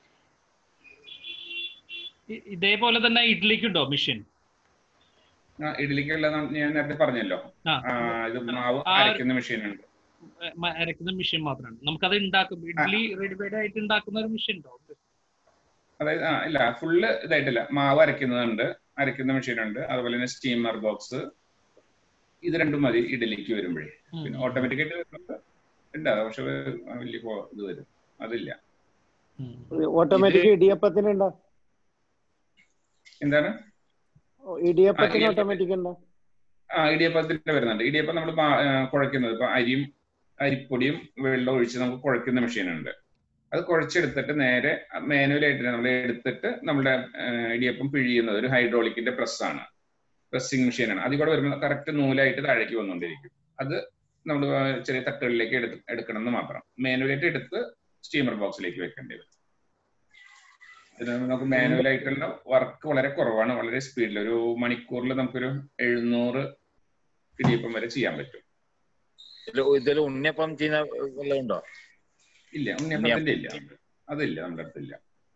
ഇതേപോലെ തന്നെ ഇഡ്ലിക്കുണ്ടോ മെഷീൻ ആ, ഇഡ്ഡലിക്കുള്ള നം- ഞാൻ നേരത്തെ പറഞ്ഞല്ലോ ആ ആ, ഇത് മാവ് ആ- അരയ്ക്കുന്ന മെഷീൻ ഉണ്ട് മ- അരക്കുന്ന മെഷീൻ മാത്രമാണ് നമുക്കത് ഉണ്ടാക്കും ഇഡ്ലി റെഡിമെയ്ഡ് ആയിട്ട് ഉണ്ടാക്കുന്ന ഒരു മെഷീൻ ഉണ്ടോ അതായത് ആ ഇല്ല ഫുള്ള് ഇതായിട്ടില്ല മാവ് അരയ്ക്കുന്നുണ്ട് അരയ്ക്കുന്ന മെഷീൻ ഉണ്ട് അതുപോലെ തന്നെ സ്റ്റീമർ ബോക്സ് ഇത് രണ്ടും മതി ഇഡലിക്ക് വരുമ്പോഴേ ഉം. പിന്നെ ഓട്ടോമാറ്റിക് ആയിട്ട് വരുന്നത് ഉണ്ടാകും പക്ഷെ വലിയ കോ- ഇത് വരും അതില്ല ഉം. ഓട്ടോമാറ്റിക് ഇടിയപ്പത്തിന് ഉണ്ടോ എന്താണ് ഇടിയപ്പത്തിന് ആ, ഓട്ടോമാറ്റിക് ഉണ്ടോ ആ ഇടിയപ്പത്തിന്റെ വരുന്നുണ്ട് ഇടിയപ്പം നമ്മൾ കുഴക്കുന്നത് ഇപ്പൊ അരിയും അരിപ്പൊടിയും വെള്ളം ഒഴിച്ച് നമുക്ക് കുഴക്കുന്ന മെഷീൻ ഉണ്ട് അത് കുഴച്ചെടുത്തിട്ട് നേരെ മാനുവലായിട്ട് നമ്മൾ എടുത്തിട്ട് നമ്മുടെ ആ, ഇടിയപ്പം പിഴിയുന്നത് ഒരു ഹൈഡ്രോളിക്കിന്റെ പ്രസ്സാണ് പ്രസ്സിംഗ് മെഷീനാണ് അതിൽ കൂടെ വരുമ്പോൾ കറക്റ്റ് നൂലായിട്ട് താഴേക്ക് വന്നുകൊണ്ടിരിക്കും അത് നമ്മൾ ചെറിയ തട്ടുകളിലേക്ക് എടുത്ത് എടുക്കണം എന്ന് മാത്രം മാനുവലായിട്ട് എടുത്ത് സ്റ്റീമർ ബോക്സിലേക്ക് വെക്കേണ്ടി വരും ഇത് നമുക്ക് മാനുവലായിട്ടുള്ള വർക്ക് വളരെ കുറവാണ് വളരെ സ്പീഡിൽ ഒരു മണിക്കൂറിൽ നമുക്കൊരു എഴുന്നൂറ് ഇടിയപ്പം വരെ ചെയ്യാൻ പറ്റും ഇതില് ഇതില് ഉണ്ണിയപ്പം ചെയ്യുന്ന വല്ലതും ഉണ്ടോ ഇല്ല ഉണ്ണിയപ്പത്തിന്റെ ഇല്ല അതില്ല നമ്മുടെ അടുത്തില്ല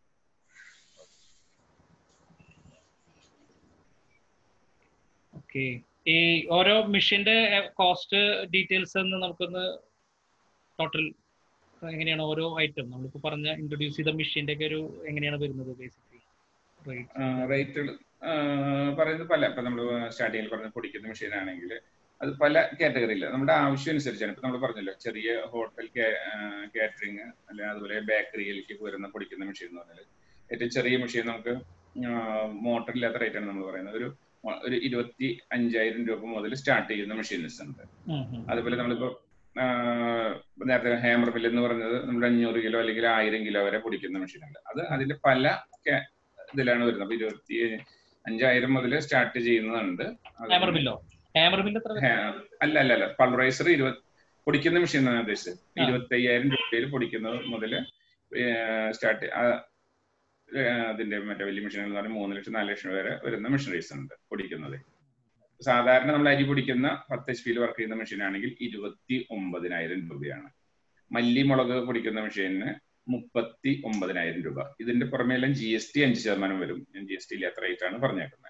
ഓക്കെ ഈ ഓരോ മെഷീന്റെ കോസ്റ്റ് ഡീറ്റെയിൽസ് എന്ന് നമുക്കൊന്ന് ടോട്ടൽ എങ്ങനെയാണ് ഓരോ ഐറ്റം നമ്മളിപ്പോ പറഞ്ഞ ഇൻട്രൊഡ്യൂസ് ചെയ്ത മെഷീന്റെ ഒക്കെ ഒരു എങ്ങനെയാണ് വരുന്നത് ബേസിക്കലി റേറ്റ് റേറ്റുകൾ പറയുന്നത് പല ഇപ്പൊ നമ്മൾ സ്റ്റാർട്ടിങ്ങിൽ പറഞ്ഞ പൊടിക്കുന്ന മെഷീൻ ആണെങ്കിൽ അത് പല കാറ്റഗറിയില്ല നമ്മുടെ ആവശ്യം അനുസരിച്ചാണ് ഇപ്പൊ നമ്മൾ പറഞ്ഞല്ലോ ചെറിയ ഹോട്ടൽ കാറ്ററിങ് അല്ലെങ്കിൽ അതുപോലെ ബേക്കറിയിലേക്ക് വരുന്ന പൊടിക്കുന്ന മെഷീൻ എന്ന് പറഞ്ഞാൽ ഏറ്റവും ചെറിയ മെഷീൻ നമുക്ക് മോട്ടർ ഇല്ലാത്ത റേറ്റ് ആണ് നമ്മൾ പറയുന്നത് ഒരു ഒരു ഇരുപത്തി അഞ്ചായിരം രൂപ മുതൽ സ്റ്റാർട്ട് ചെയ്യുന്ന മെഷീൻസ് ഉണ്ട് അതുപോലെ നമ്മളിപ്പോ ആ, നേരത്തെ ഹാമർ മിൽ എന്ന് പറഞ്ഞത് നമ്മുടെ അഞ്ഞൂറ് കിലോ അല്ലെങ്കിൽ ആയിരം കിലോ വരെ പൊടിക്കുന്ന മെഷീനുണ്ട് അത് അതിന്റെ പല ca- ഇതിലാണ് വരുന്നത് അപ്പൊ ഇരുപത്തി അഞ്ചായിരം മുതൽ സ്റ്റാർട്ട് ചെയ്യുന്നതുണ്ട് അത് ഹാമർ ബില്ലോ ഹാമർ ബില്ല് എത്ര വരും? ഹേ- അല്ല അല്ല അല്ല പൾവറൈസർ ഇരുപത് പൊടിക്കുന്ന മെഷീൻ എന്നാണ് ഉദ്ദേശിച്ചത് ആ. ഇരുപത്തി അയ്യായിരം രൂപയിൽ പൊടിക്കുന്നത് മുതൽ സ്റ്റാർട്ട് അതിന്റെ മറ്റേ വലിയ മെഷീനുകൾ എന്ന് പറഞ്ഞാൽ മൂന്ന് ലക്ഷം നാല് ലക്ഷം വരെ വരുന്ന മെഷീനറീസ് ഉണ്ട് പൊടിക്കുന്നത് സാധാരണ നമ്മൾ അരി പൊടിക്കുന്ന പത്ത് എച്ച് പിയിൽ വർക്ക് ചെയ്യുന്ന മെഷീൻ ആണെങ്കിൽ ഇരുപത്തി ഒമ്പതിനായിരം രൂപയാണ് മല്ലി മുളക് പൊടിക്കുന്ന മെഷീനിന് മുപ്പത്തി ഒമ്പതിനായിരം രൂപ ഇതിന്റെ പുറമെ എല്ലാം ജി എസ് ടി അഞ്ച് ശതമാനം വരും ഞാൻ ജി എസ് ടി ഇല്ലാത്ത റേറ്റ് ആണ് പറഞ്ഞേക്കുന്നത്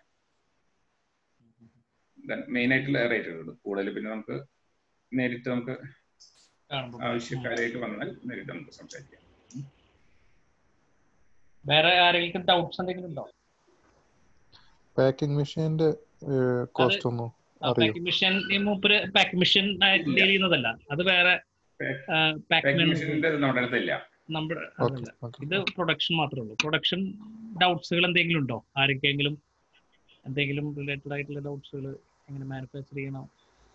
മെയിൻ ആയിട്ടുള്ള റേറ്റുകൾ കൂടുതൽ പിന്നെ നമുക്ക് നേരിട്ട് നമുക്ക് കാണുമ്പോ ആവശ്യക്കാരായിട്ട് വന്നാൽ നേരിട്ട് നമുക്ക് സംസാരിക്കാം വേറെ ആരെങ്കിലും ഡൗട്ട്സ് എന്തെങ്കിലും ഉണ്ടോ പാക്കിംഗ് മെഷീന്റെ കോസ്റ്റ് ഒന്നും അറിയോ പാക്കിംഗ് മെഷീൻ ഈ മൂപ്പര് പാക്കിംഗ് മെഷീൻ ഡീൽ ചെയ്യുന്നതല്ല അത് വേറെ പാക്കിംഗ് പാക്കിംഗ് മെഷീനിന്റെ നമ്മുടെ അടുത്തില്ല നമ്മുടെ ഓക്കെ അതല്ല. ഓക്കെ ഇത് പ്രൊഡക്ഷൻ മാത്രമേ ഉള്ളൂ പ്രൊഡക്ഷൻ ഡൗട്ട്സുകൾ എന്തെങ്കിലും ഉണ്ടോ ആർക്കെങ്കിലും എന്തെങ്കിലും റിലേറ്റഡ് ആയിട്ടുള്ള ഡൗട്ട്സുകൾ എങ്ങനെ മാനുഫാക്ചർ ചെയ്യണം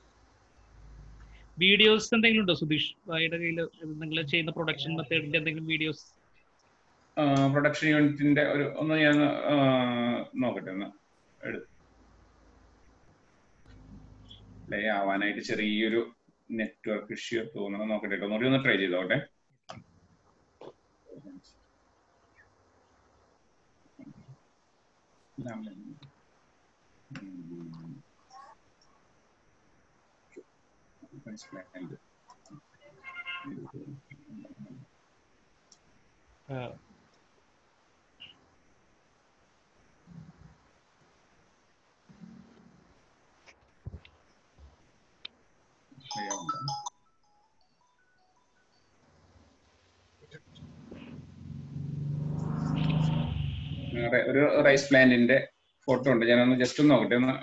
വീഡിയോസ് എന്തെങ്കിലും ഉണ്ടോ സുധീഷ് ഭായിയുടെ കയ്യിൽ നിങ്ങൾ ചെയ്യുന്ന പ്രൊഡക്ഷൻ മെത്തേഡിന്റെ എന്തെങ്കിലും വീഡിയോസ് പ്രൊഡക്ഷൻ യൂണിറ്റിന്റെ ഒരു ഒന്ന് ഞാൻ ആ, നോക്കട്ടെ ഒന്ന് എടു പ്ലേ ആവാനായിട്ട് ചെറിയൊരു നെറ്റ്വർക്ക് ഇഷ്യൂ തോന്നണം നോക്കട്ടെ കേട്ടോ. ഒന്നുകൂടി ഒന്ന് ട്രൈ ചെയ്തോട്ടെ ഒരു റൈസ് പ്ലാന്റിന്റെ ഫോട്ടോ ഉണ്ട് ഞാനൊന്ന് ജസ്റ്റ് ഒന്ന് നോക്കട്ടെ ഒന്ന്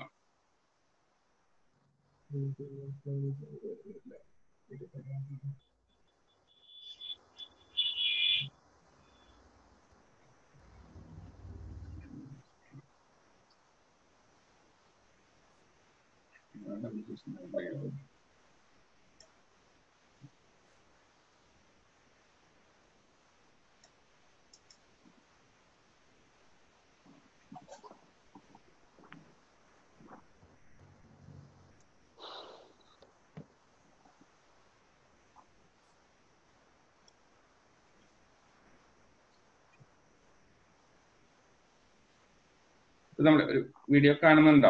നമ്മൾ ഒരു വീഡിയോ കാണുന്നുണ്ടോ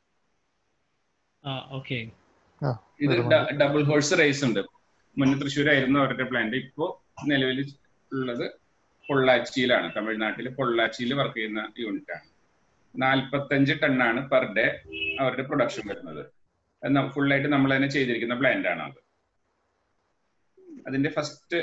ആ ഓക്കെ ഇത് വരുന്നുണ്ട്. ഡബിൾ ഹോഴ്സ് റേസ് ഉണ്ട് മുന്നേ തൃശ്ശൂരായിരുന്നു അവരുടെ പ്ലാന്റ് ഇപ്പോ നിലവിൽ ഉള്ളത് പൊള്ളാച്ചിയിലാണ് തമിഴ്നാട്ടിൽ പൊള്ളാച്ചിയിൽ വർക്ക് ചെയ്യുന്ന യൂണിറ്റ് ആണ് നാൽപ്പത്തഞ്ച് ടണ്ണാണ് പെർ ഡേ അവരുടെ പ്രൊഡക്ഷൻ വരുന്നത് ഫുൾ ആയിട്ട് നമ്മൾ തന്നെ ചെയ്തിരിക്കുന്ന പ്ലാന്റ് ആണ് അത് അതിന്റെ ഫസ്റ്റ്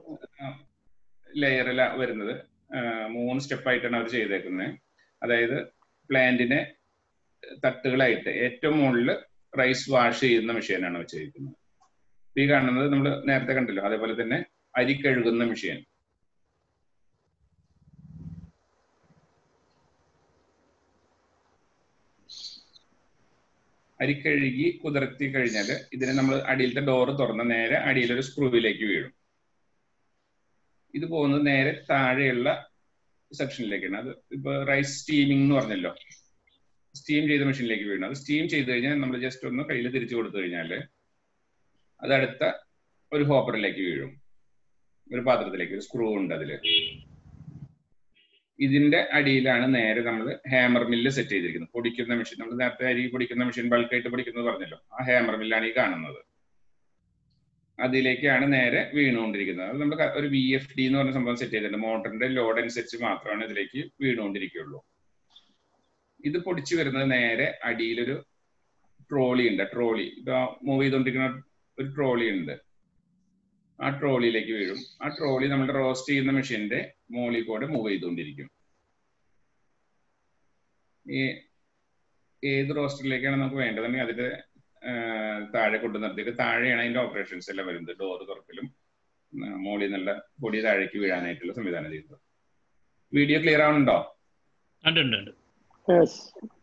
ലെയറില വരുന്നത് ആ, മൂന്ന് സ്റ്റെപ്പ് ആയിട്ടാണ് അവർ ചെയ്തേക്കുന്നത് അതായത് പ്ലാന്റിനെ തട്ടുകളായിട്ട് ഏറ്റവും മുകളിൽ റൈസ് വാഷ് ചെയ്യുന്ന മെഷീനാണ് വെച്ചിരിക്കുന്നത് ഈ കാണുന്നത് നമ്മൾ നേരത്തെ കണ്ടല്ലോ അതേപോലെ തന്നെ അരി കഴുകുന്ന മെഷീൻ അരി കഴുകി കുതിർത്തി കഴിഞ്ഞാൽ ഇതിനെ നമ്മൾ അടിയിലത്തെ ഡോറ് തുറന്ന് നേരെ അടിയിലൊരു സ്ക്രൂവിലേക്ക് വീഴും ഇത് പോകുന്നത് നേരെ താഴെയുള്ള സെക്ഷനിലേക്കാണ് അത് ഇപ്പൊ റൈസ് സ്റ്റീമിംഗ് എന്ന് പറഞ്ഞല്ലോ സ്റ്റീം ചെയ്ത മെഷീനിലേക്ക് വീഴും അത് സ്റ്റീം ചെയ്ത് കഴിഞ്ഞാൽ നമ്മൾ ജസ്റ്റ് ഒന്ന് കയ്യിൽ തിരിച്ചു കൊടുത്തു കഴിഞ്ഞാൽ അത് അടുത്ത ഒരു ഹോപ്പറിലേക്ക് വീഴും ഒരു പാത്രത്തിലേക്ക് ഒരു സ്ക്രൂ ഉണ്ട് അതില് ഇതിന്റെ അടിയിലാണ് നേരെ നമ്മൾ ഹാമർ മില്ല് സെറ്റ് ചെയ്തിരിക്കുന്നത് പൊടിക്കുന്ന മെഷീൻ നമ്മൾ നേരത്തെ അരി പൊടിക്കുന്ന മെഷീൻ ബൾക്കായിട്ട് പൊടിക്കുന്നത് പറഞ്ഞല്ലോ ആ ഹാമർ മില്ലാണ് ഈ കാണുന്നത് അതിലേക്കാണ് നേരെ വീണുകൊണ്ടിരിക്കുന്നത് അത് നമ്മൾ ഒരു വി എഫ് ഡി എന്ന് പറഞ്ഞ സംഭവം സെറ്റ് ചെയ്തിട്ടുണ്ട് മോട്ടറിന്റെ ലോഡ് അനുസരിച്ച് മാത്രമാണ് ഇതിലേക്ക് വീണുകൊണ്ടിരിക്കുകയുള്ളൂ ഇത് പൊടിച്ചു വരുന്നത് നേരെ അടിയിലൊരു ട്രോളി ഉണ്ട് ട്രോളി ഇപ്പൊ മൂവ് ചെയ്തുകൊണ്ടിരിക്കുന്ന ഒരു ട്രോളി ഉണ്ട് ആ ട്രോളിയിലേക്ക് വീഴും ആ ട്രോളി നമ്മുടെ റോസ്റ്റ് ചെയ്യുന്ന മെഷീന്റെ മുകളിൽ കൂടെ മൂവ് ചെയ്തുകൊണ്ടിരിക്കും ഈ ഏത് റോസ്റ്ററിലേക്കാണ് നമുക്ക് വേണ്ടതെങ്കിൽ അതിന്റെ താഴെ കൊണ്ടു നിർത്തിയിട്ട് താഴെയാണ് അതിന്റെ ഓപ്പറേഷൻസ് എല്ലാം വരുന്നത് ഡോറ് തുറക്കലും മുകളിൽ നിന്നുള്ള പൊടി താഴേക്ക് വീഴാനായിട്ടുള്ള സംവിധാനം ചെയ്യുന്നത് വീഡിയോ ക്ലിയർ ആവുന്നുണ്ടോ ഉണ്ട് ഉണ്ട് ഉണ്ട് യെസ്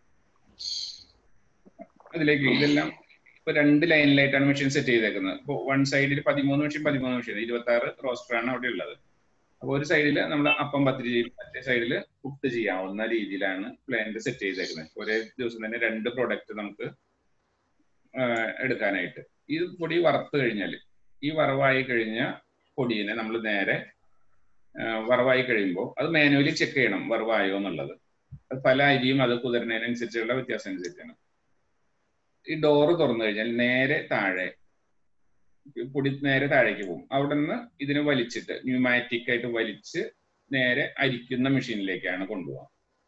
അതിലേക്ക് ഇതെല്ലാം ഇപ്പൊ രണ്ട് ലൈനിലായിട്ടാണ് മെഷീൻ സെറ്റ് ചെയ്തേക്കുന്നത് ഇപ്പൊ വൺ സൈഡിൽ പതിമൂന്ന് മെഷീൻ പതിമൂന്ന് മെഷീൻ ഇരുപത്തി ആറ് റോസ്റ്ററാണ് അവിടെ ഉള്ളത് അപ്പൊ ഒരു സൈഡിൽ നമ്മൾ അപ്പം പത്തിരി ചെയ്യും മറ്റേ സൈഡിൽ കുക്ക് ചെയ്യാവുന്ന രീതിയിലാണ് പ്ലാന്റ് സെറ്റ് ചെയ്തേക്കുന്നത് ഒരേ ദിവസം തന്നെ രണ്ട് പ്രൊഡക്റ്റ് നമുക്ക് എടുക്കാനായിട്ട് ഈ പൊടി വറുത്ത് കഴിഞ്ഞാൽ ഈ വറവായി കഴിഞ്ഞ പൊടിയെ നമ്മൾ നേരെ വറവായി കഴിയുമ്പോൾ അത് മാനുവലി ചെക്ക് ചെയ്യണം വറവായോ എന്നുള്ളത് അത് പല അരിയും അത് കുതിരുന്നതിനനുസരിച്ചുള്ള വ്യത്യാസം അനുസരിച്ചാണ് ഈ ഡോറ് തുറന്നു കഴിഞ്ഞാൽ നേരെ താഴെ പൊടി നേരെ താഴേക്ക് പോകും അവിടെ നിന്ന് ഇതിനെ വലിച്ചിട്ട് ന്യൂമാറ്റിക് ആയിട്ട് വലിച്ച് നേരെ അരിക്കുന്ന മെഷീനിലേക്കാണ് കൊണ്ടുപോകാം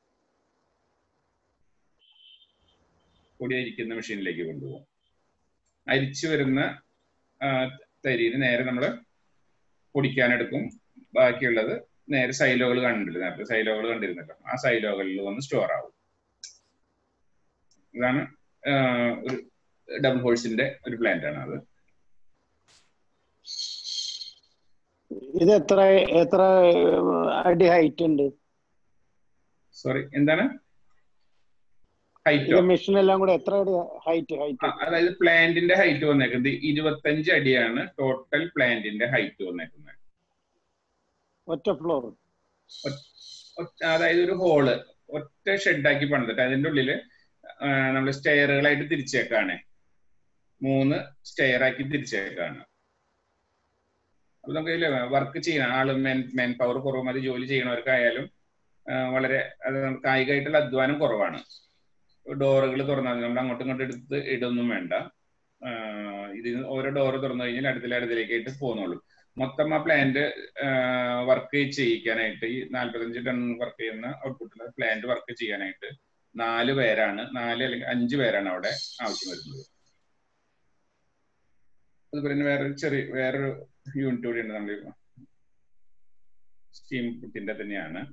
പൊടി അരിക്കുന്ന മെഷീനിലേക്ക് കൊണ്ടുപോകും അരിച്ചു വരുന്ന തരിയിൽ നേരെ നമ്മൾ പൊടിക്കാനെടുക്കും ബാക്കിയുള്ളത് നേരെ സൈലോകൾ കണ്ടില്ല നേരത്തെ സൈലോകൾ കണ്ടിരുന്നല്ലോ ആ സൈലോകളിൽ വന്ന് സ്റ്റോർ ആവും ഇതാണ് ഒരു ഡബിൾ ഹോഴ്സിന്റെ ഒരു പ്ലാന്റ് ആണ് അത് ഇത് എത്ര എത്ര അടി ഹൈറ്റ് ഉണ്ട് സോറി എന്താണ് ഹൈറ്റോ ഇത് മെഷീൻ എല്ലാം കൂടെ എത്ര അടി ഹൈറ്റ് ഹൈറ്റ് അതായത് പ്ലാന്റിന്റെ ഹൈറ്റ് വന്നേക്കുന്നത് ഇരുപത്തഞ്ച് അടിയാണ് ടോട്ടൽ പ്ലാന്റിന്റെ ഹൈറ്റ് വന്നേക്കുന്നത് ഒറ്റ ഫ്ലോർ അതായത് ഒരു ഹോള് ഒറ്റ ഷെഡാക്കി പണിതിട്ട് അതിന്റെ ഉള്ളില് നമ്മൾ സ്റ്റെയറുകളായിട്ട് തിരിച്ചേക്കാണ് മൂന്ന് സ്റ്റെയർ ആക്കി തിരിച്ചേക്കാണ് അപ്പൊ നമുക്ക് ഇതില് വർക്ക് ചെയ്യണം ആള് മെൻ മെൻ പവർ കുറവ് മതി ജോലി ചെയ്യണവർക്കായാലും വളരെ അത് കായികമായിട്ടുള്ള അധ്വാനം കുറവാണ് ഡോറുകൾ തുറന്നാൽ നമ്മൾ അങ്ങോട്ടും ഇങ്ങോട്ടും എടുത്ത് ഇടൊന്നും വേണ്ട ഇതിന് ഓരോ ഡോറ് തുറന്നു കഴിഞ്ഞാൽ അടുത്തിലെ അടുത്തിലേക്കായിട്ട് പോകുന്നുള്ളൂ മൊത്തം ആ പ്ലാന്റ് വർക്ക് ചെയ്യിക്കാനായിട്ട് ഈ നാല്പത്തഞ്ച് ടൺ വർക്ക് ചെയ്യുന്ന ഔട്ട്പുട്ടിൽ പ്ലാന്റ് വർക്ക് ചെയ്യാനായിട്ട് നാല് പേരാണ് നാല് അല്ലെങ്കിൽ അഞ്ച് പേരാണ് അവിടെ ആവശ്യം വരുന്നത് അതുപോലെ തന്നെ വേറൊരു ചെറിയ വേറൊരു യൂണിറ്റ് കൂടി ഉണ്ട് നമ്മൾ സ്റ്റീം പുട്ടിന്റെ തന്നെയാണ്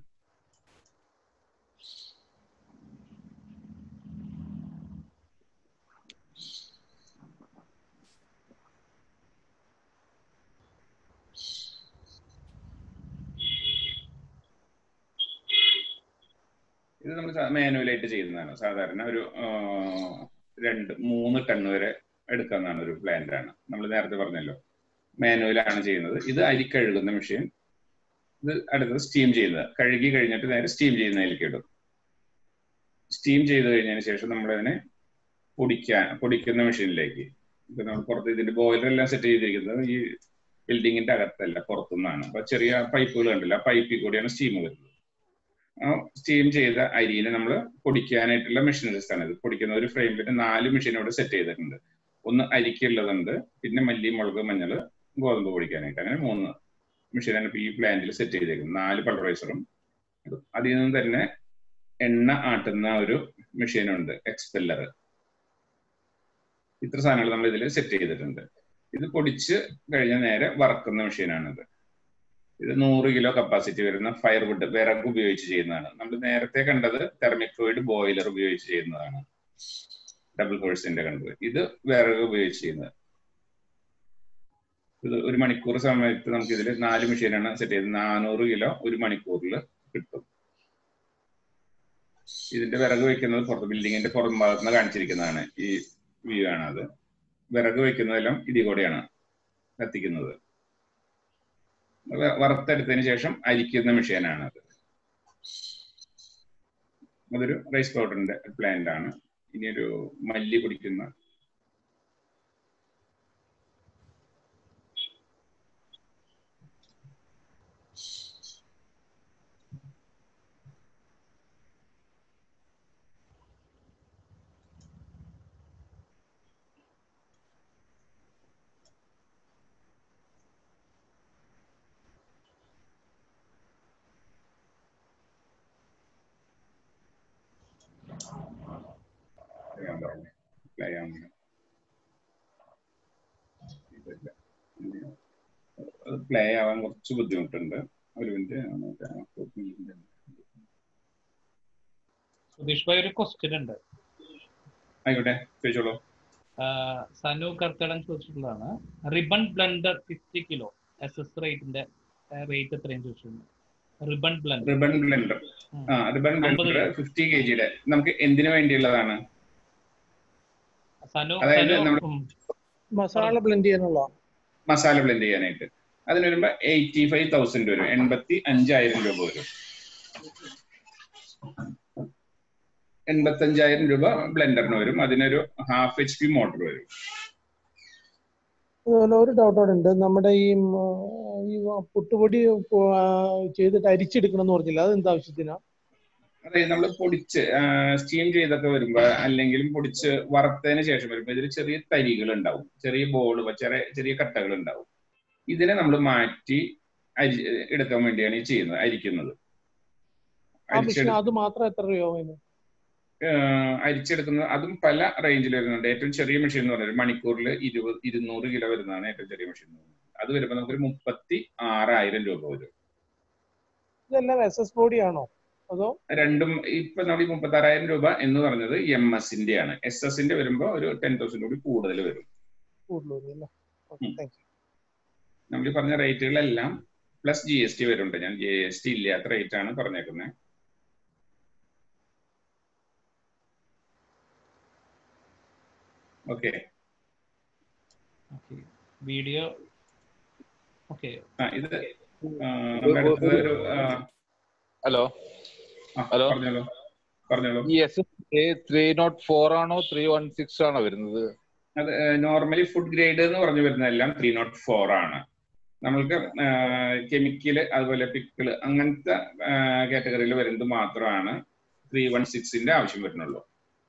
ഇത് നമ്മൾ മാനുവലായിട്ട് ചെയ്യുന്നതാണ് സാധാരണ ഒരു രണ്ട് മൂന്ന് ടൺ വരെ എടുക്കാവുന്നതാണ് ഒരു പ്ലാന്റ് ആണ് നമ്മൾ നേരത്തെ പറഞ്ഞല്ലോ മാനുവലാണ് ചെയ്യുന്നത് ഇത് അരി കഴുകുന്ന മെഷീൻ ഇത് അടുത്തത് സ്റ്റീം ചെയ്യുന്നത് കഴുകി കഴിഞ്ഞിട്ട് നേരെ സ്റ്റീം ചെയ്യുന്നതിലേക്ക് ഇടും സ്റ്റീം ചെയ്ത് കഴിഞ്ഞതിന് ശേഷം നമ്മളതിനെ പൊടിക്കാൻ പൊടിക്കുന്ന മെഷീനിലേക്ക് ഇപ്പൊ നമ്മൾ പുറത്ത് ഇതിന്റെ ബോയിലർ എല്ലാം സെറ്റ് ചെയ്തിരിക്കുന്നത് ഈ ബിൽഡിങ്ങിന്റെ അകത്തല്ല പുറത്തുനിന്നാണ് അപ്പൊ ചെറിയ പൈപ്പുകൾ കണ്ടില്ല ആ പൈപ്പിൽ കൂടിയാണ് സ്റ്റീം വരുന്നത് ആ സ്റ്റീം ചെയ്ത അരിനെ നമ്മൾ പൊടിക്കാനായിട്ടുള്ള മെഷീനറീസ് ആണ് ഇത് പൊടിക്കുന്ന ഒരു ഫ്രെയിമിൽ നാല് മെഷീൻ ഇവിടെ സെറ്റ് ചെയ്തിട്ടുണ്ട് ഒന്ന് അരിക്കുള്ളതുണ്ട് പിന്നെ മല്ലി മുളക് മഞ്ഞൾ ഗോതമ്പ് പൊടിക്കാനായിട്ട് അങ്ങനെ മൂന്ന് മെഷീനാണ് ഇപ്പൊ ഈ പ്ലാന്റിൽ സെറ്റ് ചെയ്തേക്കുന്നത് നാല് പൾവറൈസറും അതിൽ നിന്ന് തന്നെ എണ്ണ ആട്ടുന്ന ഒരു മെഷീനുണ്ട് എക്സ്പെല്ലർ ഇത്ര സാധനങ്ങൾ നമ്മൾ ഇതിൽ സെറ്റ് ചെയ്തിട്ടുണ്ട് ഇത് പൊടിച്ച് കഴിഞ്ഞ നേരെ വറക്കുന്ന മെഷീനാണിത് ഇത് നൂറ് കിലോ കപ്പാസിറ്റി വരുന്ന ഫയർവുഡ് വിറക് ഉപയോഗിച്ച് ചെയ്യുന്നതാണ് നമ്മൾ നേരത്തെ കണ്ടത് തെർമിക് ഫ്ലൂയിഡ് ബോയിലർ ഉപയോഗിച്ച് ചെയ്യുന്നതാണ് ഡബിൾ ഹോഴ്സിന്റെ കണ്ടത് ഇത് വിറക് ഉപയോഗിച്ച് ചെയ്യുന്നത് ഇത് ഒരു മണിക്കൂർ സമയത്ത് നമുക്ക് ഇതിൽ നാല് മെഷീനാണ് സെറ്റ് ചെയ്തത് നാനൂറ് കിലോ ഒരു മണിക്കൂറിൽ കിട്ടും ഇതിന്റെ വിറക് വെക്കുന്നത് പുറത്ത് ബിൽഡിങ്ങിന്റെ പുറം ഭാഗത്ത് നിന്ന് കാണിച്ചിരിക്കുന്നതാണ് ഈ വ്യൂ ആണ് അത് വിറക് വെക്കുന്നതെല്ലാം ഇതിൽ കൂടെയാണ് കത്തിക്കുന്നത് വ- വറുത്തെടുത്തതിന് ശേഷം അരിക്കുന്ന മെഷീനാണ് അത് അതൊരു റൈസ് പൗഡറിന്റെ പ്ലാന്റ് ആണ് ഇനി ഒരു മല്ലി പൊടിക്കുന്ന പ്ലേ ആവുന്നില്ല ഇതില്ല. അത് പ്ലേ ആവാൻ കുറച്ച് ബുദ്ധിമുട്ടുണ്ട് ഒരു മിനിറ്റ് സുധീഷ് ഭായി ഒരു ക്വസ്റ്റ്യൻ ഉണ്ട് ആയിക്കോട്ടെ ചോദിച്ചോളൂ ആഹ് സനു കർത്തടൻ ചോദിച്ചിട്ടുള്ളതാണ് ribbon blender fifty kilo S S റേറ്റിന്റെ റേറ്റ് എത്രയും ചോദിച്ചിട്ടുണ്ട് റിബൺ ബ്ലെൻഡർ റിബൺ ബ്ലെൻഡർ ഉം. ആ റിബൺ അമ്പത് ബ്ലെൻഡർ ഫിഫ്റ്റി കെ ജിയുടെ നമുക്ക് എന്തിനു വേണ്ടിയുള്ളതാണ് സനു അതായത് സനു നമ്മള് ഉം. മസാല ബ്ലെൻഡ് ചെയ്യാനുള്ള മസാല ബ്ലെൻഡ് ചെയ്യാനായിട്ട് അതിന് വരുമ്പോ എയ്റ്റി ഫൈവ് തൗസൻഡ് വരും എൺപത്തി അഞ്ചായിരം രൂപ വരും എൺപത്തി അഞ്ചായിരം രൂപ ബ്ലെൻഡറിന് വരും അതിനൊരു ഹാഫ് എച്ച് പി മോട്ടർ വരും അതുപോലെ ഒരു ഡൗട്ട് അവിടെ ഉണ്ട് നമ്മുടെ ഈ ഉം, ഈ പുട്ടുപൊടി ആ, ചെയ്തിട്ട് അരിച്ചെടുക്കണം എന്ന് പറഞ്ഞില്ല അത് എന്താ ആവശ്യത്തിനാ അതായത് നമ്മൾ പൊടിച്ച് സ്റ്റീം ചെയ്തൊക്കെ വരുമ്പോ അല്ലെങ്കിലും പൊടിച്ച് വറുത്തതിന് ശേഷം വരുമ്പോ ഇതിൽ ചെറിയ തരികൾ ഉണ്ടാവും ചെറിയ ബോൾ ചെറിയ ചെറിയ കട്ടകൾ ഉണ്ടാവും ഇതിനെ നമ്മൾ മാറ്റി അരി എടുക്കാൻ വേണ്ടിയാണ് ഈ ചെയ്യുന്നത് അരിക്കുന്നത് ആ മെഷീൻ അരിച്ചെടു അത് മാത്രം എത്ര രൂപ അതിന് ഏഹ് അരിച്ചെടുക്കുന്നത് അതും പല റേഞ്ചിൽ വരുന്നുണ്ട് ഏറ്റവും ചെറിയ മെഷീൻ എന്ന് പറഞ്ഞാൽ മണിക്കൂറിൽ ഇരുപത് ഇരുന്നൂറ് കിലോ വരുന്നതാണ് ഏറ്റവും ചെറിയ മെഷീൻ അത് വരുമ്പോൾ നമുക്കൊരു മുപ്പത്തി ആറായിരം രൂപ വരും ഇതെല്ലാം എസ് എസ് ബോഡി ആണോ അതോ രണ്ടും ഇപ്പൊ നമ്മൾ ഈ മുപ്പത്തി ആറായിരം രൂപ എന്ന് പറഞ്ഞത് എം എസിന്റെ ആണ് എസ് എസിന്റെ വരുമ്പോൾ ഒരു ടെൻ തൗസൻഡ് കൂടി കൂടുതൽ വരും കൂടുതൽ അല്ലേ ഓക്കെ ഉം. താങ്ക് യു നമ്മൾ ഈ പറഞ്ഞ റേറ്റുകളെല്ലാം പ്ലസ് ജി എസ് ടി വരുന്നുണ്ട് ഞാൻ ജി എസ് ടി ഇല്ലാത്ത റേറ്റ് ആണ് പറഞ്ഞേക്കുന്നത് ഓക്കെ വീഡിയോ ഓക്കെ ആ ഇത് ആ, നമ്മുടെ അടുത്തത് ഒരു ആ, ഹലോ ആ, ഹലോ. പറഞ്ഞോളൂ പറഞ്ഞോളൂ ഈ എസ് ത്രീ നോട്ട് ഫോർ ആണോ ത്രീ വൺ സിക്സ് ആണോ വരുന്നത് അത് നോർമലി ഫുഡ് ഗ്രേഡ് എന്ന് പറഞ്ഞു വരുന്നതെല്ലാം ത്രീ നോട്ട് ഫോർ ആണ് നമ്മൾക്ക് കെമിക്കല് അതുപോലെ പിക്കിള് അങ്ങനത്തെ കാറ്റഗറിയിൽ വരുന്നത് മാത്രമാണ് ത്രീ വൺ സിക്സിന്റെ ആവശ്യം വരുന്നുള്ളൂ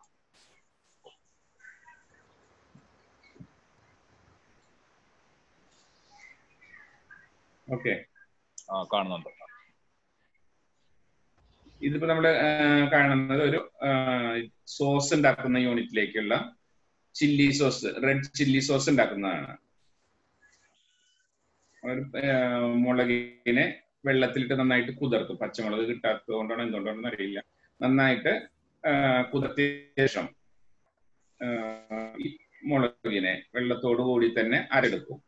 ഓക്കെ ആ കാണുന്നുണ്ട് ഇതിപ്പോ നമ്മള് ആ, കാണുന്നത് ഒരു സോസ് ഉണ്ടാക്കുന്ന യൂണിറ്റിലേക്കുള്ള chilli sauce red chilli sauce ഉണ്ടാക്കുന്നതാണ് ഒരു ആ, മുളകിനെ വെള്ളത്തിലിട്ട് നന്നായിട്ട് കുതിർത്തും പച്ചമുളക് കിട്ടാത്തത് കൊണ്ടാണോ എന്തുകൊണ്ടാണെന്ന് അറിയില്ല നന്നായിട്ട് ആ, കുതിർത്തിയ ശേഷം ആ, ഈ മുളകിനെ വെള്ളത്തോടു കൂടി തന്നെ അരടുക്കും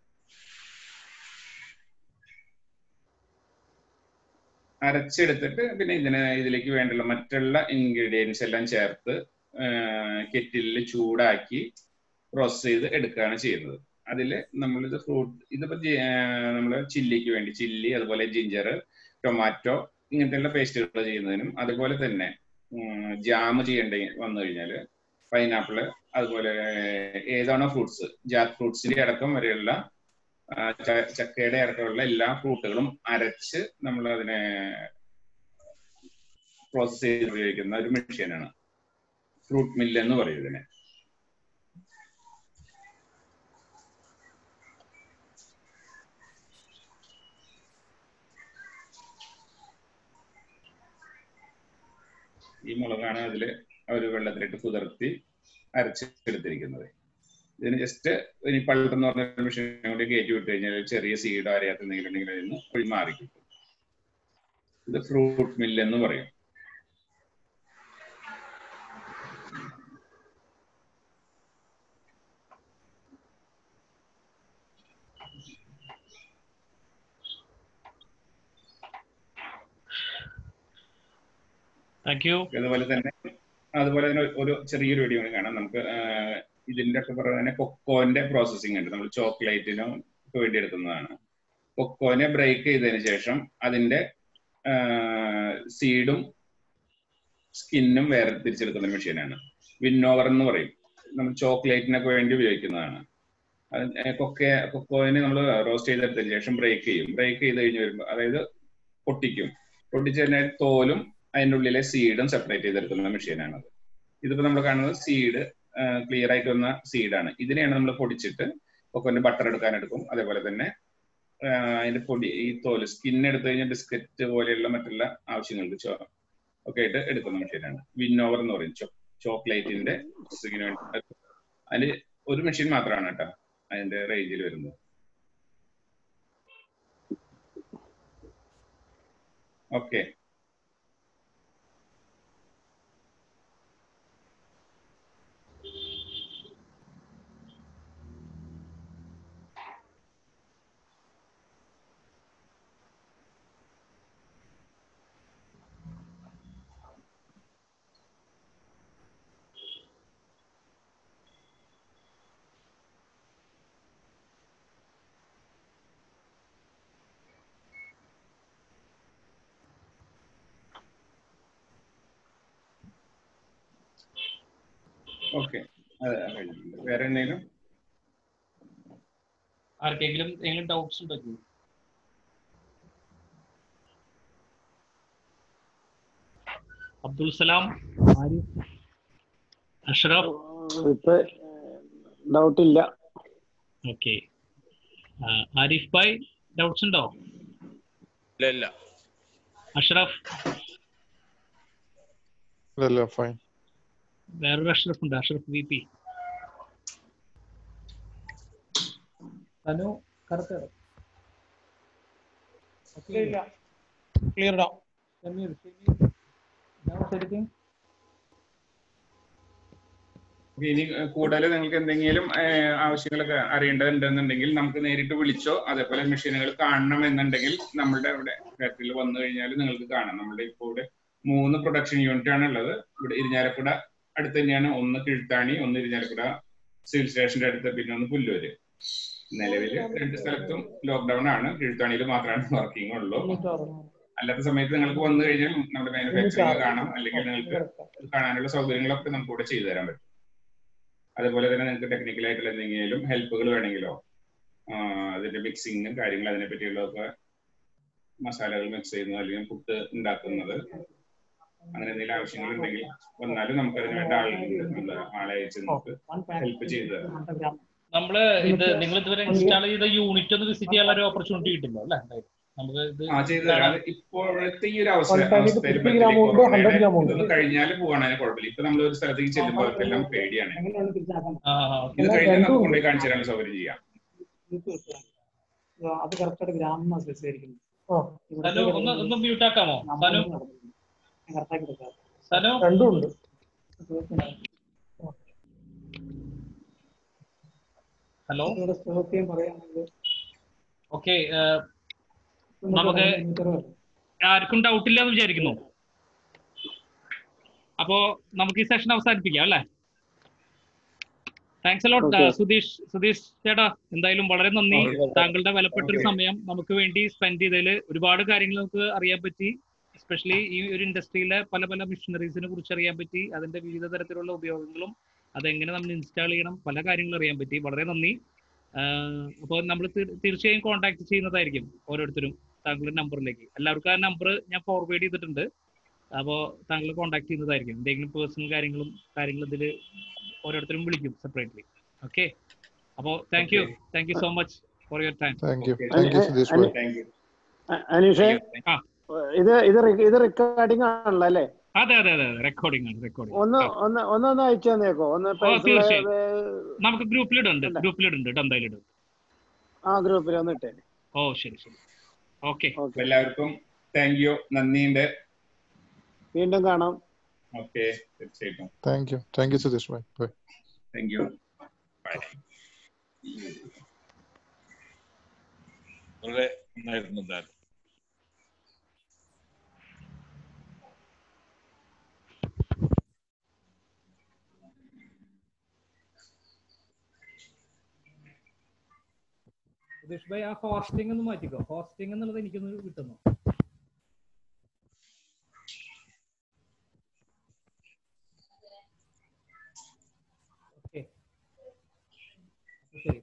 അരച്ചെടുത്തിട്ട് പിന്നെ ഇതിന് ഇതിലേക്ക് വേണ്ടുള്ള മറ്റുള്ള ഇൻഗ്രീഡിയൻസ് എല്ലാം ചേർത്ത് കെറ്റിലിൽ ചൂടാക്കി പ്രോസസ് ചെയ്ത് എടുക്കുകയാണ് ചെയ്യുന്നത് അതിൽ നമ്മളിത് ഫ്രൂട്ട് ഇതിപ്പോ നമ്മൾ ചില്ലിക്ക് വേണ്ടി ചില്ലി അതുപോലെ ജിഞ്ചർ ടൊമാറ്റോ ഇങ്ങനത്തെയുള്ള പേസ്റ്റുകൾ ചെയ്യുന്നതിനും അതുപോലെ തന്നെ ജാം ചെയ്യേണ്ട വന്നു കഴിഞ്ഞാൽ പൈനാപ്പിള് അതുപോലെ ഏതാണോ ഫ്രൂട്ട്സ് ജാക്ക് ഫ്രൂട്ട്സിന്റെ അടക്കം വരെയുള്ള ആ, ച- ചക്കയുടെ അടക്കമുള്ള എല്ലാ ഫ്രൂട്ടുകളും അരച്ച് നമ്മൾ അതിനെ പ്രോസസ് ചെയ്ത് ഉപയോഗിക്കുന്ന ഒരു മെഷീനാണ് ഫ്രൂട്ട് മില്ല് എന്ന് പറയും ഇതിനെ ഈ മുളകാണ് അതിൽ അവർ വെള്ളത്തിലിട്ട് കുതിർത്തി അരച്ചെടുത്തിരിക്കുന്നത് ഇതിന് ജസ്റ്റ് ഇനി പൾട്ട് എന്ന് പറഞ്ഞ മെഷീൻ കൂടി കയറ്റി വിട്ട് കഴിഞ്ഞാൽ ചെറിയ സീഡോ അറിയാത്ത എന്തെങ്കിലും ഉണ്ടെങ്കിൽ അതിൽ നിന്ന് ഒഴി മാറി കിട്ടും ഇത് ഫ്രൂട്ട് മില്ല് എന്ന് പറയും താങ്ക് യു അതുപോലെ തന്നെ അതുപോലെ തന്നെ ഒരു ചെറിയൊരു വീഡിയോ കൂടി കാണാം നമുക്ക് ആ, ഇതിന്റെ ഒക്കെ പറയുന്നത് തന്നെ കൊക്കോന്റെ പ്രോസസ്സിംഗ് ഉണ്ട് നമ്മൾ ചോക്ലേറ്റിനും ഒക്കെ വേണ്ടി എടുക്കുന്നതാണ് കൊക്കോനെ ബ്രേക്ക് ചെയ്തതിന് ശേഷം അതിന്റെ സീഡും സ്കിന്നും വേറെ തിരിച്ചെടുക്കുന്ന മെഷീനാണ് വിന്നോവർ എന്ന് പറയും നമ്മൾ ചോക്ലേറ്റിനൊക്കെ വേണ്ടി ഉപയോഗിക്കുന്നതാണ് അത് കൊക്കെ കൊക്കോനെ നമ്മൾ റോസ്റ്റ് ചെയ്തെടുത്തതിന് ശേഷം ബ്രേക്ക് ചെയ്യും ബ്രേക്ക് ചെയ്ത് കഴിഞ്ഞ് വരുമ്പോൾ അതായത് പൊട്ടിക്കും പൊട്ടിച്ച് കഴിഞ്ഞ തോലും അതിൻ്റെ ഉള്ളിലെ സീഡും സെപ്പറേറ്റ് ചെയ്തെടുക്കുന്ന മെഷീനാണ് അത് ഇതിപ്പോ നമ്മൾ കാണുന്നത് സീഡ് ക്ലിയർ ആയിട്ട് വന്ന സീഡാണ് ഇതിനെയാണ് നമ്മൾ പൊടിച്ചിട്ട് കൊക്കോന്റെ ബട്ടർ എടുക്കാൻ എടുക്കും അതേപോലെ തന്നെ ആ, അതിന്റെ പൊടി ഈ തോല് സ്കിൻ എടുത്തു കഴിഞ്ഞാൽ ബിസ്ക്കറ്റ് പോലെയുള്ള മറ്റുള്ള ആവശ്യങ്ങൾക്ക് ചോ ഒക്കെ ആയിട്ട് എടുക്കുന്ന മെഷീനാണ് വിന്നോവർ എന്ന് പറയും ചോക്ലേറ്റിന്റെ പ്രോസസ്സിങ്ങിന് വേണ്ടി അതിൽ ഒരു മെഷീൻ മാത്രമാണ് കേട്ടോ അതിന്റെ റേഞ്ചിൽ വരുന്നത് ഓക്കെ ഓക്കെ അതെ കഴിഞ്ഞിട്ടുണ്ട്. വേറെ എന്തെങ്കിലും ആർക്കെങ്കിലും എന്തെങ്കിലും ഡൗട്ട്സ് ഉണ്ടോ അബ്ദുൽ സലാം ആരിഫ് അഷ്റഫ് ഇപ്പൊ ഡൗട്ട് ഇല്ല ഓക്കെ ആരിഫ് ഭായ് ഡൗട്ട്സ് ഉണ്ടോ ഇല്ല ഇല്ല അഷ്റഫ് ഇല്ല ഫൈൻ വേറൊരു അഷ്റഫ് ഉണ്ട് അഷ്റഫ് വി പി അനു കറുത്ത ഇല്ല ക്ലിയർ ഡാ സമീർ സമീർ ഡൗട്ട്സ് എടുക്കും ഓക്കേ, ഇനി കൂടുതൽ നിങ്ങൾക്ക് എന്തെങ്കിലും ഏഹ്, ആവശ്യങ്ങളൊക്കെ അറിയേണ്ടതുണ്ടെന്നുണ്ടെങ്കിൽ നമുക്ക് നേരിട്ട് വിളിച്ചോ അതേപോലെ മെഷീനുകൾ കാണണം എന്നുണ്ടെങ്കിൽ നമ്മളുടെ ഇവിടെ ഫാക്ടറിയിൽ വന്നു കഴിഞ്ഞാൽ നിങ്ങൾക്ക് കാണാം നമ്മുടെ ഇപ്പോൾ ഇവിടെ മൂന്ന് പ്രൊഡക്ഷൻ യൂണിറ്റ് ആണ് ഉള്ളത് ഇവിടെ ഇരിഞ്ഞാലക്കുട അടുത്ത് തന്നെയാണ് ഒന്ന് കിഴുത്താണി ഒന്ന് ഇരിഞ്ഞാലക്കുട സിവിൽ സ്റ്റേഷന്റെ അടുത്ത് പിന്നെ ഒന്ന് പുല്ലൂര് നിലവിൽ രണ്ട് സ്ഥലത്തും ലോക്ക്ഡൌൺ ആണ് കിഴുത്താണിയിൽ മാത്രമാണ് വർക്കിംഗ് ഉള്ളൂ അല്ലാത്ത സമയത്ത് നിങ്ങൾക്ക് വന്നു കഴിഞ്ഞാൽ നമ്മുടെ മാനുഫാക്ചറിംഗ് കാണാം അല്ലെങ്കിൽ നിങ്ങൾക്ക് കാണാനുള്ള സൗകര്യങ്ങളൊക്കെ നമുക്ക് ഇവിടെ ചെയ്തു തരാൻ പറ്റും അതുപോലെ തന്നെ നിങ്ങൾക്ക് ടെക്നിക്കൽ ആയിട്ടുള്ള എന്തെങ്കിലും ഹെൽപ്പുകൾ വേണമെങ്കിലോ ആ, അതിന്റെ മിക്സിങ്ങും കാര്യങ്ങൾ അതിനെ പറ്റിയുള്ളതൊക്കെ മസാലകൾ മിക്സ് ചെയ്യുന്നത് അല്ലെങ്കിൽ പുട്ട് ഉണ്ടാക്കുന്നത് അങ്ങനെ എന്തെങ്കിലും ആവശ്യങ്ങൾ ഉണ്ടെങ്കിൽ വന്നാലും നമുക്ക് അതിന് വേണ്ട ആളുകളുണ്ട് നമ്മൾ ആളെ അയച്ച് നമുക്ക് ഹെൽപ്പ് ചെയ്തു തരാം നമ്മള് ഇത് നിങ്ങൾ ഇതുവരെ ഇൻസ്റ്റാൾ ചെയ്ത യൂണിറ്റ് ഒന്ന് വിസിറ്റ് ചെയ്യാനുള്ള ഒരു ഓപ്പർച്യൂണിറ്റി കിട്ടില്ല അല്ലേ നമുക്ക് ഇത് ആ ചെയ്തു തരാം അത് ഇപ്പോഴത്തെ ഈ ഒരു അവസ്ഥ One time ഇത് അവസ്ഥയിൽ 50 gram ഉണ്ട്, 100 gram ഉണ്ട്. ഇതൊന്ന് കഴിഞ്ഞാൽ പോവാണെങ്കിൽ കുഴപ്പമില്ല ഇപ്പൊ നമ്മൾ ഒരു സ്ഥലത്തേക്ക് ചെല്ലുമ്പോൾ അവർക്കെല്ലാം പേടിയാണ് ആ ആ, okay. ഇത് കഴിഞ്ഞാൽ നമുക്ക് കൊണ്ടുപോയി കാണിച്ചു തരാനുള്ള സൗകര്യം ചെയ്യാം അത് കറക്റ്റായിട്ട് ഗ്രാമം സ്പെസിഫിക്കുന്നത് സനു ഒന്ന് ഒന്ന് മ്യൂട്ട് ആക്കാമോ സനു കറക്റ്റാക്കി കൊടുക്കാം സനു രണ്ടും ഉണ്ട് ഹലോ ഇവിടെ സ്റ്റോപ്പ് ചെയ്യാൻ പറയുകയാണെങ്കിൽ ഓക്കെ നമുക്ക് ആർക്കും ഡൗട്ട് ഇല്ല എന്ന് വിചാരിക്കുന്നു അപ്പോ നമുക്ക് ഈ സെഷൻ അവസാനിപ്പിക്കാം അല്ലേ thanks a lot Okay. Sudheesh Sudheesh ചേട്ടാ എന്തായാലും വളരെ നന്ദി Okay. താങ്കളുടെ വിലപ്പെട്ട ഒരു Okay. സമയം നമുക്ക് വേണ്ടി സ്പെൻഡ് ചെയ്തതിൽ ഒരുപാട് കാര്യങ്ങൾ നമുക്ക് അറിയാൻ പറ്റി എസ്പെഷ്യലി ഈ ഒരു ഇൻഡസ്ട്രിയിലെ പല പല മിഷനറീസിനെ കുറിച്ച് അറിയാൻ പറ്റി അതിന്റെ വിവിധ തരത്തിലുള്ള ഉപയോഗങ്ങളും അതെങ്ങനെ നമ്മൾ ഇൻസ്റ്റാൾ ചെയ്യണം പല കാര്യങ്ങളും അറിയാൻ പറ്റി വളരെ നന്ദി അപ്പോൾ നമ്മൾ തീർച്ചയായും കോൺടാക്ട് ചെയ്യുന്നതായിരിക്കും ഓരോരുത്തരും താങ്കളുടെ നമ്പറിലേക്ക് എല്ലാവർക്കും ആ നമ്പർ ഞാൻ ഫോർവേഡ് ചെയ്തിട്ടുണ്ട് അപ്പോൾ താങ്കൾ കോൺടാക്ട് ചെയ്യുന്നതായിരിക്കും എന്തെങ്കിലും പേഴ്സണൽ കാര്യങ്ങളും കാര്യങ്ങളും ഇതിൽ ഓരോരുത്തരും വിളിക്കും സെപ്പറേറ്റ്ലി ഓക്കെ അപ്പോൾ thank you thank you so much for your time thank you Okay. Thank you Sudheesh bhai thank you അ- അനീഷേ ആ ഇത് ഇത് റി- ഇത് റെക്കോർഡിംഗ് ആണല്ലോ അല്ലേ അതെ അതെ അതെ റെക്കോർഡിംഗ് ആണ് റെക്കോർഡിംഗ് ഒന്ന് ഒന്ന് ഒന്ന് ഒന്ന് അയച്ചു തന്നേക്കോ ഒന്ന് ഓ, personal, തീർച്ചയായും. ഏ, നമുക്ക് ഗ്രൂപ്പിലിടുണ്ട് ഉണ്ട്. ഗ്രൂപ്പിലിടുണ്ട് ഇട്ട് എന്തായാലും ഇടും ആ ഗ്രൂപ്പിൽ ഒന്ന് ഇട്ടേ ഓ ശരി ശരി ഓക്കെ അപ്പൊ ഓക്കെ എല്ലാവർക്കും താങ്ക് യു നന്ദിയുണ്ട് വീണ്ടും കാണാം ഓക്കെ തീർച്ചയായിട്ടും thank you thank you Sudheesh bhai bye thank you വളരെ നന്നായിരുന്നു എന്തായാലും സുധീഷ് ഭായി ആ ഹോസ്റ്റിംഗ് ഒന്ന് മാറ്റിക്കോ ഹോസ്റ്റിംഗ് എന്നുള്ളത് എനിക്കൊന്ന് കിട്ടുന്നു ഓക്കെ ശരി